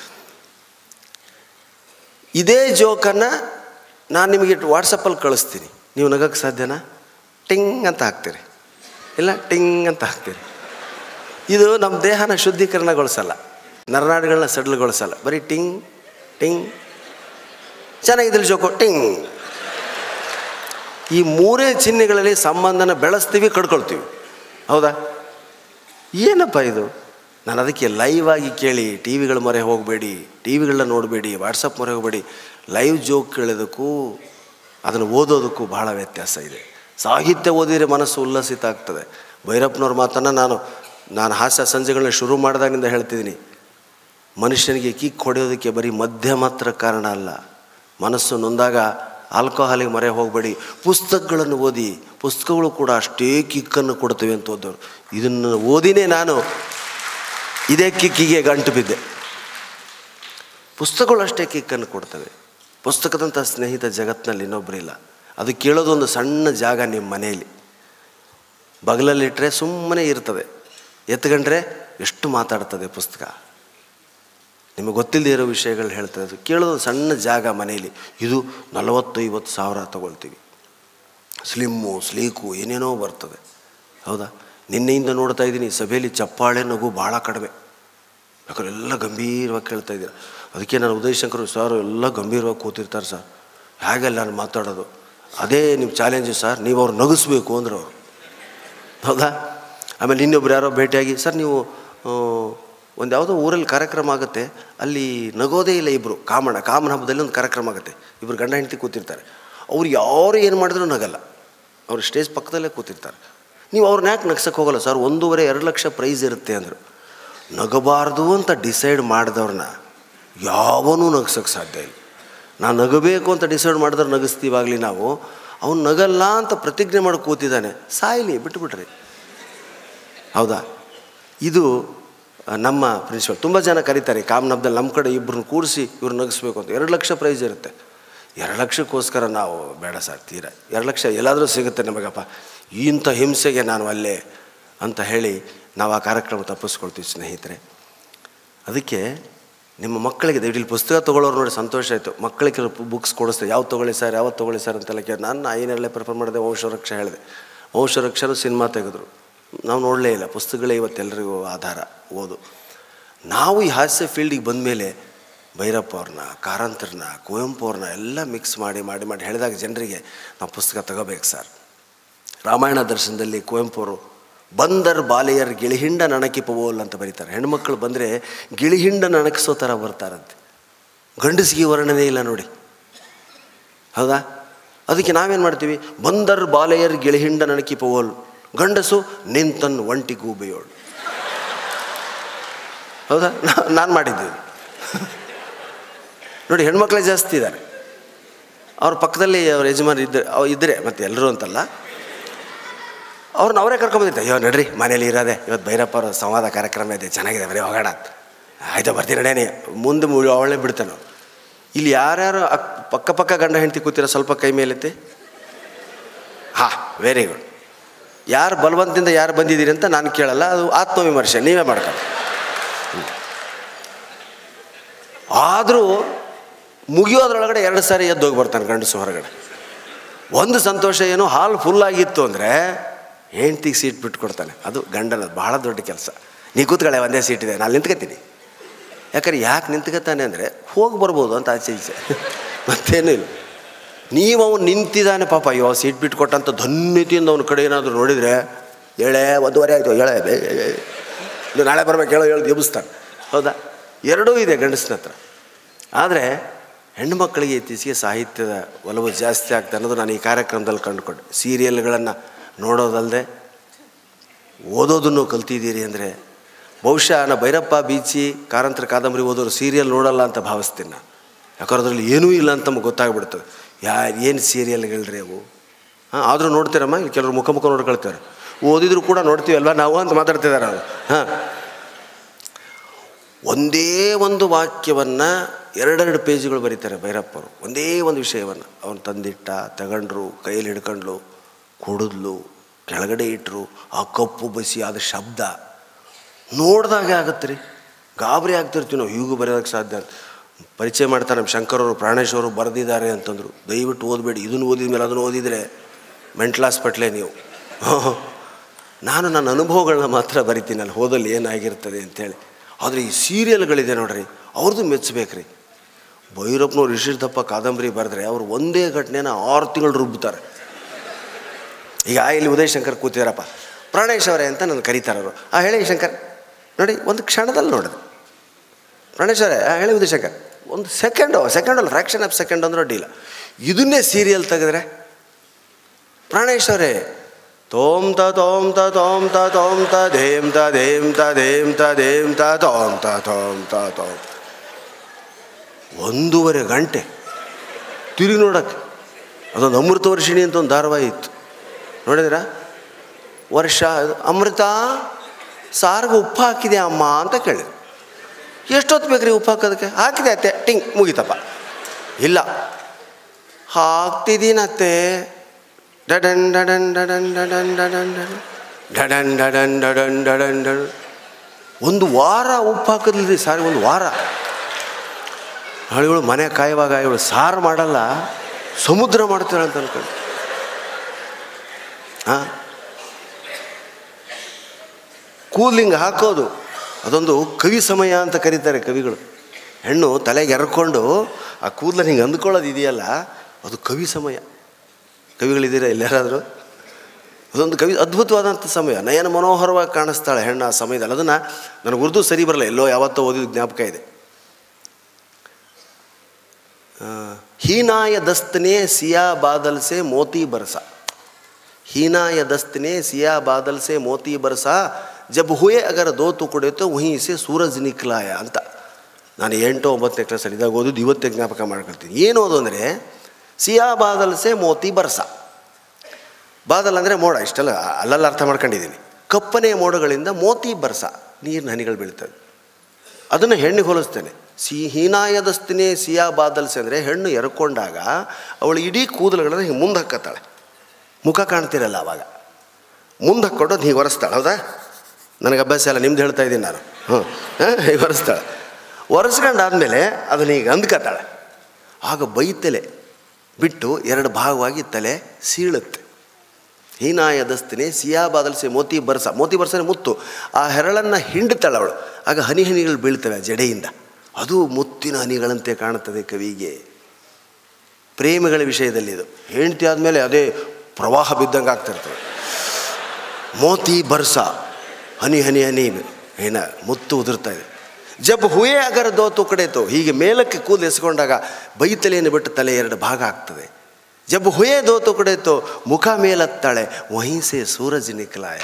ಇದೇ ಜೋಕನ್ನು ನಾನು ನಿಮಗೆ ವಾಟ್ಸಪ್ಪಲ್ಲಿ ಕಳಿಸ್ತೀನಿ ನೀವು ನಗಕ್ಕೆ ಸಾಧ್ಯನಾ ಟಿಂಗ್ ಅಂತ ಹಾಕ್ತೀರಿ ಇಲ್ಲ ಟಿಂಗ್ ಅಂತ ಹಾಕ್ತೀರಿ ಇದು ನಮ್ಮ ದೇಹನ ಶುದ್ಧೀಕರಣಗೊಳಿಸಲ್ಲ ನರನಾಡುಗಳನ್ನ ಸಡ್ಲುಗೊಳಿಸಲ್ಲ ಬರೀ ಟಿಂಗ್ ಟಿಂಗ್ ಚೆನ್ನಾಗಿದ್ದಲ್ಲಿ ಜೋಕು ಟಿಂಗ್ ಈ ಮೂರೇ ಚಿಹ್ನೆಗಳಲ್ಲಿ ಸಂಬಂಧನ ಬೆಳೆಸ್ತೀವಿ ಕಡ್ಕೊಳ್ತೀವಿ ಹೌದಾ ಏನಪ್ಪ ಇದು ನಾನು ಅದಕ್ಕೆ ಲೈವ್ ಆಗಿ ಕೇಳಿ ಟಿ ವಿಗಳ ಮೊರೆ ಹೋಗಬೇಡಿ ಟಿ ವಿಗಳನ್ನ ನೋಡಬೇಡಿ ವಾಟ್ಸಪ್ ಮೊರೆ ಹೋಗಬೇಡಿ ಲೈವ್ ಜೋಕ್ ಕೇಳೋದಕ್ಕೂ ಅದನ್ನು ಓದೋದಕ್ಕೂ ಬಹಳ ವ್ಯತ್ಯಾಸ ಇದೆ ಸಾಹಿತ್ಯ ಓದಿದರೆ ಮನಸ್ಸು ಉಲ್ಲಸಿತ ಆಗ್ತದೆ ಭೈರಪ್ಪನವ್ರ ಮಾತನ್ನು ನಾನು ನಾನು ಹಾಸ್ಯ ಸಂಜೆಗಳನ್ನ ಶುರು ಮಾಡಿದಾಗಿಂದ ಹೇಳ್ತಿದ್ದೀನಿ ಮನುಷ್ಯನಿಗೆ ಕಿಕ್ ಹೊಡೆಯೋದಕ್ಕೆ ಬರೀ ಮದ್ಯ ಮಾತ್ರ ಕಾರಣ ಅಲ್ಲ ಮನಸ್ಸು ನೊಂದಾಗ ಆಲ್ಕೋಹಾಲಿಗೆ ಮರೆ ಹೋಗಬೇಡಿ ಪುಸ್ತಕಗಳನ್ನು ಓದಿ ಪುಸ್ತಕಗಳು ಕೂಡ ಅಷ್ಟೇ ಕಿಕ್ಕನ್ನು ಕೊಡ್ತವೆ ಅಂತ ಓದೋರು ಇದನ್ನು ಓದಿನೇ ನಾನು ಇದೇ ಕಿಕ್ಕಿಗೆ ಗಂಟು ಬಿದ್ದೆ ಪುಸ್ತಕಗಳು ಅಷ್ಟೇ ಕಿಕ್ಕನ್ನು ಕೊಡ್ತವೆ ಪುಸ್ತಕದಂಥ ಸ್ನೇಹಿತ ಜಗತ್ತಿನಲ್ಲಿ ಇನ್ನೊಬ್ಬರಿಲ್ಲ ಅದು ಕೇಳೋದೊಂದು ಸಣ್ಣ ಜಾಗ ನಿಮ್ಮ ಮನೆಯಲ್ಲಿ ಬಗಲಲ್ಲಿಟ್ಟರೆ ಸುಮ್ಮನೆ ಇರ್ತದೆ ಎತ್ಕೊಂಡ್ರೆ ಎಷ್ಟು ಮಾತಾಡ್ತದೆ ಪುಸ್ತಕ ನಿಮಗೆ ಗೊತ್ತಿಲ್ಲದೆ ಇರೋ ವಿಷಯಗಳು ಹೇಳ್ತದೆ ಅದು ಕೇಳೋದು ಸಣ್ಣ ಜಾಗ ಮನೆಯಲ್ಲಿ ಇದು ನಲವತ್ತು ಐವತ್ತು ಸಾವಿರ ತಗೊಳ್ತೀವಿ ಸ್ಲಿಮ್ಮು ಸ್ಲೀಕು ಏನೇನೋ ಬರ್ತದೆ ಹೌದಾ ನಿನ್ನೆಯಿಂದ ನೋಡ್ತಾ ಇದ್ದೀನಿ ಸಭೆಯಲ್ಲಿ ಚಪ್ಪಾಳೆ ನಗು ಭಾಳ ಕಡಿಮೆ ಯಾಕಂದ್ರೆ ಎಲ್ಲ ಗಂಭೀರವಾಗಿ ಕೇಳ್ತಾ ಇದ್ದೀರ ಅದಕ್ಕೆ ನಾನು ಉದಯ್ ಶಂಕರ್ ಸರ್ ಎಲ್ಲ ಗಂಭೀರವಾಗಿ ಕೂತಿರ್ತಾರೆ ಸರ್ ಹೇಗೆ ನಾನು ಮಾತಾಡೋದು ಅದೇ ನಿಮ್ಮ ಚಾಲೆಂಜು ಸರ್ ನೀವು ಅವ್ರು ನಗಿಸ್ಬೇಕು ಅಂದ್ರೆ ಅವರು ಹೌದಾ ಆಮೇಲೆ ಇನ್ನೊಬ್ರು ಯಾರೋ ಭೇಟಿಯಾಗಿ ಸರ್ ನೀವು ಆ, ಒಂದು ಯಾವುದೋ ಊರಲ್ಲಿ ಕಾರ್ಯಕ್ರಮ ಆಗುತ್ತೆ ಅಲ್ಲಿ ನಗೋದೇ ಇಲ್ಲ ಇಬ್ಬರು ಕಾಮಣ ಕಾಮನ ಹಬ್ಬದಲ್ಲಿ ಒಂದು ಕಾರ್ಯಕ್ರಮ ಆಗುತ್ತೆ ಇಬ್ಬರು ಗಂಡ ಹೆಂಡತಿ ಕೂತಿರ್ತಾರೆ ಅವ್ರು ಯಾರು ಏನು ಮಾಡಿದ್ರೂ ನಗಲ್ಲ ಅವ್ರು ಸ್ಟೇಜ್ ಪಕ್ಕದಲ್ಲೇ ಕೂತಿರ್ತಾರೆ ನೀವು ಅವ್ರನ್ನ ಯಾಕೆ ನಗ್ಸಕ್ಕೆ ಹೋಗಲ್ಲ ಸರ್ ಒಂದೂವರೆ ಎರಡು ಲಕ್ಷ ಪ್ರೈಸ್ ಇರುತ್ತೆ ಅಂದರು ನಗಬಾರ್ದು ಅಂತ ಡಿಸೈಡ್ ಮಾಡಿದವ್ರನ್ನ ಯಾವನೂ ನಗ್ಸೋಕ್ಕೆ ಸಾಧ್ಯ ಇಲ್ಲ ನಾನು ನಗಬೇಕು ಅಂತ ಡಿಸೈಡ್ ಮಾಡಿದ್ರೆ ನಗಿಸ್ತೀವಾಗಲಿ ನಾವು ಅವ್ನು ನಗಲ್ಲ ಅಂತ ಪ್ರತಿಜ್ಞೆ ಮಾಡಿ ಕೂತಿದ್ದಾನೆ ಸಾಯಲಿ ಬಿಟ್ಟುಬಿಟ್ರಿ ಹೌದಾ ಇದು ಆ, ನಮ್ಮ ಪ್ರಿನ್ಸಿಪಲ್ ತುಂಬ ಜನ ಕರೀತಾರೆ ಕಾಮನಬ್ದಲ್ಲಿ ನಮ್ಮ ಕಡೆ ಇಬ್ಬರನ್ನ ಕೂಡಿಸಿ ಇವ್ರು ನಗಿಸ್ಬೇಕು ಅಂತ ಎರಡು ಲಕ್ಷ ಪ್ರೈಸ್ ಇರುತ್ತೆ ಎರಡು ಲಕ್ಷಕ್ಕೋಸ್ಕರ ನಾವು ಬೇಡ ಸರ್ ತೀರ ಎರಡು ಲಕ್ಷ ಎಲ್ಲಾದರೂ ಸಿಗುತ್ತೆ ನಮಗಪ್ಪ ಇಂಥ ಹಿಂಸೆಗೆ ನಾನು ಅಲ್ಲೇ ಅಂತ ಹೇಳಿ ನಾವು ಆ ಕಾರ್ಯಕ್ರಮ ತಪ್ಪಿಸ್ಕೊಳ್ತೀವಿ ಸ್ನೇಹಿತರೆ ಅದಕ್ಕೆ ನಿಮ್ಮ ಮಕ್ಕಳಿಗೆ ದಯವಿಟ್ಟು ಇಲ್ಲಿ ಪುಸ್ತಕ ತೊಗೊಳ್ಳೋರು ನೋಡಿ ಸಂತೋಷ ಆಯಿತು ಮಕ್ಕಳಿಗೆ ಕೆಲವು ಬುಕ್ಸ್ ಕೊಡಿಸ್ತಾರೆ ಯಾವ್ದು ತೊಗೊಳ್ಳಿ ಸರ್ ಯಾವತ್ತು ತೊಗೊಳ್ಳಿ ಸರ್ ಅಂತೆಲ್ಲ ಕೇಳಿ ನಾನು ಐನರಲ್ಲೇ ಪ್ರಿಫರ್ ಮಾಡಿದೆ ವಂಶವೃಕ್ಷ ಹೇಳಿದೆ ವಂಶವೃಕ್ಷರು ಸಿನಿಮಾ ತೆಗೆದ್ರು ನಾವು ನೋಡಲೇ ಇಲ್ಲ ಪುಸ್ತಕಗಳೇ ಇವತ್ತೆಲ್ಲರಿಗೂ ಆಧಾರ ಓದು ನಾವು ಈ ಹಾಸ್ಯ ಫೀಲ್ಡಿಗೆ ಬಂದಮೇಲೆ ಭೈರಪ್ಪ ಅವ್ರನ್ನ ಕಾರಂತರನ್ನ ಕುವೆಂಪು ಅವ್ರನ್ನ ಎಲ್ಲ ಮಿಕ್ಸ್ ಮಾಡಿ ಮಾಡಿ ಮಾಡಿ ಹೇಳಿದಾಗ ಜನರಿಗೆ ನಾವು ಪುಸ್ತಕ ತಗೋಬೇಕು ಸರ್ ರಾಮಾಯಣ ದರ್ಶನದಲ್ಲಿ ಕುವೆಂಪು ಅವರು ಬಂದರ್ ಬಾಲೆಯರ್ ಗಿಳಿಹಿಂಡ ನಣಕಿ ಪವೋಲ್ ಅಂತ ಬರೀತಾರೆ ಹೆಣ್ಮಕ್ಳು ಬಂದರೆ ಗಿಳಿಹಿಂಡ ನಣಕಿಸೋ ಥರ ಬರ್ತಾರಂತೆ ಗಂಡಸಿಗೆ ವರ್ಣನೆ ಇಲ್ಲ ನೋಡಿ ಹೌದಾ ಅದಕ್ಕೆ ನಾವೇನು ಮಾಡ್ತೀವಿ ಬಂದರ್ ಬಾಲೆಯರ್ ಗಿಳಿಹಿಂಡ ನಣಕಿ ಪವೋಲ್ ಗಂಡಸು ನಿಂತನ್ ಒಂಟಿ ಗೂಬೆಯೋಳು ಹೌದಾ ನಾನು ಮಾಡಿದ್ದೀನಿ ನೋಡಿ ಹೆಣ್ಮಕ್ಳೇ ಜಾಸ್ತಿ ಇದ್ದಾರೆ ಅವ್ರ ಪಕ್ಕದಲ್ಲಿ ಅವ್ರ ಯಜಮಾನ ಇದ್ದರೆ ಅವ್ ಇದ್ದರೆ ಮತ್ತು ಎಲ್ಲರೂ ಅಂತಲ್ಲ ಅವ್ರನ್ನ ಅವರೇ ಕರ್ಕೊಂಬಂದಿರ್ತಾರೆ ಅಯ್ಯೋ ನಡ್ರಿ ಮನೇಲಿ ಇರೋದೆ ಇವತ್ತು ಭೈರಪ್ಪ ಅವ್ರ ಸಂವಾದ ಕಾರ್ಯಕ್ರಮ ಇದೆ ಚೆನ್ನಾಗಿದೆ ಬರೀ ಹೋಗೋಣ ಅಂತ. ಆಯ್ತು ಬರ್ತೀನಿ ನಡೇನಿ ಮುಂದೆ ಮು ಅವಳೇ ಬಿಡ್ತಾನೆ ಇಲ್ಲಿ ಯಾರ್ಯಾರು ಅಕ್ ಪಕ್ಕ ಪಕ್ಕ ಗಂಡ ಹೆಂಡತಿ ಕೂತಿರೋ ಸ್ವಲ್ಪ ಕೈ ಮೇಲೆತ್ತಿ ಹಾಂ ವೆರಿ ಗುಡ್ ಯಾರು ಬಲವಂತದಿಂದ ಯಾರು ಬಂದಿದ್ದೀರಿ ಅಂತ ನಾನು ಕೇಳಲ್ಲ ಅದು ಆತ್ಮವಿಮರ್ಶೆ ನೀವೇ ಮಾಡ್ಕೊಳ್ಳಿ ಆದರೂ ಮುಗಿಯೋದ್ರೊಳಗಡೆ ಎರಡು ಸಾರಿ ಎದ್ದು ಹೋಗಿ ಬರ್ತಾನೆ ಗಂಡಸು ಹೊರಗಡೆ ಒಂದು ಸಂತೋಷ ಏನು ಹಾಲ್ ಫುಲ್ ಆಗಿತ್ತು ಅಂದರೆ ಹೆಂಡ್ತಿಗೆ ಸೀಟ್ ಬಿಟ್ಕೊಡ್ತಾನೆ ಅದು ಗಂಡನ ಬಹಳ ದೊಡ್ಡ ಕೆಲಸ ನೀ ಕೂತ್ಕೊಳ್ಳೆ ಒಂದೇ ಸೀಟ್ ಇದೆ ನಾನು ನಿಂತ್ಕೊತೀನಿ ಯಾಕಂದ್ರೆ ಯಾಕೆ ನಿಂತ್ಕೊತಾನೆ ಅಂದರೆ ಹೋಗಿ ಬರ್ಬೋದು ಅಂತ ಆಚೆ ಈಚೆ ಮತ್ತೇನೂ ಇಲ್ಲ ನೀವು ಅವನು ನಿಂತಿದ್ದಾನೆ ಪಾಪ ಅಯ್ಯೋ ಸೀಟ್ ಬಿಟ್ಕೊಟ್ಟಂತ ಧನ್ಯತೆಯಿಂದ ಅವನ ಕಡೆ ಏನಾದರೂ ನೋಡಿದರೆ ಏಳೆ ಒಂದೂವರೆ ಆಯಿತು ಏಳೆ ಬೇ ಇದು ನಾಳೆ ಬರ್ಬೇಕು ಹೇಳೋ ಹೇಳಿ ಎಬ್ಬಿಸ್ತಾನೆ ಹೌದಾ ಎರಡೂ ಇದೆ ಗಂಡಸನ ಹತ್ರ ಆದರೆ ಹೆಣ್ಣುಮಕ್ಕಳಿಗೆ ಇತ್ತೀಚೆಗೆ ಸಾಹಿತ್ಯದ ಒಲವು ಜಾಸ್ತಿ ಆಗ್ತಾ ಅನ್ನೋದು ನಾನು ಈ ಕಾರ್ಯಕ್ರಮದಲ್ಲಿ ಕಂಡುಕೊಂಡೆ ಸೀರಿಯಲ್ಗಳನ್ನು ನೋಡೋದಲ್ಲದೆ ಓದೋದನ್ನು ಕಲ್ತಿದ್ದೀರಿ ಅಂದರೆ ಬಹುಶಃ ನಾ ಭೈರಪ್ಪ ಬೀಚಿ ಕಾರಂತರ ಕಾದಂಬರಿ ಓದೋರು ಸೀರಿಯಲ್ ನೋಡಲ್ಲ ಅಂತ ಭಾವಿಸ್ತೀನಿ ನಾನು ಯಾಕಂದ್ರೆ ಅದರಲ್ಲಿ ಏನೂ ಇಲ್ಲ ಅಂತ ನಮ್ಗೆ ಗೊತ್ತಾಗ್ಬಿಡ್ತದೆ ಯಾ ಏನು ಸೀರಿಯಲ್ಗಳ್ರಿ ಅವು ಹಾಂ ಆದರೂ ನೋಡ್ತೀರಮ್ಮ ಇಲ್ಲಿ ಕೆಲವರು ಮುಖ ಮುಖ ನೋಡ್ಕೊಳ್ತಾರೆ ಓದಿದ್ರು ಕೂಡ ನೋಡ್ತೀವಲ್ವ ನಾವು ಅಂತ ಮಾತಾಡ್ತಿದ್ದಾರೆ ಅವರು ಹಾಂ ಒಂದೇ ಒಂದು ವಾಕ್ಯವನ್ನು ಎರಡೆರಡು ಪೇಜ್ಗಳು ಬರೀತಾರೆ ಭೈರಪ್ಪರು ಒಂದೇ ಒಂದು ವಿಷಯವನ್ನು ಅವನು ತಂದಿಟ್ಟ ತಗೊಂಡ್ರು ಕೈಯಲ್ಲಿ ಹಿಡ್ಕೊಂಡ್ಲು ಕುಡಿದ್ಲು ಕೆಳಗಡೆ ಇಟ್ಟರು ಆ ಕಪ್ಪು ಬಸಿ ಆದ ಶಬ್ದ ನೋಡ್ದಾಗೆ ಆಗತ್ತೆ ರೀ ಗಾಬರಿ ಆಗ್ತಿರ್ತೀವಿ ನಾವು ಹೀಗೂ ಬರೆಯೋದಕ್ಕೆ ಸಾಧ್ಯ ಅಂತ. ಪರಿಚಯ ಮಾಡ್ತಾರೆ ನಮ್ಮ ಶಂಕರವರು ಪ್ರಾಣೇಶ್ ಅವರು ಬರೆದಿದ್ದಾರೆ ಅಂತಂದರು ದಯವಿಟ್ಟು ಓದಬೇಡಿ ಇದನ್ನು ಓದಿದ ಮೇಲೆ ಅದನ್ನು ಓದಿದರೆ ಮೆಂಟಲ್ ಹಾಸ್ಪಿಟ್ಲೇ ನೀವು ನಾನು ನನ್ನ ಅನುಭವಗಳನ್ನ ಮಾತ್ರ ಬರಿತೀನಿ ಅಲ್ಲಿ ಹೋದಲ್ಲಿ ಏನಾಗಿರ್ತದೆ ಅಂತೇಳಿ ಆದರೆ ಈ ಸೀರಿಯಲ್ಗಳಿದೆ ನೋಡ್ರಿ ಅವ್ರದ್ದು ಮೆಚ್ಚಬೇಕ್ರಿ ಭೈರಪ್ಪನವ್ರು ಇಶಿರ್ದಪ್ಪ ಕಾದಂಬರಿ ಬರೆದ್ರೆ ಅವರು ಒಂದೇ ಘಟನೆನ ಆರು ತಿಂಗಳು ರುಬ್ತಾರೆ ಈಗ ಇಲ್ಲಿ ಉದಯ್ ಶಂಕರ್ ಕೂತಿದಾರಪ್ಪ ಪ್ರಾಣೇಶ್ ಅವರೇ ಅಂತ ನನ್ನ ಕರೀತಾರೆ ಅವರು ಆ ಹೇಳಿ ಶಂಕರ್ ನೋಡಿ ಒಂದು ಕ್ಷಣದಲ್ಲಿ ನೋಡಿದೆ ಪ್ರಾಣೇಶ್ ಅವರೇ ಆ ಹೇಳಿ ಉದಯ್ ಶಂಕರ್ ಒಂದು ಸೆಕೆಂಡು ಸೆಕೆಂಡ್ ಅಲ್ಲ ಫ್ರ್ಯಾಕ್ಷನ್ ಆಫ್ ಸೆಕೆಂಡ್ ಅಂದ್ರೆ ಅಡ್ಡಿಲ್ಲ ಇದನ್ನೇ ಸೀರಿಯಲ್ ತೆಗೆದ್ರೆ ಪ್ರಾಣೇಶ್ ಅವರೇ ತೋಮ್ ತ ತೋಮ್ ತ ತೋಮ್ ತ ತೋಮ್ ತ ಧೇಮ್ ತ ಧೇಮ್ ತ ಧೇಮ್ ತ ಧೇಮ್ ತ ತೋಮ್ ತ ತೋಮ್ ತ ತೋಮ್ ಒಂದೂವರೆ ಗಂಟೆ ತಿರುಗಿ ನೋಡಕ್ಕೆ ಅದೊಂದು ಅಮೃತ ವರ್ಷಿಣಿ ಅಂತ ಒಂದು ಧಾರಾವಾಹಿ ಇತ್ತು ನೋಡಿದ್ರಾ ವರ್ಷ ಅಮೃತ ಸಾರಿಗೆ ಉಪ್ಪು ಹಾಕಿದೆ ಅಮ್ಮ ಅಂತ ಕೇಳಿ ಎಷ್ಟೊತ್ತು ಬೇಕ್ರಿ ಉಪ್ಪು ಹಾಕೋದಕ್ಕೆ ಹಾಕಿದೆ ಅತ್ತೆ ಟಿಂಗ್ ಮುಗೀತಪ್ಪ ಇಲ್ಲ ಹಾಕ್ತಿದ್ದೀನತ್ತೆ ಡಡನ್ ಡಡನ್ ಡಡನ್ ಡಡನ್ ಡಡನ್ ಡಡನ್ ಡಡನ್ ಡಡನ್ ಡಡನ್ ಡಡನ್ ಒಂದು ವಾರ ಉಪ್ಪು ಹಾಕಿದ್ರಿ ಸಾರಿಗೆ ಒಂದು ವಾರ ಇವಳು ಮನೆ ಕಾಯುವಾಗ ಇವಳು ಸಾರು ಮಾಡಲ್ಲ ಸಮುದ್ರ ಮಾಡ್ತಾಳೆ ಅಂತ ಅನ್ಕೊಂಡು ಹಾಂ ಕೂದಲಿಂಗ್ ಹಾಕೋದು ಅದೊಂದು ಕವಿ ಸಮಯ ಅಂತ ಕರೀತಾರೆ ಕವಿಗಳು ಹೆಣ್ಣು ತಲೆಗೆ ಎರ್ಕೊಂಡು ಆ ಕೂದಲ ಹಿಂಗೆ ಅಂದ್ಕೊಳ್ಳೋದು ಇದೆಯಲ್ಲ ಅದು ಕವಿ ಸಮಯ ಕವಿಗಳಿದ್ದೀರಾ ಎಲ್ಲಾರಾದರೂ ಅದೊಂದು ಕವಿ ಅದ್ಭುತವಾದಂಥ ಸಮಯ ನಯನ ಮನೋಹರವಾಗಿ ಕಾಣಿಸ್ತಾಳೆ ಹೆಣ್ಣು ಆ ಸಮಯದಲ್ಲಿ ಅದನ್ನು ನನಗೆ ಉರ್ದು ಸರಿ ಬರಲ್ಲ ಎಲ್ಲೋ ಯಾವತ್ತೋ ಓದಿದ ಜ್ಞಾಪಕ ಇದೆ ಆ, ಹೀನಾಯ ದಸ್ತನೆ ಸಿಯಾ ಬಾದಲ್ ಸೆ ಮೋತಿ ಬರ್ಸ ಹೀನಾಯ ದಸ್ತನೆ ಸಿಯಾ ಬಾದಲ್ ಸೆ ಮೋತಿ ಬರ್ಸ ಜಬ್ ಹುಯೆ ಅಗರ ದೋ ತುಕುಡೆ ತೋ ವहीं से ಸೂರಜ್ ನಿಕ್ಲಾಯ ಅಂತ ನಾನು ಎಂಟು ಒಂಬತ್ತನೇ ಕ್ಲಾಸಲ್ಲಿ ಇದಾಗ ಓದಿದ್ದು ಇವತ್ತೇ ಜ್ಞಾಪಕ ಮಾಡ್ಕೊಳ್ತೀನಿ ಏನು ಅದು ಅಂದರೆ ಸಿಯಾ ಬಾದಲ್ ಸೆ ಮೋತಿ ಬರ್ಸ ಬಾದಲ್ ಅಂದರೆ ಮೋಡ ಇಷ್ಟೆಲ್ಲ ಅಲ್ಲೆಲ್ಲ ಅರ್ಥ ಮಾಡ್ಕೊಂಡಿದ್ದೀನಿ ಕಪ್ಪನೆ ಮೋಡಗಳಿಂದ ಮೋತಿ ಬರ್ಸ ನೀರಿನ ಹನಿಗಳು ಬೀಳ್ತವೆ ಅದನ್ನು ಹೆಣ್ಣಿಗೆ ಹೋಲಿಸ್ತೇನೆ ಸಿ ಹೀನಾಯದಸ್ತಿನೇ ಸಿಯಾ ಬಾದಲ್ಸೆ ಅಂದರೆ ಹೆಣ್ಣು ಎರ್ಕೊಂಡಾಗ ಅವಳು ಇಡೀ ಕೂದಲುಗಳನ್ನು ಹಿಂಗೆ ಮುಂದೆ ಹಾಕತ್ತಾಳೆ ಮುಖ ಕಾಣ್ತಿರಲ್ಲ ಅವಾಗ ಮುಂದೆ ಹಾಕ್ಕೊಂಡು ಅದು ಹೀಗೆ ಒರೆಸ್ತಾಳೆ ಹೌದಾ ನನಗೆ ಅಭ್ಯಾಸ ಎಲ್ಲ ನಿಮ್ದು ಹೇಳ್ತಾ ಇದ್ದೀನಿ ನಾನು ಹ್ಞೂ ಹೀಗೆ ಒರೆಸ್ತಾಳೆ ಒರೆಸ್ಕೊಂಡಾದ್ಮೇಲೆ ಅದನ್ನ ಹೀಗೆ ಅಂದ್ಕತ್ತಾಳೆ ಆಗ ಬೈತಲೆ ಬಿಟ್ಟು ಎರಡು ಭಾಗವಾಗಿ ತಲೆ ಸೀಳುತ್ತೆ ಹೀನಾಯ ದಸ್ತಿನಿ ಸಿಯಾ ಬಾದಲ್ಸೆ ಮೋತಿ ಬರ್ಸ ಮೋತಿ ಬರ್ಸನೆ ಮುತ್ತು ಆ ಹೆರಳನ್ನು ಹಿಂಡ್ತಾಳೆ ಅವಳು ಆಗ ಹನಿ ಹನಿಗಳು ಬೀಳ್ತವೆ ಆ ಜಡೆಯಿಂದ ಅದು ಮುತ್ತಿನ ಹನಿಗಳಂತೆ ಕಾಣುತ್ತದೆ ಕವಿಗೆ ಪ್ರೇಮಿಗಳ ವಿಷಯದಲ್ಲಿ ಇದು ಹೆಂಡತಿ ಆದಮೇಲೆ ಅದೇ ಪ್ರವಾಹ ಬಿದ್ದಂಗೆ ಆಗ್ತಿರ್ತವೆ ಮೋತಿ ಬರ್ಸ ಹನಿ ಹನಿ ಹನಿ ಏನ ಮುತ್ತು ಉದುರ್ತಾ ಇದೆ ಜಬ್ ಹುಯೇ ಅಗರ ದೋತು ಕಡೆತು ಹೀಗೆ ಮೇಲಕ್ಕೆ ಕೂದಲು ಎಸ್ಕೊಂಡಾಗ ಬೈತಲೆಯನ್ನು ಬಿಟ್ಟು ತಲೆ ಎರಡು ಭಾಗ ಆಗ್ತದೆ ಜಬ್ ಹುಯೇ ದೋತು ಕಡೆತು ಮುಖ ಮೇಲತ್ತಾಳೆ ವಹಿಸೆ ಸೂರಜ್ ನಿಕ್ಲಾಯ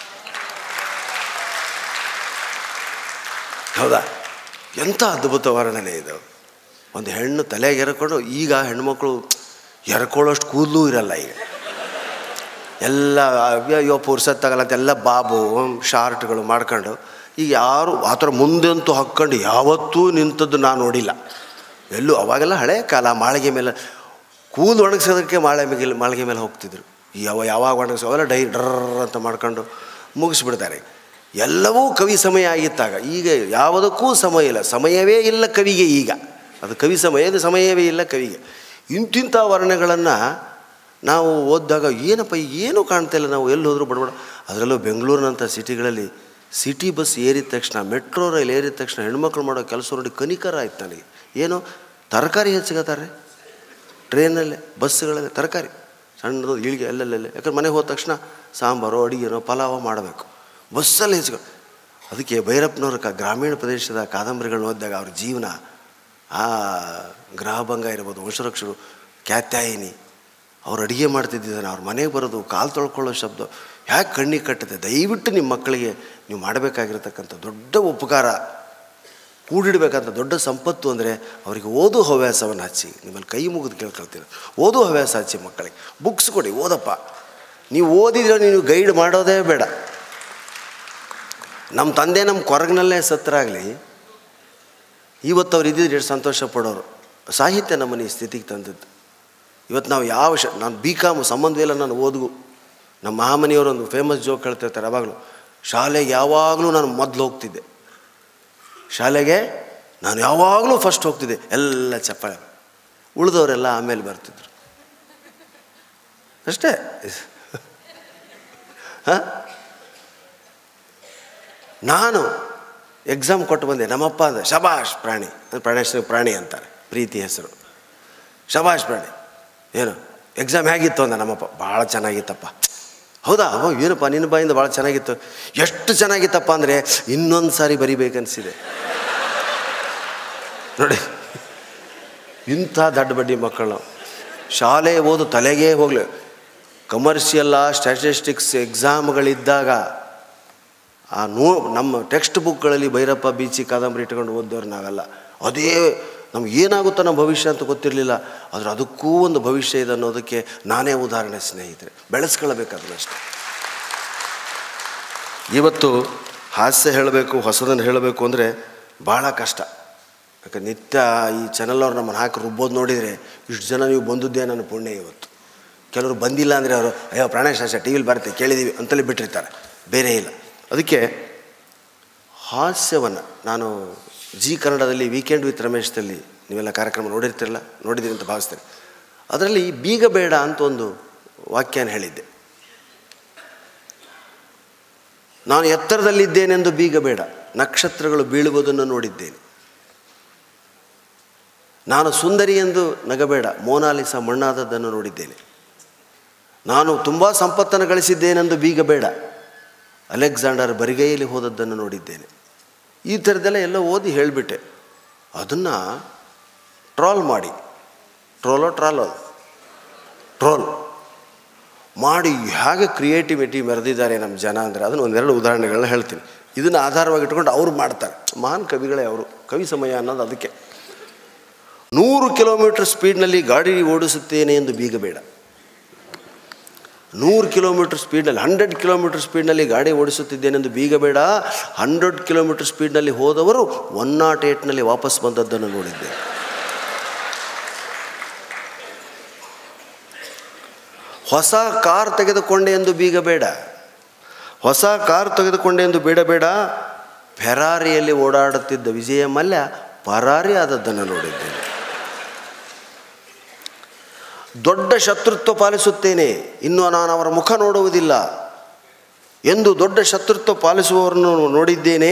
ಹೌದಾ ಎಂಥ ಅದ್ಭುತ ವರ್ಣನೆ ಇದು ಒಂದು ಹೆಣ್ಣು ತಲೆಗೆ ಎರ್ಕೊಂಡು ಈಗ ಹೆಣ್ಮಕ್ಳು ಎರ್ಕೊಳ್ಳೋಷ್ಟು ಕೂದಲೂ ಇರಲ್ಲ ಈಗ ಎಲ್ಲ ಅಯ್ಯೋ ಪುರ್ಸತ್ತಾಗಲ್ಲ ಅಂತ ಎಲ್ಲ ಬಾಬು ಶಾರ್ಟ್ಗಳು ಮಾಡ್ಕೊಂಡು ಈಗ ಯಾರು ಆ ಥರ ಮುಂದಂತೂ ಹಾಕ್ಕೊಂಡು ಯಾವತ್ತೂ ನಿಂತದ್ದು ನಾನು ನೋಡಿಲ್ಲ ಎಲ್ಲೂ ಅವಾಗೆಲ್ಲ ಹಳೆ ಕಾಲ ಮಾಳಿಗೆ ಮೇಲೆ ಕೂದಲು ಒಣಗಿಸೋದಕ್ಕೆ ಮಾಳೆ ಮೇಲೆ ಮಾಳಿಗೆ ಮೇಲೆ ಹೋಗ್ತಿದ್ರು ಯಾವ ಯಾವಾಗ ಒಣಗಿಸೋ ಅವೆಲ್ಲ ಡೈ ಡ್ರರ್ ಅಂತ ಮಾಡ್ಕೊಂಡು ಮುಗಿಸ್ಬಿಡ್ತಾರೆ ಎಲ್ಲವೂ ಕವಿ ಸಮಯ ಆಗಿತ್ತಾಗ ಈಗ ಯಾವುದಕ್ಕೂ ಸಮಯ ಇಲ್ಲ ಸಮಯವೇ ಇಲ್ಲ ಕವಿಗೆ ಈಗ ಅದು ಕವಿ ಸಮಯ ಇದು ಸಮಯವೇ ಇಲ್ಲ ಕವಿಗೆ ಇಂತಿಂಥ ವರ್ಣಗಳನ್ನು ನಾವು ಓದಿದಾಗ ಏನಪ್ಪ ಏನು ಕಾಣ್ತಾ ಇಲ್ಲ ನಾವು ಎಲ್ಲಿ ಹೋದರೂ ಬಡಬಡ ಅದರಲ್ಲೂ ಬೆಂಗಳೂರಿನಂಥ ಸಿಟಿಗಳಲ್ಲಿ ಸಿಟಿ ಬಸ್ ಏರಿದ ತಕ್ಷಣ ಮೆಟ್ರೋ ರೈಲ್ ಏರಿದ ತಕ್ಷಣ ಹೆಣ್ಮಕ್ಳು ಮಾಡೋ ಕೆಲಸ ನೋಡಿ ಕನಿಕರ ಆಯ್ತು ನನಗೆ ಏನು ತರಕಾರಿ ಹೆಚ್ಚಿಗತ್ತಾರೆ ಟ್ರೈನಲ್ಲೇ ಬಸ್ಗಳಲ್ಲಿ ತರಕಾರಿ ಸಣ್ಣದು ಇಳಿಗೆ ಅಲ್ಲಲ್ಲೇ ಯಾಕಂದ್ರೆ ಮನೆಗೆ ಹೋದ ತಕ್ಷಣ ಸಾಂಬಾರು ಅಡುಗೆನೋ ಪಲಾವ ಮಾಡಬೇಕು ಬಸ್ಸಲ್ಲಿ ಹೆಚ್ಚು ಅದಕ್ಕೆ ಭೈರಪ್ಪನವ್ರ ಕ ಗ್ರಾಮೀಣ ಪ್ರದೇಶದ ಕಾದಂಬರಿಗಳನ್ನ ಓದಿದಾಗ ಅವ್ರ ಜೀವನ ಆ ಗ್ರಹಭಂಗ ಇರ್ಬೋದು ವಂಶರಕ್ಷರು ಕ್ಯಾತ್ಯಾಯಿನಿ ಅವ್ರು ಅಡುಗೆ ಮಾಡ್ತಿದ್ದಾನೆ ಅವ್ರ ಮನೆಗೆ ಬರೋದು ಕಾಲು ತೊಳ್ಕೊಳ್ಳೋ ಶಬ್ದ ಯಾಕೆ ಕಣ್ಣಿಗೆ ಕಟ್ಟುತ್ತೆ ದಯವಿಟ್ಟು ನಿಮ್ಮ ಮಕ್ಕಳಿಗೆ ನೀವು ಮಾಡಬೇಕಾಗಿರ್ತಕ್ಕಂಥ ದೊಡ್ಡ ಉಪಕಾರ ಕೂಡಿಡಬೇಕಂತ ದೊಡ್ಡ ಸಂಪತ್ತು ಅಂದರೆ ಅವರಿಗೆ ಓದು ಹವ್ಯಾಸವನ್ನು ಹಚ್ಚಿ ನಿಮ್ಮಲ್ಲಿ ಕೈ ಮುಗಿದು ಕೇಳ್ಕೊಳ್ತೀನಿ ಓದು ಹವ್ಯಾಸ ಹಚ್ಚಿ ಮಕ್ಕಳಿಗೆ ಬುಕ್ಸ್ ಕೊಡಿ ಓದಪ್ಪ ನೀವು ಓದಿದ್ರೆ ನೀವು ಗೈಡ್ ಮಾಡೋದೇ ಬೇಡ ನಮ್ಮ ತಂದೆ ನಮ್ಮ ಕೊರಗಿನಲ್ಲೇ ಸತ್ತರಾಗಲಿ ಇವತ್ತು ಅವ್ರು ಇದ್ದಿದ್ರೆ ಎಷ್ಟು ಸಂತೋಷ ಪಡೋರು ಸಾಹಿತ್ಯ ನಮ್ಮನ್ನು ಈ ಸ್ಥಿತಿಗೆ ತಂದದ್ದು ಇವತ್ತು ನಾವು ಯಾವ ಶ ನಾನು ಬಿ ಕಾಮ್ ಸಂಬಂಧವಿಲ್ಲ ನಾನು ಓದ್ಗು ನಮ್ಮ ಮಹಾಮನಿಯವರು ಒಂದು ಫೇಮಸ್ ಜೋಕ್ ಹೇಳ್ತಿರ್ತಾರೆ ಯಾವಾಗಲೂ ಶಾಲೆಗೆ ಯಾವಾಗಲೂ ನಾನು ಮೊದಲು ಹೋಗ್ತಿದ್ದೆ ಶಾಲೆಗೆ ನಾನು ಯಾವಾಗಲೂ ಫಸ್ಟ್ ಹೋಗ್ತಿದ್ದೆ ಎಲ್ಲ ಚಪ್ಪಾಳೆ ಉಳಿದವರೆಲ್ಲ ಆಮೇಲೆ ಬರ್ತಿದ್ರು ಅಷ್ಟೇ ಹಾಂ ನಾನು ಎಕ್ಸಾಮ್ ಕೊಟ್ಟು ಬಂದೆ ನಮ್ಮಪ್ಪ ಅಂದ ಶಬಾಷ್ ಪ್ರಾಣಿ ಅದು ಪ್ರಾಣೇಶ್ವರ ಪ್ರಾಣಿ ಅಂತಾರೆ ಪ್ರೀತಿ ಹೆಸರು ಶಬಾಷ್ ಪ್ರಾಣಿ ಏನು ಎಕ್ಸಾಮ್ ಹೇಗಿತ್ತು ಅಂದ ನಮ್ಮಪ್ಪ ಭಾಳ ಚೆನ್ನಾಗಿತ್ತಪ್ಪ ಹೌದಾ ಓ ಏನಪ್ಪ ನಿನ್ನ ಬಾಯಿಂದ ಭಾಳ ಚೆನ್ನಾಗಿತ್ತು ಎಷ್ಟು ಚೆನ್ನಾಗಿತ್ತಪ್ಪ ಅಂದರೆ ಇನ್ನೊಂದು ಸಾರಿ ಬರಿಬೇಕನ್ಸಿದೆ ನೋಡಿ ಇಂಥ ದಡ್ಡ ಬಡ್ಡಿ ಮಕ್ಕಳು ಶಾಲೆ ಓದು ತಲೆಗೇ ಹೋಗಲಿ ಕಮರ್ಷಿಯಲ್ಲ ಸ್ಟ್ಯಾಟಿಸ್ಟಿಕ್ಸ್ ಎಕ್ಸಾಮ್ಗಳಿದ್ದಾಗ ಆ ನೋ ನಮ್ಮ ಟೆಕ್ಸ್ಟ್ ಬುಕ್ಗಳಲ್ಲಿ ಭೈರಪ್ಪ ಬೀಚಿ ಕಾದಂಬರಿ ಇಟ್ಕೊಂಡು ಓದೋರು ನಾವೆಲ್ಲ ಅದೇ ನಮ್ಗೆ ಏನಾಗುತ್ತೋ ನಮ್ಮ ಭವಿಷ್ಯ ಅಂತ ಗೊತ್ತಿರಲಿಲ್ಲ ಆದರೆ ಅದಕ್ಕೂ ಒಂದು ಭವಿಷ್ಯ ಇದೆ ಅನ್ನೋದಕ್ಕೆ ನಾನೇ ಉದಾಹರಣೆ ಸ್ನೇಹಿತರೆ ಬೆಳೆಸ್ಕೊಳ್ಬೇಕು ಅದನ್ನಷ್ಟೇ ಇವತ್ತು ಹಾಸ್ಯ ಹೇಳಬೇಕು ಹೊಸದನ್ನು ಹೇಳಬೇಕು ಅಂದರೆ ಭಾಳ ಕಷ್ಟ ಯಾಕೆ ನಿತ್ಯ ಈ ಚಾನಲ್ ನಮ್ಮನ್ನು ಹಾಕಿ ರುಬ್ಬೋದು ನೋಡಿದರೆ ಇಷ್ಟು ಜನ ನೀವು ಬಂದದ್ದೇ ನನ್ನ ಪುಣ್ಯ ಇವತ್ತು ಕೆಲವರು ಬಂದಿಲ್ಲ ಅಂದರೆ ಅವರು ಅಯ್ಯೋ ಪ್ರಾಣೇಶ ಟಿ ವಿಲಿ ಬರುತ್ತೆ ಕೇಳಿದ್ದೀವಿ ಅಂತಲೇ ಬಿಟ್ಟಿರ್ತಾರೆ ಬೇರೆ ಇಲ್ಲ ಅದಕ್ಕೆ ಹಾಸ್ಯವನ್ನು ನಾನು ಜಿ ಕನ್ನಡದಲ್ಲಿ ವೀಕೆಂಡ್ ವಿತ್ ರಮೇಶ್ದಲ್ಲಿ ನೀವೆಲ್ಲ ಕಾರ್ಯಕ್ರಮ ನೋಡಿರ್ತಿರಲ್ಲ ನೋಡಿದ್ದೀರಿ ಅಂತ ಭಾವಿಸ್ತೇನೆ ಅದರಲ್ಲಿ ಬೀಗ ಬೇಡ ಅಂತ ಒಂದು ವಾಕ್ಯನ ಹೇಳಿದ್ದೆ ನಾನು ಎತ್ತರದಲ್ಲಿದ್ದೇನೆಂದು ಬೀಗ ಬೇಡ ನಕ್ಷತ್ರಗಳು ಬೀಳುವುದನ್ನು ನೋಡಿದ್ದೇನೆ ನಾನು ಸುಂದರಿ ಎಂದು ನಗಬೇಡ ಮೋನಾಲಿಸ ಮಣ್ಣಾದದ್ದನ್ನು ನೋಡಿದ್ದೇನೆ ನಾನು ತುಂಬ ಸಂಪತ್ತನ್ನು ಗಳಿಸಿದ್ದೇನೆಂದು ಬೀಗ ಬೇಡ ಅಲೆಕ್ಸಾಂಡರ್ ಬರಿಗೈಯಲ್ಲಿ ಹೋದದ್ದನ್ನು ನೋಡಿದ್ದೇನೆ ಈ ಥರದ್ದೆಲ್ಲ ಎಲ್ಲ ಓದಿ ಹೇಳಿಬಿಟ್ಟೆ ಅದನ್ನು ಟ್ರಾಲ್ ಮಾಡಿ ಟ್ರೋಲೋ ಟ್ರಾಲೋ ಟ್ರೋಲ್ ಮಾಡಿ ಹೇಗೆ ಕ್ರಿಯೇಟಿವಿಟಿ ಮೆರೆದಿದ್ದಾರೆ ನಮ್ಮ ಜನ ಅಂದರೆ ಅದನ್ನು ಒಂದೆರಡು ಉದಾಹರಣೆಗಳನ್ನ ಹೇಳ್ತೀನಿ ಇದನ್ನು ಆಧಾರವಾಗಿ ಇಟ್ಕೊಂಡು ಅವ್ರು ಮಾಡ್ತಾರೆ ಮಹಾನ್ ಕವಿಗಳೇ ಅವರು ಕವಿ ಸಮಯ ಅನ್ನೋದು ಅದಕ್ಕೆ ನೂರು ಕಿಲೋಮೀಟರ್ ಸ್ಪೀಡ್ನಲ್ಲಿ ಗಾಡಿ ಓಡಿಸುತ್ತೇನೆ ಎಂದು ಬೀಗ ಬೇಡ ನೂರು ಕಿಲೋಮೀಟರ್ ಸ್ಪೀಡ್ನಲ್ಲಿ ಹಂಡ್ರೆಡ್ ಕಿಲೋಮೀಟರ್ ಸ್ಪೀಡ್ನಲ್ಲಿ ಗಾಡಿ ಓಡಿಸುತ್ತಿದ್ದೇನೆಂದು ಬೀಗ ಬೇಡ ಹಂಡ್ರೆಡ್ ಕಿಲೋಮೀಟರ್ ಸ್ಪೀಡ್ನಲ್ಲಿ ಹೋದವರು ಒನ್ ನಾಟ್ ಏಟ್ನಲ್ಲಿ ವಾಪಸ್ ಬಂದದ್ದನ್ನು ನೋಡಿದ್ದೆ ಹೊಸ ಕಾರ್ ತೆಗೆದುಕೊಂಡೆ ಎಂದು ಬೀಗ ಬೇಡ ಹೊಸ ಕಾರ್ ತೆಗೆದುಕೊಂಡೆ ಎಂದು ಬೇಡ ಬೇಡ ಫೆರಾರಿಯಲ್ಲಿ ಓಡಾಡುತ್ತಿದ್ದ ವಿಜಯ ಮಲ್ಯ ಪರಾರಿ ಆದದ್ದನ್ನು ನೋಡಿದ್ದೇನೆ ದೊಡ್ಡ ಶತ್ರುತ್ವ ಪಾಲಿಸುತ್ತೇನೆ ಇನ್ನು ನಾನು ಅವರ ಮುಖ ನೋಡುವುದಿಲ್ಲ ಎಂದು ದೊಡ್ಡ ಶತ್ರುತ್ವ ಪಾಲಿಸುವವರನ್ನು ನೋಡಿದ್ದೇನೆ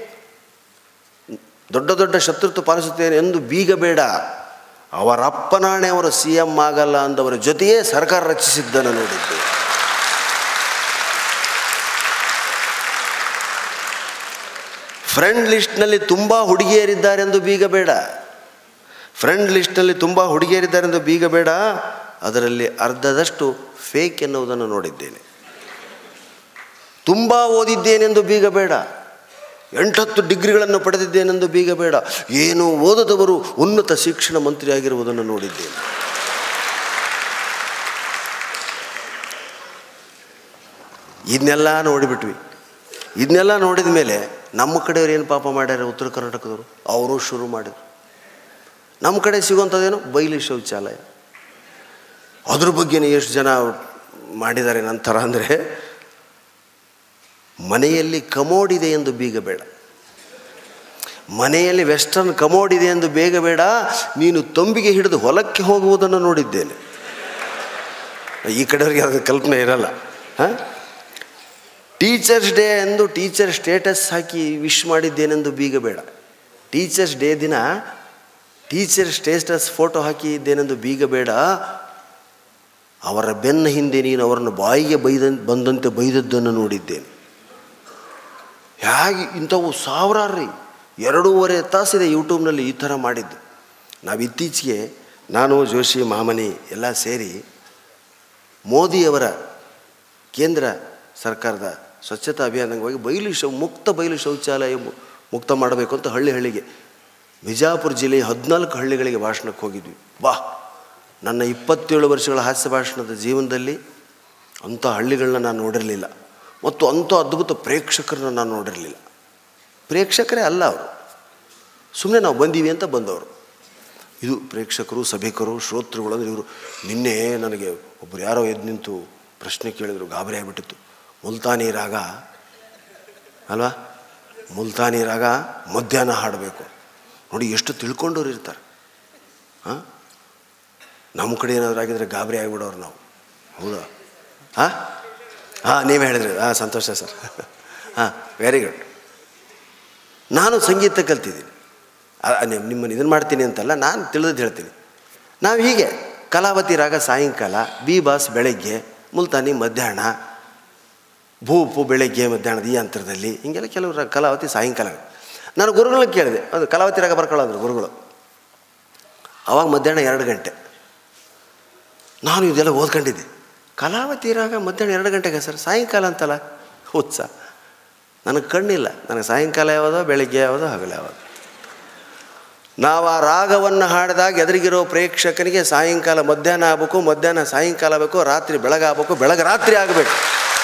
ದೊಡ್ಡ ದೊಡ್ಡ ಶತ್ರುತ್ವ ಪಾಲಿಸುತ್ತೇನೆ ಎಂದು ಬೀಗ ಬೇಡ ಅವರ ಅಪ್ಪನಾಣೆ ಅವರು ಸಿ ಎಂ ಆಗಲ್ಲ ಅಂದವರ ಜೊತೆಯೇ ಸರ್ಕಾರ ರಚಿಸಿದ್ದನ್ನು ನೋಡಿದ್ದೆ ಫ್ರೆಂಡ್ ಲಿಸ್ಟ್ನಲ್ಲಿ ತುಂಬ ಹುಡುಗಿಯರಿದ್ದಾರೆಂದು ಬೀಗ ಬೇಡ ಫ್ರೆಂಡ್ ಲಿಸ್ಟ್ನಲ್ಲಿ ತುಂಬ ಹುಡುಗಿಯರಿದ್ದಾರೆಂದು ಬೀಗ ಬೇಡ ಅದರಲ್ಲಿ ಅರ್ಧದಷ್ಟು ಫೇಕ್ ಎನ್ನುವುದನ್ನು ನೋಡಿದ್ದೇನೆ ತುಂಬ ಓದಿದ್ದೇನೆಂದು ಬೀಗ ಬೇಡ ಎಂಟತ್ತು ಡಿಗ್ರಿಗಳನ್ನು ಪಡೆದಿದ್ದೇನೆಂದು ಬೀಗ ಬೇಡ ಏನು ಓದದವರು ಉನ್ನತ ಶಿಕ್ಷಣ ಮಂತ್ರಿಯಾಗಿರುವುದನ್ನು ನೋಡಿದ್ದೇನೆ ಇದನ್ನೆಲ್ಲ ನೋಡಿಬಿಟ್ವಿ ಇದನ್ನೆಲ್ಲ ನೋಡಿದ ಮೇಲೆ ನಮ್ಮ ಕಡೆಯವ್ರು ಏನು ಪಾಪ ಮಾಡ್ಯಾರ ಉತ್ತರ ಕರ್ನಾಟಕದವರು ಅವರು ಶುರು ಮಾಡಿದ್ರು ನಮ್ಮ ಕಡೆ ಸಿಗುವಂಥದ್ದೇನು ಬೈಲಿ ಶೌಚಾಲಯ ಅದ್ರ ಬಗ್ಗೆನೇ ಎಷ್ಟು ಜನ ಮಾಡಿದ್ದಾರೆ ನಂತರ ಅಂದರೆ ಮನೆಯಲ್ಲಿ ಕಮೋಡ್ ಇದೆ ಎಂದು ಬೀಗ ಬೇಡ ಮನೆಯಲ್ಲಿ ವೆಸ್ಟರ್ನ್ ಕಮೋಡ್ ಇದೆ ಎಂದು ಬೇಗ ಬೇಡ ನೀನು ತಂಬಿಗೆ ಹಿಡಿದು ಹೊಲಕ್ಕೆ ಹೋಗುವುದನ್ನು ನೋಡಿದ್ದೇನೆ ಈ ಕಡೆಯವ್ರಿಗೆ ಅದು ಕಲ್ಪನೆ ಇರಲ್ಲ ಹಾಂ ಟೀಚರ್ಸ್ ಡೇ ಎಂದು ಟೀಚರ್ ಸ್ಟೇಟಸ್ ಹಾಕಿ ವಿಶ್ ಮಾಡಿದ್ದೇನೆಂದು ಬೀಗ ಬೇಡ ಟೀಚರ್ಸ್ ಡೇ ದಿನ ಟೀಚರ್ ಸ್ಟೇಟಸ್ ಫೋಟೋ ಹಾಕಿದ್ದೇನೆಂದು ಬೀಗ ಬೇಡ ಅವರ ಬೆನ್ನ ಹಿಂದೆ ನೀನು ಅವರನ್ನು ಬಾಯಿಗೆ ಬೈದ ಬಂದಂತೆ ಬೈದದ್ದನ್ನು ನೋಡಿದ್ದೇನೆ ಹೇಗೆ ಇಂಥವು ಸಾವಿರಾರು ರೀ ಎರಡೂವರೆ ತಾಸಿದೆ ಯೂಟ್ಯೂಬ್ನಲ್ಲಿ ಈ ಥರ ಮಾಡಿದ್ದು ನಾವು ಇತ್ತೀಚೆಗೆ ನಾನು ಜೋಶಿ ಮಾಮನಿ ಎಲ್ಲ ಸೇರಿ ಮೋದಿಯವರ ಕೇಂದ್ರ ಸರ್ಕಾರದ ಸ್ವಚ್ಛತಾ ಅಭಿಯಾನವಾಗಿ ಬಯಲು ಶೌ ಮುಕ್ತ ಬಯಲು ಶೌಚಾಲಯ ಮು- ಮುಕ್ತ ಮಾಡಬೇಕು ಅಂತ ಹಳ್ಳಿ ಹಳ್ಳಿಗೆ ಬಿಜಾಪುರ ಜಿಲ್ಲೆಯ ಹದಿನಾಲ್ಕು ಹಳ್ಳಿಗಳಿಗೆ ಭಾಷಣಕ್ಕೆ ಹೋಗಿದ್ವಿ ಬಾ ನನ್ನ ಇಪ್ಪತ್ತೇಳು ವರ್ಷಗಳ ಹಾಸ್ಯ ಭಾಷಣದ ಜೀವನದಲ್ಲಿ ಅಂಥ ಹಳ್ಳಿಗಳನ್ನ ನಾನು ನೋಡಿರಲಿಲ್ಲ ಮತ್ತು ಅಂಥ ಅದ್ಭುತ ಪ್ರೇಕ್ಷಕರನ್ನ ನಾನು ನೋಡಿರಲಿಲ್ಲ ಪ್ರೇಕ್ಷಕರೇ ಅಲ್ಲ ಅವರು ಸುಮ್ಮನೆ ನಾವು ಬಂದೀವಿ ಅಂತ ಬಂದವರು ಇದು ಪ್ರೇಕ್ಷಕರು ಸಭಿಕರು ಶ್ರೋತೃಗಳು ಅಂದರೆ ಇವರು ನಿನ್ನೆ ನನಗೆ ಒಬ್ಬರು ಯಾರೋ ಎದ್ದು ನಿಂತು ಪ್ರಶ್ನೆ ಕೇಳಿದ್ರು ಗಾಬರಿ ಆಗಿಬಿಟ್ಟಿತ್ತು ಮುಲ್ತಾನಿ ರಾಗ ಅಲ್ವಾ ಮುಲ್ತಾನಿ ರಾಗ ಮಧ್ಯಾಹ್ನ ಹಾಡಬೇಕು ನೋಡಿ ಎಷ್ಟು ತಿಳ್ಕೊಂಡವ್ರು ಇರ್ತಾರೆ ಹಾಂ ನಮ್ಮ ಕಡೆ ಏನಾದರೂ ಆಗಿದ್ರೆ ಗಾಬರಿ ಆಗಿಬಿಡೋರು ನಾವು ಹೌದಾ ಹಾಂ ಹಾಂ ನೀವೇ ಹೇಳಿದ್ರಿ ಹಾಂ ಸಂತೋಷ ಸರ್ ಹಾಂ ವೆರಿ ಗುಡ್ ನಾನು ಸಂಗೀತ ಕಲ್ತಿದ್ದೀನಿ ಆ- ಆ, ನಿಮ್- ನಿಮ್ಮನ್ನು ಇದನ್ನು ಮಾಡ್ತೀನಿ ಅಂತಲ್ಲ ನಾನು ತಿಳಿದದ್ದು ಹೇಳ್ತೀನಿ ನಾವು ಹೀಗೆ ಕಲಾವತಿ ರಾಗ ಸಾಯಂಕಾಲ ಬಿ ಬಾಸ್ ಬೆಳಗ್ಗೆ ಮುಲ್ತಾನಿ ಮಧ್ಯಾಹ್ನ ಭೂಪು ಬೆಳಗ್ಗೆ ಮಧ್ಯಾಹ್ನದ ಈ ಅಂತರದಲ್ಲಿ ಹೀಗೆಲ್ಲ ಕೆಲವು ರಾ- ಕಲಾವತಿ ಸಾಯಂಕಾಲ ನಾನು ಗುರುಗಳಿಗೆ ಕೇಳಿದೆ ಅದು ಕಲಾವತಿ ರಾಗ ಬರ್ಕೊಳ್ಳೋದ್ರು ಗುರುಗಳು ಅವಾಗ ಮಧ್ಯಾಹ್ನ ಎರಡು ಗಂಟೆ ನಾನು ಇದೆಲ್ಲ ಓದ್ಕೊಂಡಿದ್ದೆ ಕಲಾವತಿ ರಾಗ ಮಧ್ಯಾಹ್ನ ಎರಡು ಗಂಟೆಗೆ ಸರ್ ಸಾಯಂಕಾಲ ಅಂತಲ್ಲ ಹುತ್ಸ ನನಗೆ ಕಣ್ಣಿಲ್ಲ ನನಗೆ ಸಾಯಂಕಾಲ ಯಾವುದೋ ಬೆಳಿಗ್ಗೆ ಯಾವುದೋ ಹಗಲು ಯಾವುದೋ ನಾವು ಆ ರಾಗವನ್ನು ಹಾಡಿದಾಗ ಎದುರಿಗಿರೋ ಪ್ರೇಕ್ಷಕನಿಗೆ ಸಾಯಂಕಾಲ ಮಧ್ಯಾಹ್ನ ಆಗಬೇಕು ಮಧ್ಯಾಹ್ನ ಸಾಯಂಕಾಲ ಆಗಬೇಕು ರಾತ್ರಿ ಬೆಳಗಾಗಬೇಕು ಬೆಳಗ್ಗೆ ರಾತ್ರಿ ಆಗಬೇಕು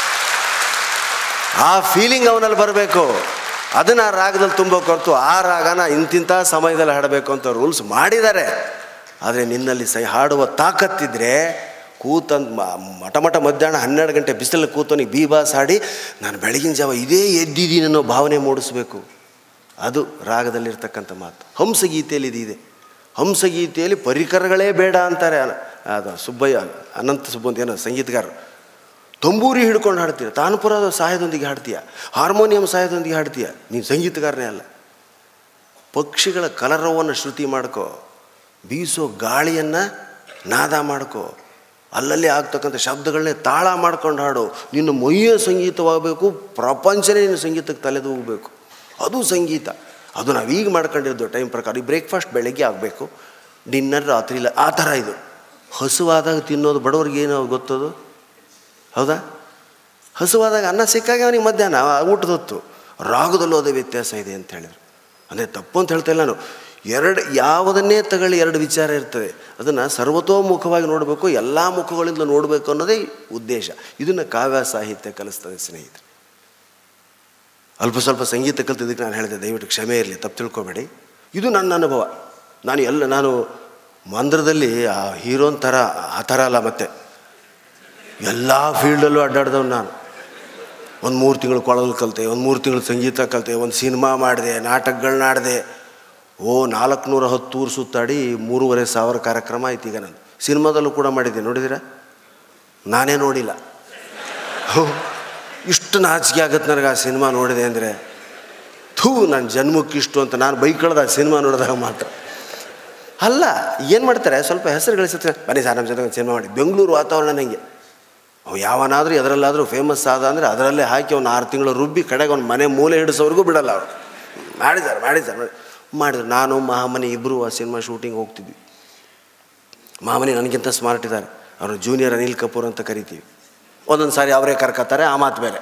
ಆ ಫೀಲಿಂಗ್ ಅವನಲ್ಲಿ ಬರಬೇಕು ಅದನ್ನು ಆ ರಾಗದಲ್ಲಿ ತುಂಬೋಕೆ ಹೊರತು ಆ ರಾಗನ ಇಂತಿಂಥ ಸಮಯದಲ್ಲಿ ಹಾಡಬೇಕು ಅಂತ ರೂಲ್ಸ್ ಮಾಡಿದ್ದಾರೆ ಆದರೆ ನಿನ್ನಲ್ಲಿ ಸೈ ಹಾಡುವ ತಾಕತ್ತಿದ್ರೆ ಕೂತಂದು ಮಠ ಮಠ ಮಧ್ಯಾಹ್ನ ಹನ್ನೆರಡು ಗಂಟೆ ಬಿಸಿಲಲ್ಲಿ ಕೂತವನಿಗೆ ಬೀಬಾಸ್ ಹಾಡಿ ನಾನು ಬೆಳಗಿನ ಜಾವ ಇದೇ ಎದ್ದಿದ್ದೀನಿ ಅನ್ನೋ ಭಾವನೆ ಮೂಡಿಸ್ಬೇಕು ಅದು ರಾಗದಲ್ಲಿರ್ತಕ್ಕಂಥ ಮಾತು ಹಂಸಗೀತೆಯಲ್ಲಿ ಇದಿದೆ ಹಂಸಗೀತೆಯಲ್ಲಿ ಪರಿಕರಗಳೇ ಬೇಡ ಅಂತಾರೆ ಅನ- ಅದು ಸುಬ್ಬಯ್ಯ ಅನಂತ ಸುಬ್ಬಂತ ಏನೋ ಸಂಗೀತಗಾರರು ತಂಬೂರಿ ಹಿಡ್ಕೊಂಡು ಹಾಡ್ತೀಯ ತಾನಪುರದ ಸಹಾಯದೊಂದಿಗೆ ಹಾಡ್ತೀಯ ಹಾರ್ಮೋನಿಯಂ ಸಹಾಯದೊಂದಿಗೆ ಹಾಡ್ತೀಯ ನೀನು ಸಂಗೀತಗಾರನೇ ಅಲ್ಲ ಪಕ್ಷಿಗಳ ಕಲರವವನ್ನು ಶ್ರುತಿ ಮಾಡ್ಕೋ ಬೀಸೋ ಗಾಳಿಯನ್ನು ನಾದ ಮಾಡ್ಕೋ ಅಲ್ಲಲ್ಲಿ ಆಗ್ತಕ್ಕಂಥ ಶಬ್ದಗಳನ್ನೇ ತಾಳ ಮಾಡ್ಕೊಂಡು ಹಾಡು ನಿನ್ನ ಮೈಯ ಸಂಗೀತವಾಗಬೇಕು ಪ್ರಪಂಚನೇ ನಿನ್ನ ಸಂಗೀತಕ್ಕೆ ತಲೆದೂಗಬೇಕು ಅದು ಸಂಗೀತ ಅದು ನಾವೀಗ ಮಾಡ್ಕೊಂಡಿರೋದು ಟೈಮ್ ಪ್ರಕಾರ ಈ ಬ್ರೇಕ್ಫಾಸ್ಟ್ ಬೆಳಗ್ಗೆ ಆಗಬೇಕು ಡಿನ್ನರ್ ರಾತ್ರಿ ಇಲ್ಲ ಆ ಥರ ಇದು ಹಸುವಾದಾಗ ತಿನ್ನೋದು ಬಡವ್ರಿಗೆ ಏನು ಗೊತ್ತದು ಹೌದಾ ಹಸುವಾದಾಗ ಅನ್ನ ಸಿಕ್ಕಾಗ ಅವನಿಗೆ ಮಧ್ಯಾಹ್ನ ಆ ಊಟದ ಹೊತ್ತು ರಾಗದಲ್ಲೂ ಅದೇ ವ್ಯತ್ಯಾಸ ಇದೆ ಅಂತ ಹೇಳಿದ್ರು ಅಂದರೆ ತಪ್ಪು ಅಂತ ಹೇಳ್ತಾ ಇಲ್ಲ ನಾನು ಎರಡು ಯಾವುದನ್ನೇ ತಗೊಳ್ಳಿ ಎರಡು ವಿಚಾರ ಇರ್ತದೆ ಅದನ್ನು ಸರ್ವತೋಮುಖವಾಗಿ ನೋಡಬೇಕು ಎಲ್ಲ ಮುಖಗಳಿಂದ ನೋಡಬೇಕು ಅನ್ನೋದೇ ಉದ್ದೇಶ ಇದನ್ನು ಕಾವ್ಯ ಸಾಹಿತ್ಯ ಕಲಿಸ್ತದೆ ಸ್ನೇಹಿತರೆ ಅಲ್ಪ ಸ್ವಲ್ಪ ಸಂಗೀತ ಕಲ್ತಿದ್ದಕ್ಕೆ ನಾನು ಹೇಳಿದೆ ದಯವಿಟ್ಟು ಕ್ಷಮೆ ಇರಲಿ ತಪ್ಪು ತಿಳ್ಕೊಬೇಡಿ ಇದು ನನ್ನ ಅನುಭವ ನಾನು ಎಲ್ಲ ನಾನು ಮಂದ್ರದಲ್ಲಿ ಆ ಹೀರೋನ್ ಥರ ಆ ಥರ ಅಲ್ಲ ಮತ್ತೆ ಎಲ್ಲ ಫೀಲ್ಡಲ್ಲೂ ಅಡ್ಡಾಡ್ದವ್ನು ನಾನು ಒಂದು ಮೂರು ತಿಂಗಳು ಕೊಳಲು ಕಲಿತೆ ಒಂದು ಮೂರು ತಿಂಗಳು ಸಂಗೀತ ಕಲಿತೆ ಒಂದು ಸಿನಿಮಾ ಮಾಡಿದೆ ನಾಟಕಗಳನ್ನ ಆಡಿದೆ ಓ ನಾಲ್ಕುನೂರ ಹತ್ತು ಊರು ಸುತ್ತಾಡಿ ಮೂರುವರೆ ಸಾವಿರ ಕಾರ್ಯಕ್ರಮ ಆಯ್ತು ಈಗ ನಾನು ಸಿನಿಮಾದಲ್ಲೂ ಕೂಡ ಮಾಡಿದ್ದೆ ನೋಡಿದ್ದೀರಾ ನಾನೇ ನೋಡಿಲ್ಲ ಹೋ, ಇಷ್ಟು ನಾಚಿಕೆ ಆಗತ್ತೆ ನನಗೆ ಆ ಸಿನಿಮಾ ನೋಡಿದೆ ಅಂದರೆ ಥೂ ನನ್ನ ಜನ್ಮಕ್ಕೆ ಇಷ್ಟು ಅಂತ ನಾನು ಬೈಕಳ್ದ ಆ ಸಿನಿಮಾ ನೋಡಿದಾಗ ಮಾತ್ರ ಅಲ್ಲ ಏನು ಮಾಡ್ತಾರೆ ಸ್ವಲ್ಪ ಹೆಸರು ಗಳಿಸುತ್ತೆ ಬನ್ನಿ ಸರ್ ನಮ್ಮ ಜೊತೆ ಒಂದು ಸಿನಿಮಾ ಮಾಡಿ ಬೆಂಗಳೂರು ವಾತಾವರಣ ನನಗೆ ಅವ ಯಾವನಾದರೂ ಎದರಲ್ಲಾದರೂ ಫೇಮಸ್ ಆದ ಅಂದರೆ ಅದರಲ್ಲೇ ಹಾಕಿ ಅವ್ನು ಆರು ತಿಂಗಳು ರುಬ್ಬಿ ಕಡೆಗೆ ಅವ್ನು ಮನೆ ಮೂಲೆ ಹಿಡಿಸೋವರೆಗೂ ಬಿಡಲ್ಲ ಅವರು ಮಾಡಿದ್ದಾರೆ ಮಾಡಿದ್ದಾರೆ ಮಾಡಿ ಮಾಡಿದ್ರು ನಾನು ಮಹಾಮನಿ ಇಬ್ಬರು ಆ ಸಿನಿಮಾ ಶೂಟಿಂಗ್ ಹೋಗ್ತಿದ್ವಿ ಮಹಾಮನಿ ನನಗಿಂತ ಸ್ಮಾರ್ಟ್ ಇದ್ದಾರೆ ಅವರು ಜೂನಿಯರ್ ಅನಿಲ್ ಕಪೂರ್ ಅಂತ ಕರಿತೀವಿ ಒಂದೊಂದು ಸಾರಿ ಅವರೇ ಕರ್ಕತ್ತಾರೆ ಆ ಮಾತು ಬೇರೆ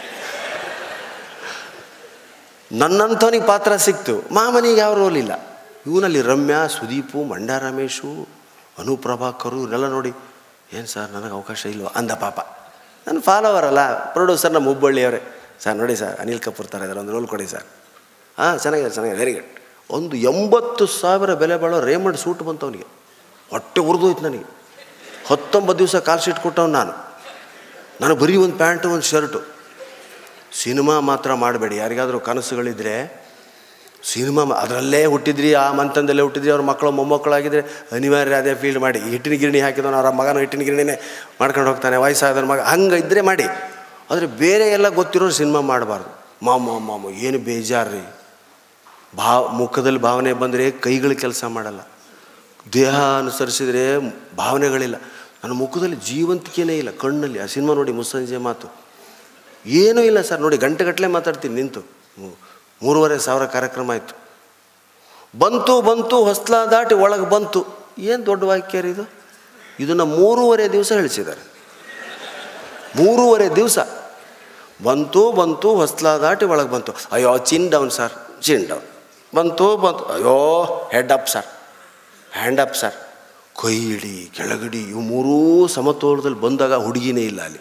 ನನ್ನಂಥವನಿಗೆ ಪಾತ್ರ ಸಿಕ್ತು ಮಾಮನಿಗೆ ಯಾವ ರೋಲ್ ಇಲ್ಲ ಇವನಲ್ಲಿ ರಮ್ಯಾ ಸುದೀಪು ಮಂಡ್ಯ ರಮೇಶು ಅನುಪ್ರಭಾಕರು ಇವರೆಲ್ಲ ನೋಡಿ ಏನು ಸರ್ ನನಗೆ ಅವಕಾಶ ಇಲ್ವಾ ಅಂದ ಪಾಪ ನನ್ನ ಫಾಲೋವರ್ ಅಲ್ಲ ಪ್ರೊಡ್ಯೂಸರ್ ನಮ್ಮ ಹುಬ್ಬಳ್ಳಿಯವರೇ ಸರ್ ನೋಡಿ ಸರ್ ಅನಿಲ್ ಕಪೂರ್ ಥರ ಇದ್ದಾರೆ ಒಂದು ರೋಲ್ ಕೊಡಿ ಸರ್ ಹಾಂ ಚೆನ್ನಾಗಿದೆ ಚೆನ್ನಾಗಿದೆ ವೆರಿ ಗುಡ್ ಒಂದು ಎಂಬತ್ತು ಸಾವಿರ ಬೆಲೆ ಬಾಳೋ ರೇಮಂಡ್ ಸೂಟ್ ಬಂತು ಅವನಿಗೆ ಹೊಟ್ಟೆ ಉರಿದೋಯ್ತು ನನಗೆ ಹತ್ತೊಂಬತ್ತು ದಿವಸ ಕಾಲ್ ಶೀಟ್ ಕೊಟ್ಟವನು ನಾನು ನನಗೆ ಬರೀ ಒಂದು ಪ್ಯಾಂಟು ಒಂದು ಶರ್ಟು ಸಿನಿಮಾ ಮಾತ್ರ ಮಾಡಬೇಡಿ ಯಾರಿಗಾದರೂ ಕನಸುಗಳಿದ್ದರೆ ಸಿನಿಮಾ ಅದರಲ್ಲೇ ಹುಟ್ಟಿದ್ರಿ ಆ ಮಂತಂದಲ್ಲೇ ಹುಟ್ಟಿದ್ರಿ ಅವ್ರ ಮಕ್ಕಳು ಮೊಮ್ಮಕ್ಕಳಾಗಿದ್ದರೆ ಅನಿವಾರ್ಯ ಅದೇ ಫೀಲ್ಡ್ ಮಾಡಿ ಹಿಟ್ಟಿನ ಗಿರಣಿ ಹಾಕಿದವನು ಅವ್ರ ಮಗನ ಹಿಟ್ಟಿನ ಗಿರಣಿನೇ ಮಾಡ್ಕೊಂಡು ಹೋಗ್ತಾನೆ ವಯಸ್ಸಾದವ್ರ ಮಗ ಹಂಗೆ ಇದ್ದರೆ ಮಾಡಿ ಆದರೆ ಬೇರೆ ಎಲ್ಲ ಗೊತ್ತಿರೋರು ಸಿನಿಮಾ ಮಾಡಬಾರ್ದು ಮಾಮ ಮಾಮ ಏನು ಬೇಜಾರು ರೀ ಭಾವ ಮುಖದಲ್ಲಿ ಭಾವನೆ ಬಂದರೆ ಕೈಗಳು ಕೆಲಸ ಮಾಡಲ್ಲ ದೇಹ ಅನುಸರಿಸಿದರೆ ಭಾವನೆಗಳಿಲ್ಲ ನನ್ನ ಮುಖದಲ್ಲಿ ಜೀವಂತಿಕೆನೇ ಇಲ್ಲ ಕಣ್ಣಲ್ಲಿ ಆ ಸಿನಿಮಾ ನೋಡಿ ಮುಸ್ಸಂಜೆ ಮಾತು ಏನೂ ಇಲ್ಲ ಸರ್ ನೋಡಿ ಗಂಟೆಗಟ್ಟಲೆ ಮಾತಾಡ್ತೀನಿ ನಿಂತು ಮೂ- ಮೂರುವರೆ ಸಾವಿರ ಕಾರ್ಯಕ್ರಮ ಆಯಿತು ಬಂತು ಬಂತು ಹೊಸ್ಲ ದಾಟಿ ಒಳಗೆ ಬಂತು ಏನು ದೊಡ್ಡ ವಾಕ್ಯ ರೀ ಇದು ಇದನ್ನು ಮೂರುವರೆ ದಿವಸ ಹೇಳಿಸಿದ್ದಾರೆ ಮೂರುವರೆ ದಿವಸ ಬಂತು ಬಂತು ಹೊಸ್ಲ ದಾಟಿ ಒಳಗೆ ಬಂತು ಅಯ್ಯೋ chin down sir chin down ಬಂತು ಬಂತು ಅಯ್ಯೋ head up sir hand up sir ಕೈ ಇಡಿ ಕೆಳಗಿಡಿ ಇವು ಮೂರೂ ಸಮತೋಲದಲ್ಲಿ ಬಂದಾಗ ಹುಡುಗಿನೇ ಇಲ್ಲ ಅಲ್ಲಿ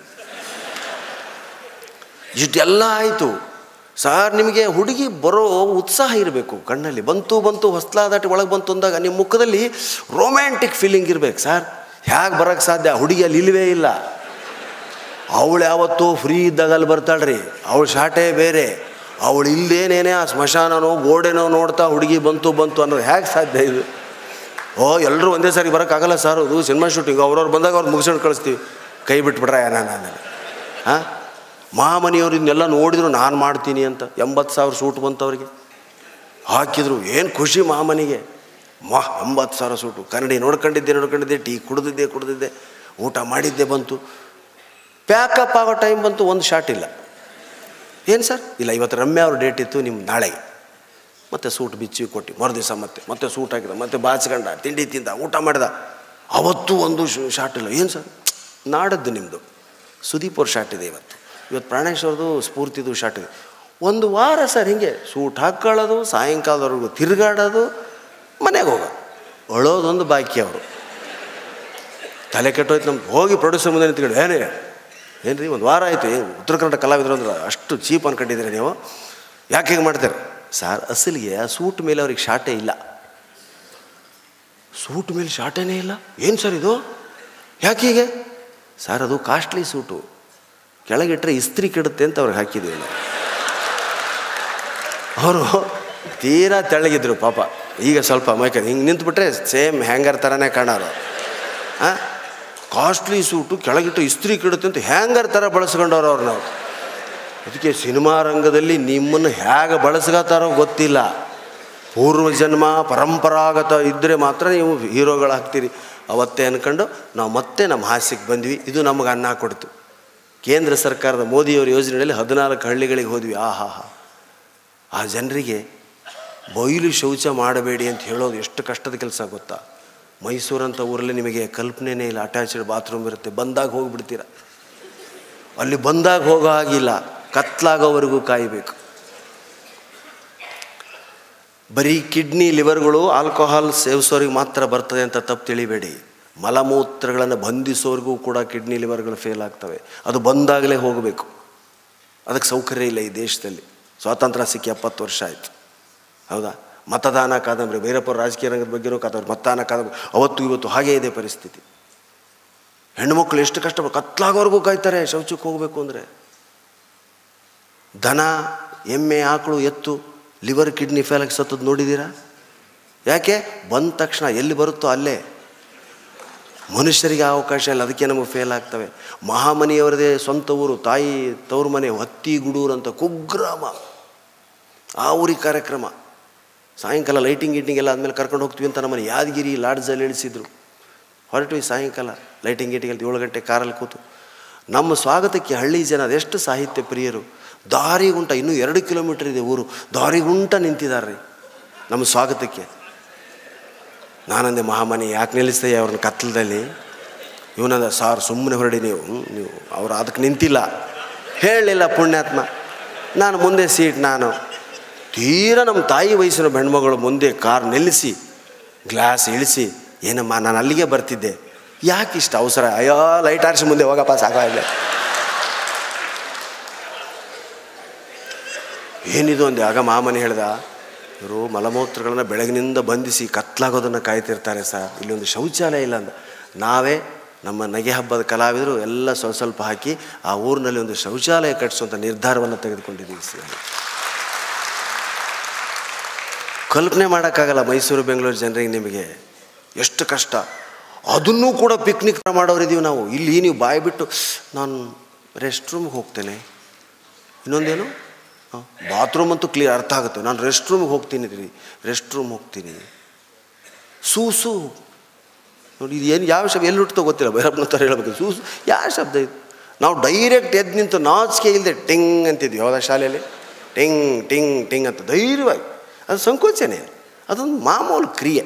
ಇಷ್ಟೆಲ್ಲ ಆಯಿತು ಸಾರ್ ನಿಮಗೆ ಹುಡುಗಿ ಬರೋ ಉತ್ಸಾಹ ಇರಬೇಕು ಕಣ್ಣಲ್ಲಿ ಬಂತು ಬಂತು ಹೊಸ್ಲಾ ದಾಟಿ ಒಳಗೆ ಬಂತು ಅಂದಾಗ ನಿಮ್ಮ ಮುಖದಲ್ಲಿ ರೊಮ್ಯಾಂಟಿಕ್ ಫೀಲಿಂಗ್ ಇರ್ಬೇಕು ಸರ್ ಹೇಗೆ ಬರೋಕ್ಕೆ ಸಾಧ್ಯ ಹುಡುಗಿ ಅಲ್ಲಿ ಇಲ್ಲವೇ ಇಲ್ಲ ಅವಳು ಯಾವತ್ತೂ ಫ್ರೀ ಇದ್ದಾಗ ಅಲ್ಲಿ ಬರ್ತಾಳ್ರಿ ಅವಳು ಶಾಟೇ ಬೇರೆ ಅವಳು ಇಲ್ದೇನೇನೆ ಆ ಸ್ಮಶಾನನೋ ಗೋಡೆನೋ ನೋಡ್ತಾ ಹುಡುಗಿ ಬಂತು ಬಂತು ಅನ್ನೋದು ಹೇಗೆ ಸಾಧ್ಯ ಇದು ಓ ಎಲ್ಲರೂ ಒಂದೇ ಸಾರಿ ಬರೋಕ್ಕಾಗಲ್ಲ ಸರ್ ಅದು ಸಿನಿಮಾ ಶೂಟಿಂಗ್ ಅವ್ರವ್ರು ಬಂದಾಗ ಅವ್ರು ಮುಗಿಸ್ಕೊಂಡು ಕಳಿಸ್ತೀವಿ ಕೈ ಬಿಟ್ಬಿಟ್ರೆ ನಾನು ಆಮೇಲೆ ಹಾಂ ಮಹಾಮನಿಯವ್ರು ಇದನ್ನೆಲ್ಲ ನೋಡಿದ್ರು ನಾನು ಮಾಡ್ತೀನಿ ಅಂತ ಎಂಬತ್ತು ಸಾವಿರ ಸೂಟ್ ಬಂತು ಅವ್ರಿಗೆ ಹಾಕಿದ್ರು ಏನು ಖುಷಿ ಮಹಾಮನಿಗೆ ಮಾ ಎಂಬತ್ತು ಸಾವಿರ ಸೂಟು ಕನ್ನಡಿ ನೋಡ್ಕೊಂಡಿದ್ದೆ ನೋಡ್ಕೊಂಡಿದ್ದೆ ಟೀ ಕುಡಿದಿದ್ದೆ ಕುಡಿದಿದ್ದೆ ಊಟ ಮಾಡಿದ್ದೆ ಬಂತು ಪ್ಯಾಕಪ್ ಆಗೋ ಟೈಮ್ ಬಂತು ಒಂದು ಶಾಟ್ ಇಲ್ಲ ಏನು ಸರ್ ಇಲ್ಲ ಇವತ್ತು ರಮ್ಯಾ ಅವ್ರ ಡೇಟ್ ಇತ್ತು ನಿಮ್ಮ ನಾಳೆಗೆ ಮತ್ತೆ ಸೂಟ್ ಬಿಚ್ಚಿ ಕೊಟ್ಟು ಮರುದಿವಸ ಮತ್ತೆ ಮತ್ತೆ ಸೂಟ್ ಹಾಕಿದ ಮತ್ತೆ ಬಾಚ್ಕೊಂಡ ತಿಂಡಿ ತಿಂದ ಊಟ ಮಾಡಿದ ಅವತ್ತು ಒಂದು ಶ್- ಶಾಟ್ ಇಲ್ಲ ಏನು ಸರ್ ನಾಡದ್ದು ನಿಮ್ಮದು ಸುದೀಪ್ ಅವ್ರ ಶಾಟ್ ಇದೆ ಇವತ್ತು ಇವತ್ತು ಪ್ರಾಣೇಶ್ ಅವ್ರದ್ದು ಸ್ಫೂರ್ತಿದು ಶಾಟ್ ಇದೆ ಒಂದು ವಾರ ಸರ್ ಹಿಂಗೆ ಸೂಟ್ ಹಾಕ್ಕೊಳ್ಳೋದು ಸಾಯಂಕಾಲದವರೆಗೂ ತಿರುಗಾಡೋದು ಮನೆಗೆ ಹೋಗ ಅಳೋದೊಂದು ಬಾಕಿ ಅವರು ತಲೆ ಕೆಟ್ಟೋಯ್ತು ನಮ್ಗೆ ಹೋಗಿ ಪ್ರೊಡ್ಯೂಸರ್ ಮುಂದೆ ನಿಂತ್ಕೊಂಡು ಏನೇ ಏನು ರೀ ಒಂದು ವಾರ ಆಯಿತು ಏನು ಉತ್ತರ ಕನ್ನಡ ಕಲಾವಿದರು ಅಂದ್ರೆ ಅಷ್ಟು ಚೀಪ್ ಅನ್ಕೊಂಡಿದ್ದೀರಿ ನೀವು ಯಾಕೆ ಹಿಂಗೆ ಮಾಡ್ತಾರೆ ಸರ್ ಅಸಲಿಗೆ ಆ ಸೂಟ್ ಮೇಲೆ ಅವ್ರಿಗೆ ಶಾಟೇ ಇಲ್ಲ ಸೂಟ್ ಮೇಲೆ ಶಾಟೇನೇ ಇಲ್ಲ ಏನು ಸರ್ ಇದು ಯಾಕೆ ಹೀಗೆ ಸರ್ ಅದು ಕಾಸ್ಟ್ಲಿ ಸೂಟು ಕೆಳಗಿಟ್ರೆ ಇಸ್ತ್ರಿ ಕೆಡುತ್ತೆ ಅಂತ ಅವ್ರಿಗೆ ಹಾಕಿದ್ದೀವಿ ನಾವು ಅವರು ತೀರಾ ತೆಳ್ಳಗಿದ್ರು ಪಾಪ ಈಗ ಸ್ವಲ್ಪ ಮೈಕ ಹಿಂಗೆ ನಿಂತ್ಬಿಟ್ರೆ ಸೇಮ್ ಹ್ಯಾಂಗರ್ ಥರನೇ ಕಾಣೋರು ಹಾಂ ಕಾಸ್ಟ್ಲಿ ಸೂಟು ಕೆಳಗಿಟ್ಟು ಇಸ್ತ್ರಿ ಕೆಡುತ್ತೆ ಅಂತ ಹ್ಯಾಂಗರ್ ಥರ ಬಳಸ್ಕೊಂಡವ್ರು ಅವ್ರು ನಾವು ಅದಕ್ಕೆ ಸಿನಿಮಾ ರಂಗದಲ್ಲಿ ನಿಮ್ಮನ್ನು ಹೇಗೆ ಬಳಸ್ಕೊತಾರೋ ಗೊತ್ತಿಲ್ಲ ಪೂರ್ವ ಜನ್ಮ ಪರಂಪರಾಗತ ಇದ್ದರೆ ಮಾತ್ರ ನೀವು ಹೀರೋಗಳಾಗ್ತೀರಿ ಅವತ್ತೇ ಅಂದ್ಕೊಂಡು ನಾವು ಮತ್ತೆ ನಮ್ಮ ಹಾಸ್ಯಕ್ಕೆ ಬಂದ್ವಿ ಇದು ನಮಗೆ ಅನ್ನ ಕೊಡ್ತು ಕೇಂದ್ರ ಸರ್ಕಾರದ ಮೋದಿಯವರ ಯೋಜನೆಯಲ್ಲಿ ಹದಿನಾಲ್ಕು ಹಳ್ಳಿಗಳಿಗೆ ಹೋದ್ವಿ ಆಹಾ ಹಾ ಆ ಜನರಿಗೆ ಬಯಲು ಶೌಚ ಮಾಡಬೇಡಿ ಅಂತ ಹೇಳೋದು ಎಷ್ಟು ಕಷ್ಟದ ಕೆಲಸ ಗೊತ್ತಾ ಮೈಸೂರಂಥ ಊರಲ್ಲಿ ನಿಮಗೆ ಕಲ್ಪನೆನೇ ಇಲ್ಲ ಅಟ್ಯಾಚ್ಡ್ ಬಾತ್ರೂಮ್ ಇರುತ್ತೆ ಬಂದಾಗ ಹೋಗಿಬಿಡ್ತೀರ ಅಲ್ಲಿ ಬಂದಾಗ ಹೋಗೋ ಹಾಗಿಲ್ಲ ಕತ್ಲಾಗೋವರೆಗೂ ಕಾಯಬೇಕು ಬರೀ ಕಿಡ್ನಿ ಲಿವರ್ಗಳು ಆಲ್ಕೋಹಾಲ್ ಸೇವಿಸೋರಿಗೆ ಮಾತ್ರ ಬರ್ತದೆ ಅಂತ ತಪ್ಪು ತಿಳಿಬೇಡಿ ಮಲಮೂತ್ರಗಳನ್ನು ಬಂಧಿಸೋರಿಗೂ ಕೂಡ ಕಿಡ್ನಿ ಲಿವರ್ಗಳು ಫೇಲ್ ಆಗ್ತವೆ ಅದು ಬಂದಾಗಲೇ ಹೋಗಬೇಕು ಅದಕ್ಕೆ ಸೌಕರ್ಯ ಇಲ್ಲ ಈ ದೇಶದಲ್ಲಿ ಸ್ವಾತಂತ್ರ್ಯ ಸಿಕ್ಕಿ ಎಪ್ಪತ್ತು ವರ್ಷ ಆಯಿತು ಹೌದಾ ಮತದಾನ ಕಾದಂಬರಿ ಭೈರಪ್ಪರ ರಾಜಕೀಯ ರಂಗದ ಬಗ್ಗೆನೂ ಕಾದಂಬರಿ ಮತದಾನ ಕಾದಂಬರಿ ಅವತ್ತು ಇವತ್ತು ಹಾಗೇ ಇದೆ ಪರಿಸ್ಥಿತಿ ಹೆಣ್ಣುಮಕ್ಳು ಎಷ್ಟು ಕಷ್ಟ ಕತ್ಲಾಗೋವರೆಗೂ ಕಾಯ್ತಾರೆ ಶೌಚಕ್ಕೆ ಹೋಗಬೇಕು ಅಂದರೆ ದನ ಎಮ್ಮೆ ಆಕಳು ಎತ್ತು ಲಿವರ್ ಕಿಡ್ನಿ ಫೇಲಾಗಿ ಸತ್ತದ್ದು ನೋಡಿದ್ದೀರಾ ಯಾಕೆ ಬಂದ ತಕ್ಷಣ ಎಲ್ಲಿ ಬರುತ್ತೋ ಅಲ್ಲೇ ಮನುಷ್ಯರಿಗೆ ಆ ಅವಕಾಶ ಇಲ್ಲ ಅದಕ್ಕೆ ನಮಗೆ ಫೇಲ್ ಆಗ್ತವೆ ಮಹಾಮನಿಯವರದೇ ಸ್ವಂತ ಊರು ತಾಯಿ ತವ್ರ ಮನೆ ಹತ್ತಿಗುಡೂರು ಅಂತ ಕುಗ್ರಾಮ ಆ ಊರಿಗೆ ಕಾರ್ಯಕ್ರಮ ಸಾಯಂಕಾಲ ಲೈಟಿಂಗ್ ಗೀಟಿಂಗ್ ಎಲ್ಲ ಆದಮೇಲೆ ಕರ್ಕೊಂಡು ಹೋಗ್ತೀವಿ ಅಂತ ನಮ್ಮನ್ನು ಯಾದಗಿರಿ ಲಾಡ್ಜಲ್ಲಿ ಇಳಿಸಿದ್ರು ಹೊರಟ್ವಿ ಸಾಯಂಕಾಲ ಲೈಟಿಂಗ್ ಗೀಟಿಂಗ್ ಅಲ್ಲಿ ಏಳು ಗಂಟೆ ಕಾರಲ್ಲಿ ಕೂತು ನಮ್ಮ ಸ್ವಾಗತಕ್ಕೆ ಹಳ್ಳಿ ಜನ ಅದೆಷ್ಟು ಸಾಹಿತ್ಯ ಪ್ರಿಯರು ದಾರಿಗುಂಟ ಇನ್ನೂ ಎರಡು ಕಿಲೋಮೀಟರ್ ಇದೆ ಊರು ದಾರಿಗುಂಟ ನಿಂತಿದ್ದಾರೆ ರೀ ನಮ್ಮ ಸ್ವಾಗತಕ್ಕೆ ನಾನಂದೆ ಮಹಾಮನಿ ಯಾಕೆ ನಿಲ್ಲಿಸ್ತೇವೆ ಅವ್ರನ್ನ ಕತ್ತಲದಲ್ಲಿ ಇವನಂದ ಸಾರ್ ಸುಮ್ಮನೆ ಹೊರಡಿ ನೀವು ಹ್ಮ್, ನೀವು ಅವ್ರು ಅದಕ್ಕೆ ನಿಂತಿಲ್ಲ ಹೇಳಲಿಲ್ಲ ಪುಣ್ಯಾತ್ಮ ನಾನು ಮುಂದೆ ಸೀಟ್ ನಾನು ತೀರಾ ನಮ್ಮ ತಾಯಿ ವಯಸ್ಸಿನ ಹೆಣ್ಮಗಳು ಮುಂದೆ ಕಾರ್ ನಿಲ್ಲಿಸಿ ಗ್ಲಾಸ್ ಇಳಿಸಿ ಏನಮ್ಮ ನಾನು ಅಲ್ಲಿಗೆ ಬರ್ತಿದ್ದೆ ಯಾಕೆ ಇಷ್ಟು ಅವಸರ ಅಯ್ಯೋ ಲೈಟ್ ಆರಿಸಿ ಮುಂದೆ ಹೋಗಪ್ಪ ಸಾಕಾಗಿದೆ ಏನಿದು ಅಂದೆ ಆಗ ಮಾಮನಿ ಹೇಳ್ದ ಇವರು ಮಲಮೂತ್ರಗಳನ್ನು ಬೆಳಗಿನಿಂದ ಬಂಧಿಸಿ ಕತ್ಲಾಗೋದನ್ನು ಕಾಯ್ತಿರ್ತಾರೆ ಸರ್ ಇಲ್ಲಿ ಒಂದು ಶೌಚಾಲಯ ಇಲ್ಲ ಅಂದ ನಾವೇ ನಮ್ಮ ನಗೆ ಹಬ್ಬದ ಕಲಾವಿದರು ಎಲ್ಲ ಸ್ವಲ್ಪ ಸ್ವಲ್ಪ ಹಾಕಿ ಆ ಊರಿನಲ್ಲಿ ಒಂದು ಶೌಚಾಲಯ ಕಟ್ಟಿಸುವಂಥ ನಿರ್ಧಾರವನ್ನು ತೆಗೆದುಕೊಂಡಿದ್ದೀವಿ ಸರ್ ಕಲ್ಪನೆ ಮಾಡೋಕ್ಕಾಗಲ್ಲ ಮೈಸೂರು ಬೆಂಗಳೂರು ಜನರಿಗೆ ನಿಮಗೆ ಎಷ್ಟು ಕಷ್ಟ ಅದನ್ನೂ ಕೂಡ ಪಿಕ್ನಿಕ್ ಮಾಡೋರಿದ್ದೀವಿ ನಾವು ಇಲ್ಲಿ ನೀವು ಬಾಯಿ ಬಿಟ್ಟು ನಾನು ರೆಸ್ಟ್ ರೂಮ್ಗೆ ಹೋಗ್ತೇನೆ ಇನ್ನೊಂದೇನು ಹಾಂ ಬಾತ್ರೂಮ್ ಅಂತೂ ಕ್ಲಿಯರ್ ಅರ್ಥ ಆಗುತ್ತೆ ನಾನು ರೆಸ್ಟ್ ರೂಮ್ಗೆ ಹೋಗ್ತೀನಿ ರೀ ರೆಸ್ಟ್ ರೂಮ್ ಹೋಗ್ತೀನಿ ಸೂಸು ನೋಡಿ ಇದು ಏನು ಯಾವ ಶಬ್ದ ಎಲ್ಲಿ ಹುಟ್ಟುತ್ತೋ ಗೊತ್ತಿಲ್ಲ ಭೈರಪ್ಪನ ಥರ ಹೇಳ್ಬೇಕು ಸೂಸು ಯಾವ ಶಬ್ದ ಇದು ನಾವು ಡೈರೆಕ್ಟ್ ಎದ್ದು ನಿಂತು ನಾಚಿಕೆ ಇಲ್ಲದೆ ಟಿಂಗ್ ಅಂತಿದ್ವಿ ಯಾವುದಾ ಶಾಲೆಯಲ್ಲಿ ಟಿಂಗ್ ಟಿಂಗ್ ಟಿಂಗ್ ಅಂತ ಧೈರ್ಯವಾಗಿ ಅದು ಸಂಕೋಚನೆ ಅದೊಂದು ಮಾಮೂಲು ಕ್ರಿಯೆ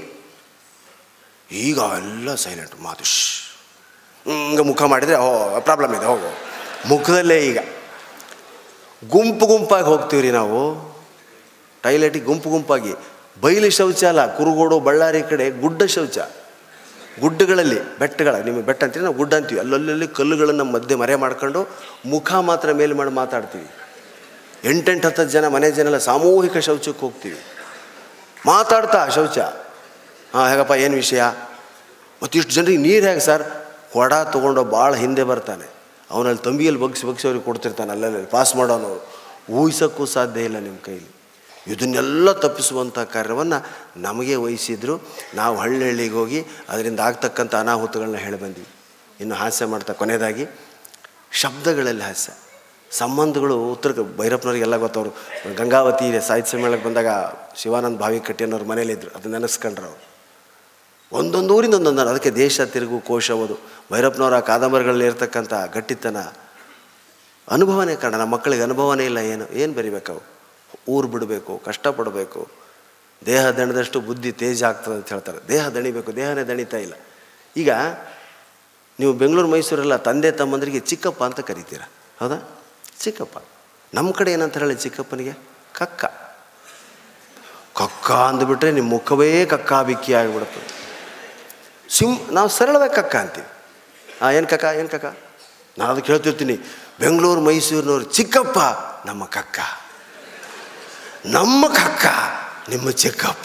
ಈಗ ಎಲ್ಲ ಸೈಲೆಂಟ್ ಮಾತು ಶ್ ಹಿಂಗೆ ಮುಖ ಮಾಡಿದರೆ ಓ ಪ್ರಾಬ್ಲಮ್ ಇದೆ ಹೋಗು ಮುಖದಲ್ಲೇ ಈಗ ಗುಂಪು ಗುಂಪಾಗಿ ಹೋಗ್ತೀವಿ ರೀ ನಾವು ಟಾಯ್ಲೆಟಿಗೆ ಗುಂಪು ಗುಂಪಾಗಿ ಬಯಲು ಶೌಚ ಅಲ್ಲ ಕುರುಗೋಡು ಬಳ್ಳಾರಿ ಕಡೆ ಗುಡ್ಡ ಶೌಚ ಗುಡ್ಡಗಳಲ್ಲಿ ಬೆಟ್ಟಗಳ ನಿಮಗೆ ಬೆಟ್ಟ ಅಂತೀವಿ ನಾವು ಗುಡ್ಡ ಅಂತೀವಿ ಅಲ್ಲಲ್ಲಿ ಕಲ್ಲುಗಳನ್ನು ಮಧ್ಯೆ ಮರೆ ಮಾಡ್ಕೊಂಡು ಮುಖ ಮಾತ್ರ ಮೇಲೆ ಮಾಡಿ ಮಾತಾಡ್ತೀವಿ ಎಂಟೆಂಟು ಹತ್ತತ್ತು ಜನ ಮನೆ ಜನ ಎಲ್ಲ ಸಾಮೂಹಿಕ ಶೌಚಕ್ಕೆ ಹೋಗ್ತೀವಿ ಮಾತಾಡ್ತಾ ಶೌಚ ಹಾಂ ಹೇಗಪ್ಪ ಏನು ವಿಷಯ ಮತ್ತು ಇಷ್ಟು ಜನರಿಗೆ ನೀರು ಹೇಗೆ ಸರ್ ಕೊಡ ತೊಗೊಂಡು ಭಾಳ ಹಿಂದೆ ಬರ್ತಾನೆ ಅವನಲ್ಲಿ ತಂಬಿಯಲ್ಲಿ ಬಗ್ಸಿ ಬಗ್ಸಿ ಅವ್ರಿಗೆ ಕೊಡ್ತಿರ್ತಾನೆ ಅಲ್ಲಲ್ಲಿ ಪಾಸ್ ಮಾಡೋನವರು ಊಹಿಸೋಕ್ಕೂ ಸಾಧ್ಯ ಇಲ್ಲ ನಿಮ್ಮ ಕೈಲಿ ಇದನ್ನೆಲ್ಲ ತಪ್ಪಿಸುವಂಥ ಕಾರ್ಯವನ್ನು ನಮಗೆ ವಹಿಸಿದ್ರು ನಾವು ಹಳ್ಳಿ ಹಳ್ಳಿಗೆ ಹೋಗಿ ಅದರಿಂದ ಆಗ್ತಕ್ಕಂಥ ಅನಾಹುತಗಳನ್ನ ಹೇಳಿ ಬಂದ್ವಿ ಇನ್ನು ಹಾಸ್ಯ ಮಾಡ್ತಾ ಕೊನೆಯದಾಗಿ ಶಬ್ದಗಳಲ್ಲಿ ಹಾಸ್ಯ ಸಂಬಂಧಗಳು ಉತ್ತರ ಕ- ಭೈರಪ್ಪನವ್ರಿಗೆಲ್ಲ ಗೊತ್ತವರು ಗಂಗಾವತಿ ಸಾಹಿತ್ಯ ಸಮ್ಮೇಳನಕ್ಕೆ ಬಂದಾಗ ಶಿವಾನಂದ ಭಾವಿ ಕಟ್ಟಿಯನ್ನವ್ರ ಮನೇಲಿದ್ದರು ಅದು ನೆನೆಸ್ಕೊಂಡ್ರು ಅವರು ಒಂದೊಂದು ಊರಿಂದ ಒಂದೊಂದು ಅದಕ್ಕೆ ದೇಶ ತಿರುಗು ಕೋಶ ಓದು ಭೈರಪ್ಪನವರ ಕಾದಂಬರಿಗಳಲ್ಲಿ ಇರ್ತಕ್ಕಂಥ ಗಟ್ಟಿತನ ಅನುಭವನೇ ಕಾರಣ ನಮ್ಮ ಮಕ್ಕಳಿಗೆ ಅನುಭವನೇ ಇಲ್ಲ ಏನು ಏನು ಬರಿಬೇಕವು ಊರು ಬಿಡಬೇಕು ಕಷ್ಟಪಡಬೇಕು ದೇಹ ದಣಿದಷ್ಟು ಬುದ್ಧಿ ತೇಜ ಆಗ್ತದೆ ಅಂತ ಹೇಳ್ತಾರೆ ದೇಹ ದಣಿಬೇಕು ದೇಹನೇ ದಣಿತಾ ಇಲ್ಲ ಈಗ ನೀವು ಬೆಂಗಳೂರು ಮೈಸೂರೆಲ್ಲ ತಂದೆ ತಮ್ಮಂದರಿಗೆ ಚಿಕ್ಕಪ್ಪ ಅಂತ ಕರಿತೀರ ಹೌದಾ ಚಿಕ್ಕಪ್ಪ ನಮ್ಮ ಕಡೆ ಏನಂತ ಹೇಳಿ ಚಿಕ್ಕಪ್ಪನಿಗೆ ಕಕ್ಕ ಕಕ್ಕ ಅಂದುಬಿಟ್ರೆ ನಿಮ್ಮ ಮುಖವೇ ಕಕ್ಕ ಬಿಕ್ಕಿ ಆಗಿಬಿಡುತ್ತೆ ಸಿಂ ನಾವು ಸರಳವಾಗಿ ಕಕ್ಕ ಅಂತೀವಿ ಹಾಂ ಏನು ಕಕ್ಕ ಏನು ಕಕ್ಕ ನಾನು ಅದಕ್ಕೆ ಹೇಳ್ತಿರ್ತೀನಿ ಬೆಂಗಳೂರು ಮೈಸೂರಿನವ್ರು ಚಿಕ್ಕಪ್ಪ ನಮ್ಮ ಕಕ್ಕ ನಮ್ಮ ಕಕ್ಕ ನಿಮ್ಮ ಚಿಕ್ಕಪ್ಪ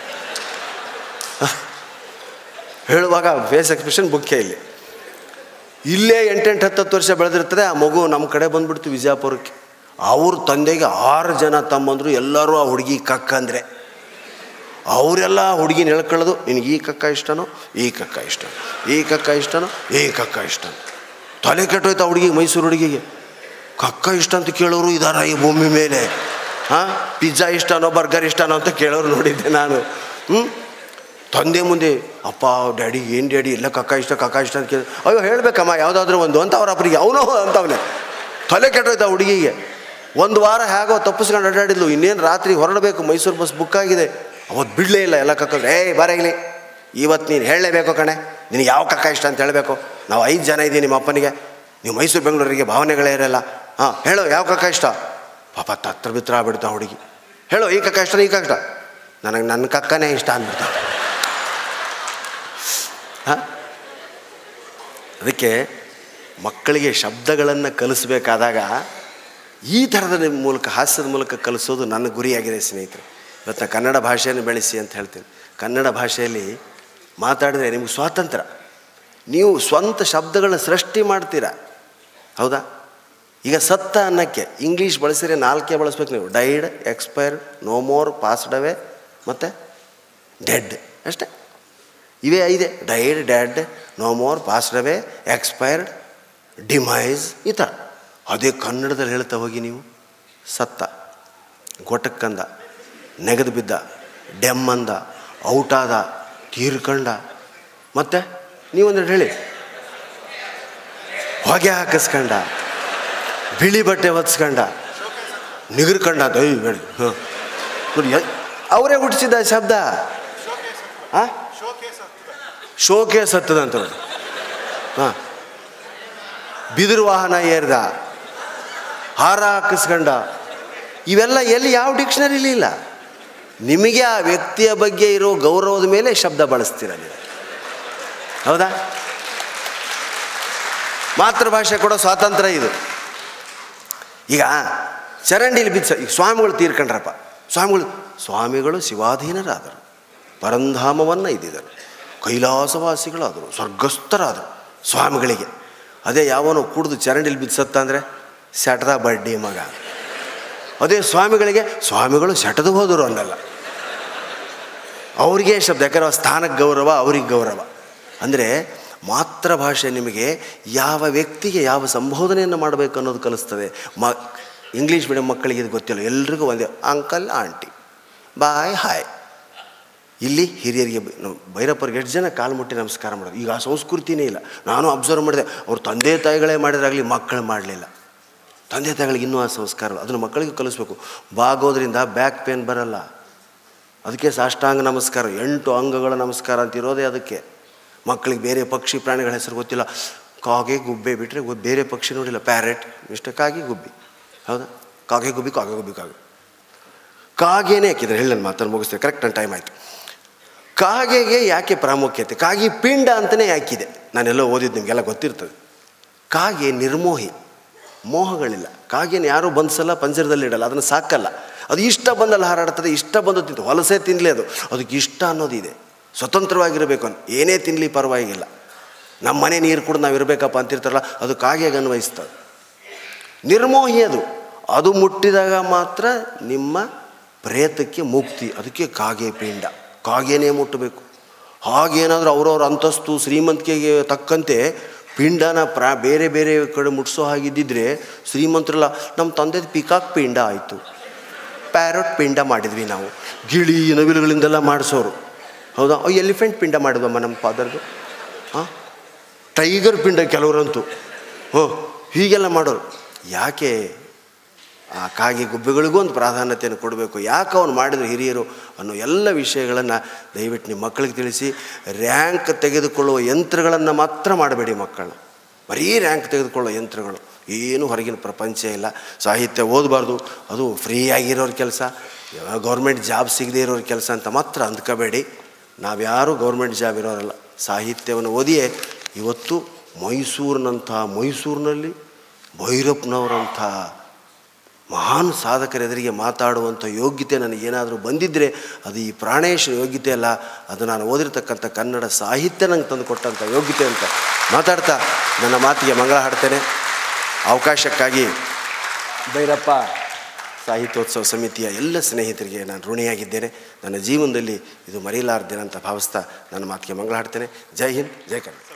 ಹೇಳುವಾಗ ಫೇಸ್ ಎಕ್ಸ್ಪ್ರೆಷನ್ ಮುಖ್ಯ ಇಲ್ಲಿ ಇಲ್ಲೇ ಎಂಟೆಂಟು ಹತ್ತತ್ತು ವರ್ಷ ಬೆಳೆದಿರ್ತದೆ ಆ ಮಗು ನಮ್ಮ ಕಡೆ ಬಂದ್ಬಿಡ್ತು ವಿಜಯಪುರಕ್ಕೆ ಅವ್ರ ತಂದೆಗೆ ಆರು ಜನ ತಮ್ಮಂದರು ಎಲ್ಲರೂ ಆ ಹುಡುಗಿ ಕಕ್ಕ ಅಂದರೆ ಅವರೆಲ್ಲ ಹುಡುಗಿನ ಹೇಳ್ಕೊಳ್ಳೋದು ನಿನಗೆ ಈ ಕಕ್ಕ ಇಷ್ಟನೋ ಈ ಕಕ್ಕ ಇಷ್ಟನೋ ಈ ಕಕ್ಕ ಇಷ್ಟನೋ ಈ ಕಕ್ಕ ಇಷ್ಟನೋ ತಲೆ ಕೆಟ್ಟೋಯ್ತು ಆ ಹುಡುಗಿಗೆ ಮೈಸೂರು ಹುಡುಗಿಗೆ ಕಕ್ಕ ಇಷ್ಟ ಅಂತ ಕೇಳೋರು ಇದಾರ ಈ ಭೂಮಿ ಮೇಲೆ ಹಾಂ ಪಿಜ್ಜಾ ಇಷ್ಟನೋ ಬರ್ಗರ್ ಇಷ್ಟನೋ ಅಂತ ಕೇಳೋರು ನೋಡಿದ್ದೆ ನಾನು ಹ್ಞೂ ತಂದೆ ಮುಂದೆ ಅಪ್ಪ ಡ್ಯಾಡಿ ಏನು ಡ್ಯಾಡಿ ಎಲ್ಲ ಕಕ್ಕ ಇಷ್ಟ ಕಕ್ಕ ಇಷ್ಟ ಅಂತ ಕೇಳಿ ಅಯ್ಯೋ ಹೇಳ್ಬೇಕಮ್ಮ ಯಾವುದಾದ್ರೂ ಒಂದು ಅಂತ ಅವ್ರ ಅಪ್ಪರಿಗೆ ಅವನು ಅಂತವನೆ ತಲೆ ಕೆಟ್ಟೋಯ್ತು ಆ ಹುಡುಗಿಗೆ ಒಂದು ವಾರ ಹೇಗೋ ತಪ್ಪಿಸ್ಕೊಂಡು ಅಡ್ಡಾಡಿದ್ಲು ಇನ್ನೇನು ರಾತ್ರಿ ಹೊರಡಬೇಕು ಮೈಸೂರು ಬಸ್ ಬುಕ್ ಆಗಿದೆ ಅವತ್ತು ಬಿಡಲೇ ಇಲ್ಲ ಎಲ್ಲ ಕಕ್ಕ ಏಯ್ ಬರಲಿ ಇವತ್ತು ನೀನು ಹೇಳಲೇಬೇಕು ಕಣೆ ನಿನಗೆ ಯಾವ ಕಕ್ಕ ಇಷ್ಟ ಅಂತ ಹೇಳಬೇಕು ನಾವು ಐದು ಜನ ಇದ್ದೀವಿ ನಿಮ್ಮ ಅಪ್ಪನಿಗೆ ನೀವು ಮೈಸೂರು ಬೆಂಗಳೂರಿಗೆ ಭಾವನೆಗಳೇ ಇರಲ್ಲ ಹಾಂ ಹೇಳು ಯಾವ ಕಕ್ಕ ಇಷ್ಟ ಪಾಪ ತತ್ರ ಬಿತ್ರ ಆಗ್ಬಿಡ್ತಾ ಹುಡುಗಿ ಹೇಳು ಈ ಕಕ್ಕ ಇಷ್ಟ ಈ ಕಕ್ಕ ಇಷ್ಟ ನನಗೆ ನನ್ನ ಕಕ್ಕನೇ ಇಷ್ಟ ಅಂದ್ಬಿಡ್ತಾ ಹಾಂ ಅದಕ್ಕೆ ಮಕ್ಕಳಿಗೆ ಶಬ್ದಗಳನ್ನು ಕಲಿಸ್ಬೇಕಾದಾಗ ಈ ಥರದ ಮೂಲಕ ಹಾಸ್ಯದ ಮೂಲಕ ಕಲಿಸೋದು ನನ್ನ ಗುರಿಯಾಗಿದೆ ಸ್ನೇಹಿತರೆ ಇವತ್ತು ನಾನು ಕನ್ನಡ ಭಾಷೆಯನ್ನು ಬೆಳೆಸಿ ಅಂತ ಹೇಳ್ತೀನಿ ಕನ್ನಡ ಭಾಷೆಯಲ್ಲಿ ಮಾತಾಡಿದ್ರೆ ನಿಮ್ಗೆ ಸ್ವಾತಂತ್ರ್ಯ ನೀವು ಸ್ವಂತ ಶಬ್ದಗಳನ್ನ ಸೃಷ್ಟಿ ಮಾಡ್ತೀರಾ ಹೌದಾ ಈಗ ಸತ್ತ ಅನ್ನಕ್ಕೆ ಇಂಗ್ಲೀಷ್ ಬಳಸಿದ್ರೆ ನಾಲ್ಕೇ ಬಳಸ್ಬೇಕು ನೀವು died expired no more passed away ಮತ್ತು ಡೆಡ್ ಅಷ್ಟೇ ಇವೇ ಐದೆ died dead no more passed away expired demise ಈ ಥರ ಅದೇ ಕನ್ನಡದಲ್ಲಿ ಹೇಳ್ತಾ ಹೋಗಿ ನೀವು ಸತ್ತ ಗೊಟಕ್ಕಂದ ನೆಗೆದು ಬಿದ್ದ ಡೆಮ್ಮಂದ ಔಟಾದ ತೀರ್ಕಂಡ ಮತ್ತೆ ನೀವೊಂದೆರಡು ಹೇಳಿ ಹೊಗೆ ಹಾಕಿಸ್ಕಂಡ ಬಿಳಿ ಬಟ್ಟೆ ಹೊತ್ಸ್ಕಂಡ ನಿಗರ್ಕಂಡ ದೈ ಬೇಡಿ ಹಾಂ ನೋಡಿ ಎ- ಅವರೇ ಹುಟ್ಟಿಸಿದ ಶಬ್ದ ಹಾಂ ಶೋಕೆ ಸತ್ತದಂತ ನೋಡಿ ಹಾಂ ಬಿದಿರು ವಾಹನ ಏರ್ದ ಹಾರ ಹಾಕಿಸ್ಕಂಡ ಇವೆಲ್ಲ ಎಲ್ಲಿ ಯಾವ ಡಿಕ್ಷನರಿಲಿ ಇಲ್ಲ ನಿಮಗೆ ಆ ವ್ಯಕ್ತಿಯ ಬಗ್ಗೆ ಇರೋ ಗೌರವದ ಮೇಲೆ ಶಬ್ದ ಬಳಸ್ತೀರ ನೀವು ಹೌದಾ ಮಾತೃಭಾಷೆ ಕೊಡೋ ಸ್ವಾತಂತ್ರ್ಯ ಇದು ಈಗ ಚರಂಡಿಲಿ ಬಿಚ್ಚ ಈಗ ಸ್ವಾಮಿಗಳು ತೀರ್ಕೊಂಡ್ರಪ್ಪ ಸ್ವಾಮಿಗಳು ಸ್ವಾಮಿಗಳು ಶಿವಾಧೀನರಾದರು ಪರಂಧಾಮವನ್ನು ಇದ್ದಿದ್ದರು ಕೈಲಾಸವಾಸಿಗಳಾದರು ಸ್ವರ್ಗಸ್ಥರಾದರು ಸ್ವಾಮಿಗಳಿಗೆ ಅದೇ ಯಾವನೋ ಕುಡಿದು ಚರಂಡಿಲಿ ಬಿದ್ಸತ್ತ ಅಂದರೆ ಸೆಟದ ಬಡ್ಡಿ ಮಗ ಅದೇ ಸ್ವಾಮಿಗಳಿಗೆ ಸ್ವಾಮಿಗಳು ಸೆಟದು ಹೋದರು ಅನ್ನಲ್ಲ ಅವ್ರಿಗೆ ಶಬ್ದ ಯಾಕಂದ್ರೆ ಆ ಸ್ಥಾನಕ್ಕೆ ಗೌರವ ಅವ್ರಿಗೆ ಗೌರವ ಅಂದರೆ ಮಾತೃಭಾಷೆ ನಿಮಗೆ ಯಾವ ವ್ಯಕ್ತಿಗೆ ಯಾವ ಸಂಬೋಧನೆಯನ್ನು ಮಾಡಬೇಕು ಅನ್ನೋದು ಕಲಿಸ್ತದೆ ಮ ಇಂಗ್ಲೀಷ್ ಮೀಡಿಯಂ ಮಕ್ಕಳಿಗೆ ಇದು ಗೊತ್ತಿಲ್ಲ ಎಲ್ರಿಗೂ ಒಂದೇ ಅಂಕಲ್ ಆಂಟಿ ಬಾಯ್ ಹಾಯ್ ಇಲ್ಲಿ ಹಿರಿಯರಿಗೆ ಬ- ನಾವು ಭೈರಪ್ಪರಿಗೆ ಎಷ್ಟು ಜನ ಕಾಲು ಮುಟ್ಟಿ ನಮಸ್ಕಾರ ಮಾಡೋದು ಈಗ ಆ ಸಂಸ್ಕೃತಿನೇ ಇಲ್ಲ ನಾನು ಅಬ್ಸರ್ವ್ ಮಾಡಿದೆ ಅವ್ರ ತಂದೆ ತಾಯಿಗಳೇ ಮಾಡಿದ್ರಾಗಲಿ ಮಕ್ಕಳು ಮಾಡಲಿಲ್ಲ ತಂದೆ ತಾಯಿಗಳಿಗೆ ಇನ್ನೂ ಆ ಸಂಸ್ಕಾರ ಇಲ್ಲ. ಅದನ್ನು ಮಕ್ಕಳಿಗೆ ಕಲಿಸ್ಬೇಕು ಬಾಗೋದ್ರಿಂದ ಬ್ಯಾಕ್ ಪೇನ್ ಬರಲ್ಲ ಅದಕ್ಕೆ ಸಾಷ್ಟಾಂಗ ನಮಸ್ಕಾರ ಎಂಟು ಅಂಗಗಳ ನಮಸ್ಕಾರ ಅಂತ ಇರೋದೇ ಅದಕ್ಕೆ ಮಕ್ಕಳಿಗೆ ಬೇರೆ ಪಕ್ಷಿ ಪ್ರಾಣಿಗಳ ಹೆಸರು ಗೊತ್ತಿಲ್ಲ ಕಾಗೆ ಗುಬ್ಬೆ ಬಿಟ್ಟರೆ ಬೇರೆ ಪಕ್ಷಿ ನೋಡಿಲ್ಲ ಪ್ಯಾರೆಟ್ ಇಷ್ಟ ಕಾಗೆ ಗುಬ್ಬಿ ಹೌದಾ ಕಾಗೆ ಗುಬ್ಬಿ ಕಾಗೆ ಗುಬ್ಬಿ ಕಾಗೆ ಕಾಗೆನೇ ಹಾಕಿದ್ರೆ ಹೇಳಿ ನನ್ನ ಮಾತನ್ನು ಮುಗಿಸ್ತೇನೆ ಕರೆಕ್ಟ್ ನನ್ನ ಟೈಮ್ ಆಯಿತು ಕಾಗೆಗೆ ಯಾಕೆ ಪ್ರಾಮುಖ್ಯತೆ ಕಾಗೆ ಪಿಂಡ ಅಂತಲೇ ಯಾಕಿದೆ ನಾನೆಲ್ಲೋ ಓದಿದ್ದು ನಿಮಗೆಲ್ಲ ಗೊತ್ತಿರ್ತದೆ ಕಾಗೆ ನಿರ್ಮೋಹಿ ಮೋಹಗಳಿಲ್ಲ ಕಾಗೆನ ಯಾರೂ ಬಂಧಿಸಲ್ಲ ಪಂಜರದಲ್ಲಿ ಇಡಲ್ಲ ಅದನ್ನು ಸಾಕಲ್ಲ ಅದು ಇಷ್ಟ ಬಂದಲ್ಲಿ ಹಾರಾಡ್ತದೆ ಇಷ್ಟ ಬಂದು ತಿಂತು ಹೊಲಸೆ ತಿನ್ನಲಿ ಅದು ಅದಕ್ಕೆ ಇಷ್ಟ ಅನ್ನೋದಿದೆ ಸ್ವತಂತ್ರವಾಗಿರಬೇಕು ಅಂತ ಏನೇ ತಿನ್ನಲಿ ಪರವಾಗಿಲ್ಲ ನಮ್ಮ ಮನೆ ನೀರು ಕೂಡ ನಾವು ಇರಬೇಕಪ್ಪ ಅಂತಿರ್ತಾರಲ್ಲ ಅದು ಕಾಗೆಗೆ ಅನ್ವಯಿಸ್ತದೆ ನಿರ್ಮೋಹಿ ಅದು ಅದು ಮುಟ್ಟಿದಾಗ ಮಾತ್ರ ನಿಮ್ಮ ಪ್ರೇತಕ್ಕೆ ಮುಕ್ತಿ ಅದಕ್ಕೆ ಕಾಗೆ ಪಿಂಡ ಕಾಗೆನೇ ಮುಟ್ಟಬೇಕು ಹಾಗೇನಾದರೂ ಅವ್ರವ್ರ ಅಂತಸ್ತು ಶ್ರೀಮಂತಿಕೆಗೆ ತಕ್ಕಂತೆ ಪಿಂಡನ ಪ್ರಾ ಬೇರೆ ಬೇರೆ ಕಡೆ ಮುಟ್ಸೋ ಹಾಗಿದ್ದಿದ್ರೆ ಶ್ರೀಮಂತರಲ್ಲ ನಮ್ಮ ತಂದೆದು ಪಿಕಾಕ್ ಪಿಂಡ ಆಯಿತು ಪ್ಯಾರಟ್ ಪಿಂಡ ಮಾಡಿದ್ವಿ ನಾವು ಗಿಳಿ ನವಿಲುಗಳಿಂದೆಲ್ಲ ಮಾಡಿಸೋರು ಹೌದಾ ಅವ್ ಎಲಿಫೆಂಟ್ ಪಿಂಡ ಮಾಡಿದ್ವಮ್ಮ ನಮ್ಮ ಫಾದರ್ದು ಹಾಂ ಟೈಗರ್ ಪಿಂಡ ಕೆಲವರಂತೂ ಹೋ ಹೀಗೆಲ್ಲ ಮಾಡೋರು ಯಾಕೆ ಆ ಕಾಗೆ ಗುಬ್ಬೆಗಳಿಗೂ ಒಂದು ಪ್ರಾಧಾನ್ಯತೆಯನ್ನು ಕೊಡಬೇಕು ಯಾಕೆ ಅವನು ಮಾಡಿದ್ರು ಹಿರಿಯರು ಅನ್ನೋ ಎಲ್ಲ ವಿಷಯಗಳನ್ನು ದಯವಿಟ್ಟು ನಿಮ್ಮ ಮಕ್ಕಳಿಗೆ ತಿಳಿಸಿ ರ್ಯಾಂಕ್ ತೆಗೆದುಕೊಳ್ಳುವ ಯಂತ್ರಗಳನ್ನು ಮಾತ್ರ ಮಾಡಬೇಡಿ ಮಕ್ಕಳನ್ನ ಬರೀ ರ್ಯಾಂಕ್ ತೆಗೆದುಕೊಳ್ಳೋ ಯಂತ್ರಗಳು ಏನು ಹೊರಗಿನ ಪ್ರಪಂಚ ಇಲ್ಲ ಸಾಹಿತ್ಯ ಓದಬಾರ್ದು ಅದು ಫ್ರೀ ಆಗಿರೋರ ಕೆಲಸ ಯಾವ ಗೌರ್ಮೆಂಟ್ ಜಾಬ್ ಸಿಗದೇ ಇರೋರ ಕೆಲಸ ಅಂತ ಮಾತ್ರ ಅಂದ್ಕೋಬೇಡಿ ನಾವ್ಯಾರೂ ಗೌರ್ಮೆಂಟ್ ಜಾಬ್ ಇರೋರಲ್ಲ ಸಾಹಿತ್ಯವನ್ನು ಓದಿಯೇ ಇವತ್ತು ಮೈಸೂರಿನಂಥ ಮೈಸೂರಿನಲ್ಲಿ ಭೈರಪ್ಪನವರಂಥ ಮಹಾನ್ ಸಾಧಕರ ಎದುರಿಗೆ ಮಾತಾಡುವಂಥ ಯೋಗ್ಯತೆ ನನಗೇನಾದರೂ ಬಂದಿದ್ದರೆ ಅದು ಈ ಪ್ರಾಣೇಶ ಯೋಗ್ಯತೆ ಅಲ್ಲ ಅದು ನಾನು ಓದಿರ್ತಕ್ಕಂಥ ಕನ್ನಡ ಸಾಹಿತ್ಯ ನಂಗೆ ತಂದು ಕೊಟ್ಟಂಥ ಯೋಗ್ಯತೆ ಅಂತ ಮಾತಾಡ್ತಾ ನನ್ನ ಮಾತಿಗೆ ಮಂಗಳ ಹಾಡ್ತೇನೆ ಅವಕಾಶಕ್ಕಾಗಿ ಭೈರಪ್ಪ ಸಾಹಿತ್ಯೋತ್ಸವ ಸಮಿತಿಯ ಎಲ್ಲ ಸ್ನೇಹಿತರಿಗೆ ನಾನು ಋಣಿಯಾಗಿದ್ದೇನೆ ನನ್ನ ಜೀವನದಲ್ಲಿ ಇದು ಮರೆಯಲಾರ್ದೇನೆ ಅಂತ ಭಾವಿಸ್ತಾ ನನ್ನ ಮಾತಿಗೆ ಮಂಗಳ ಹಾಡ್ತೇನೆ ಜೈ ಹಿಂದ್ ಜೈ ಕನ್ನಡ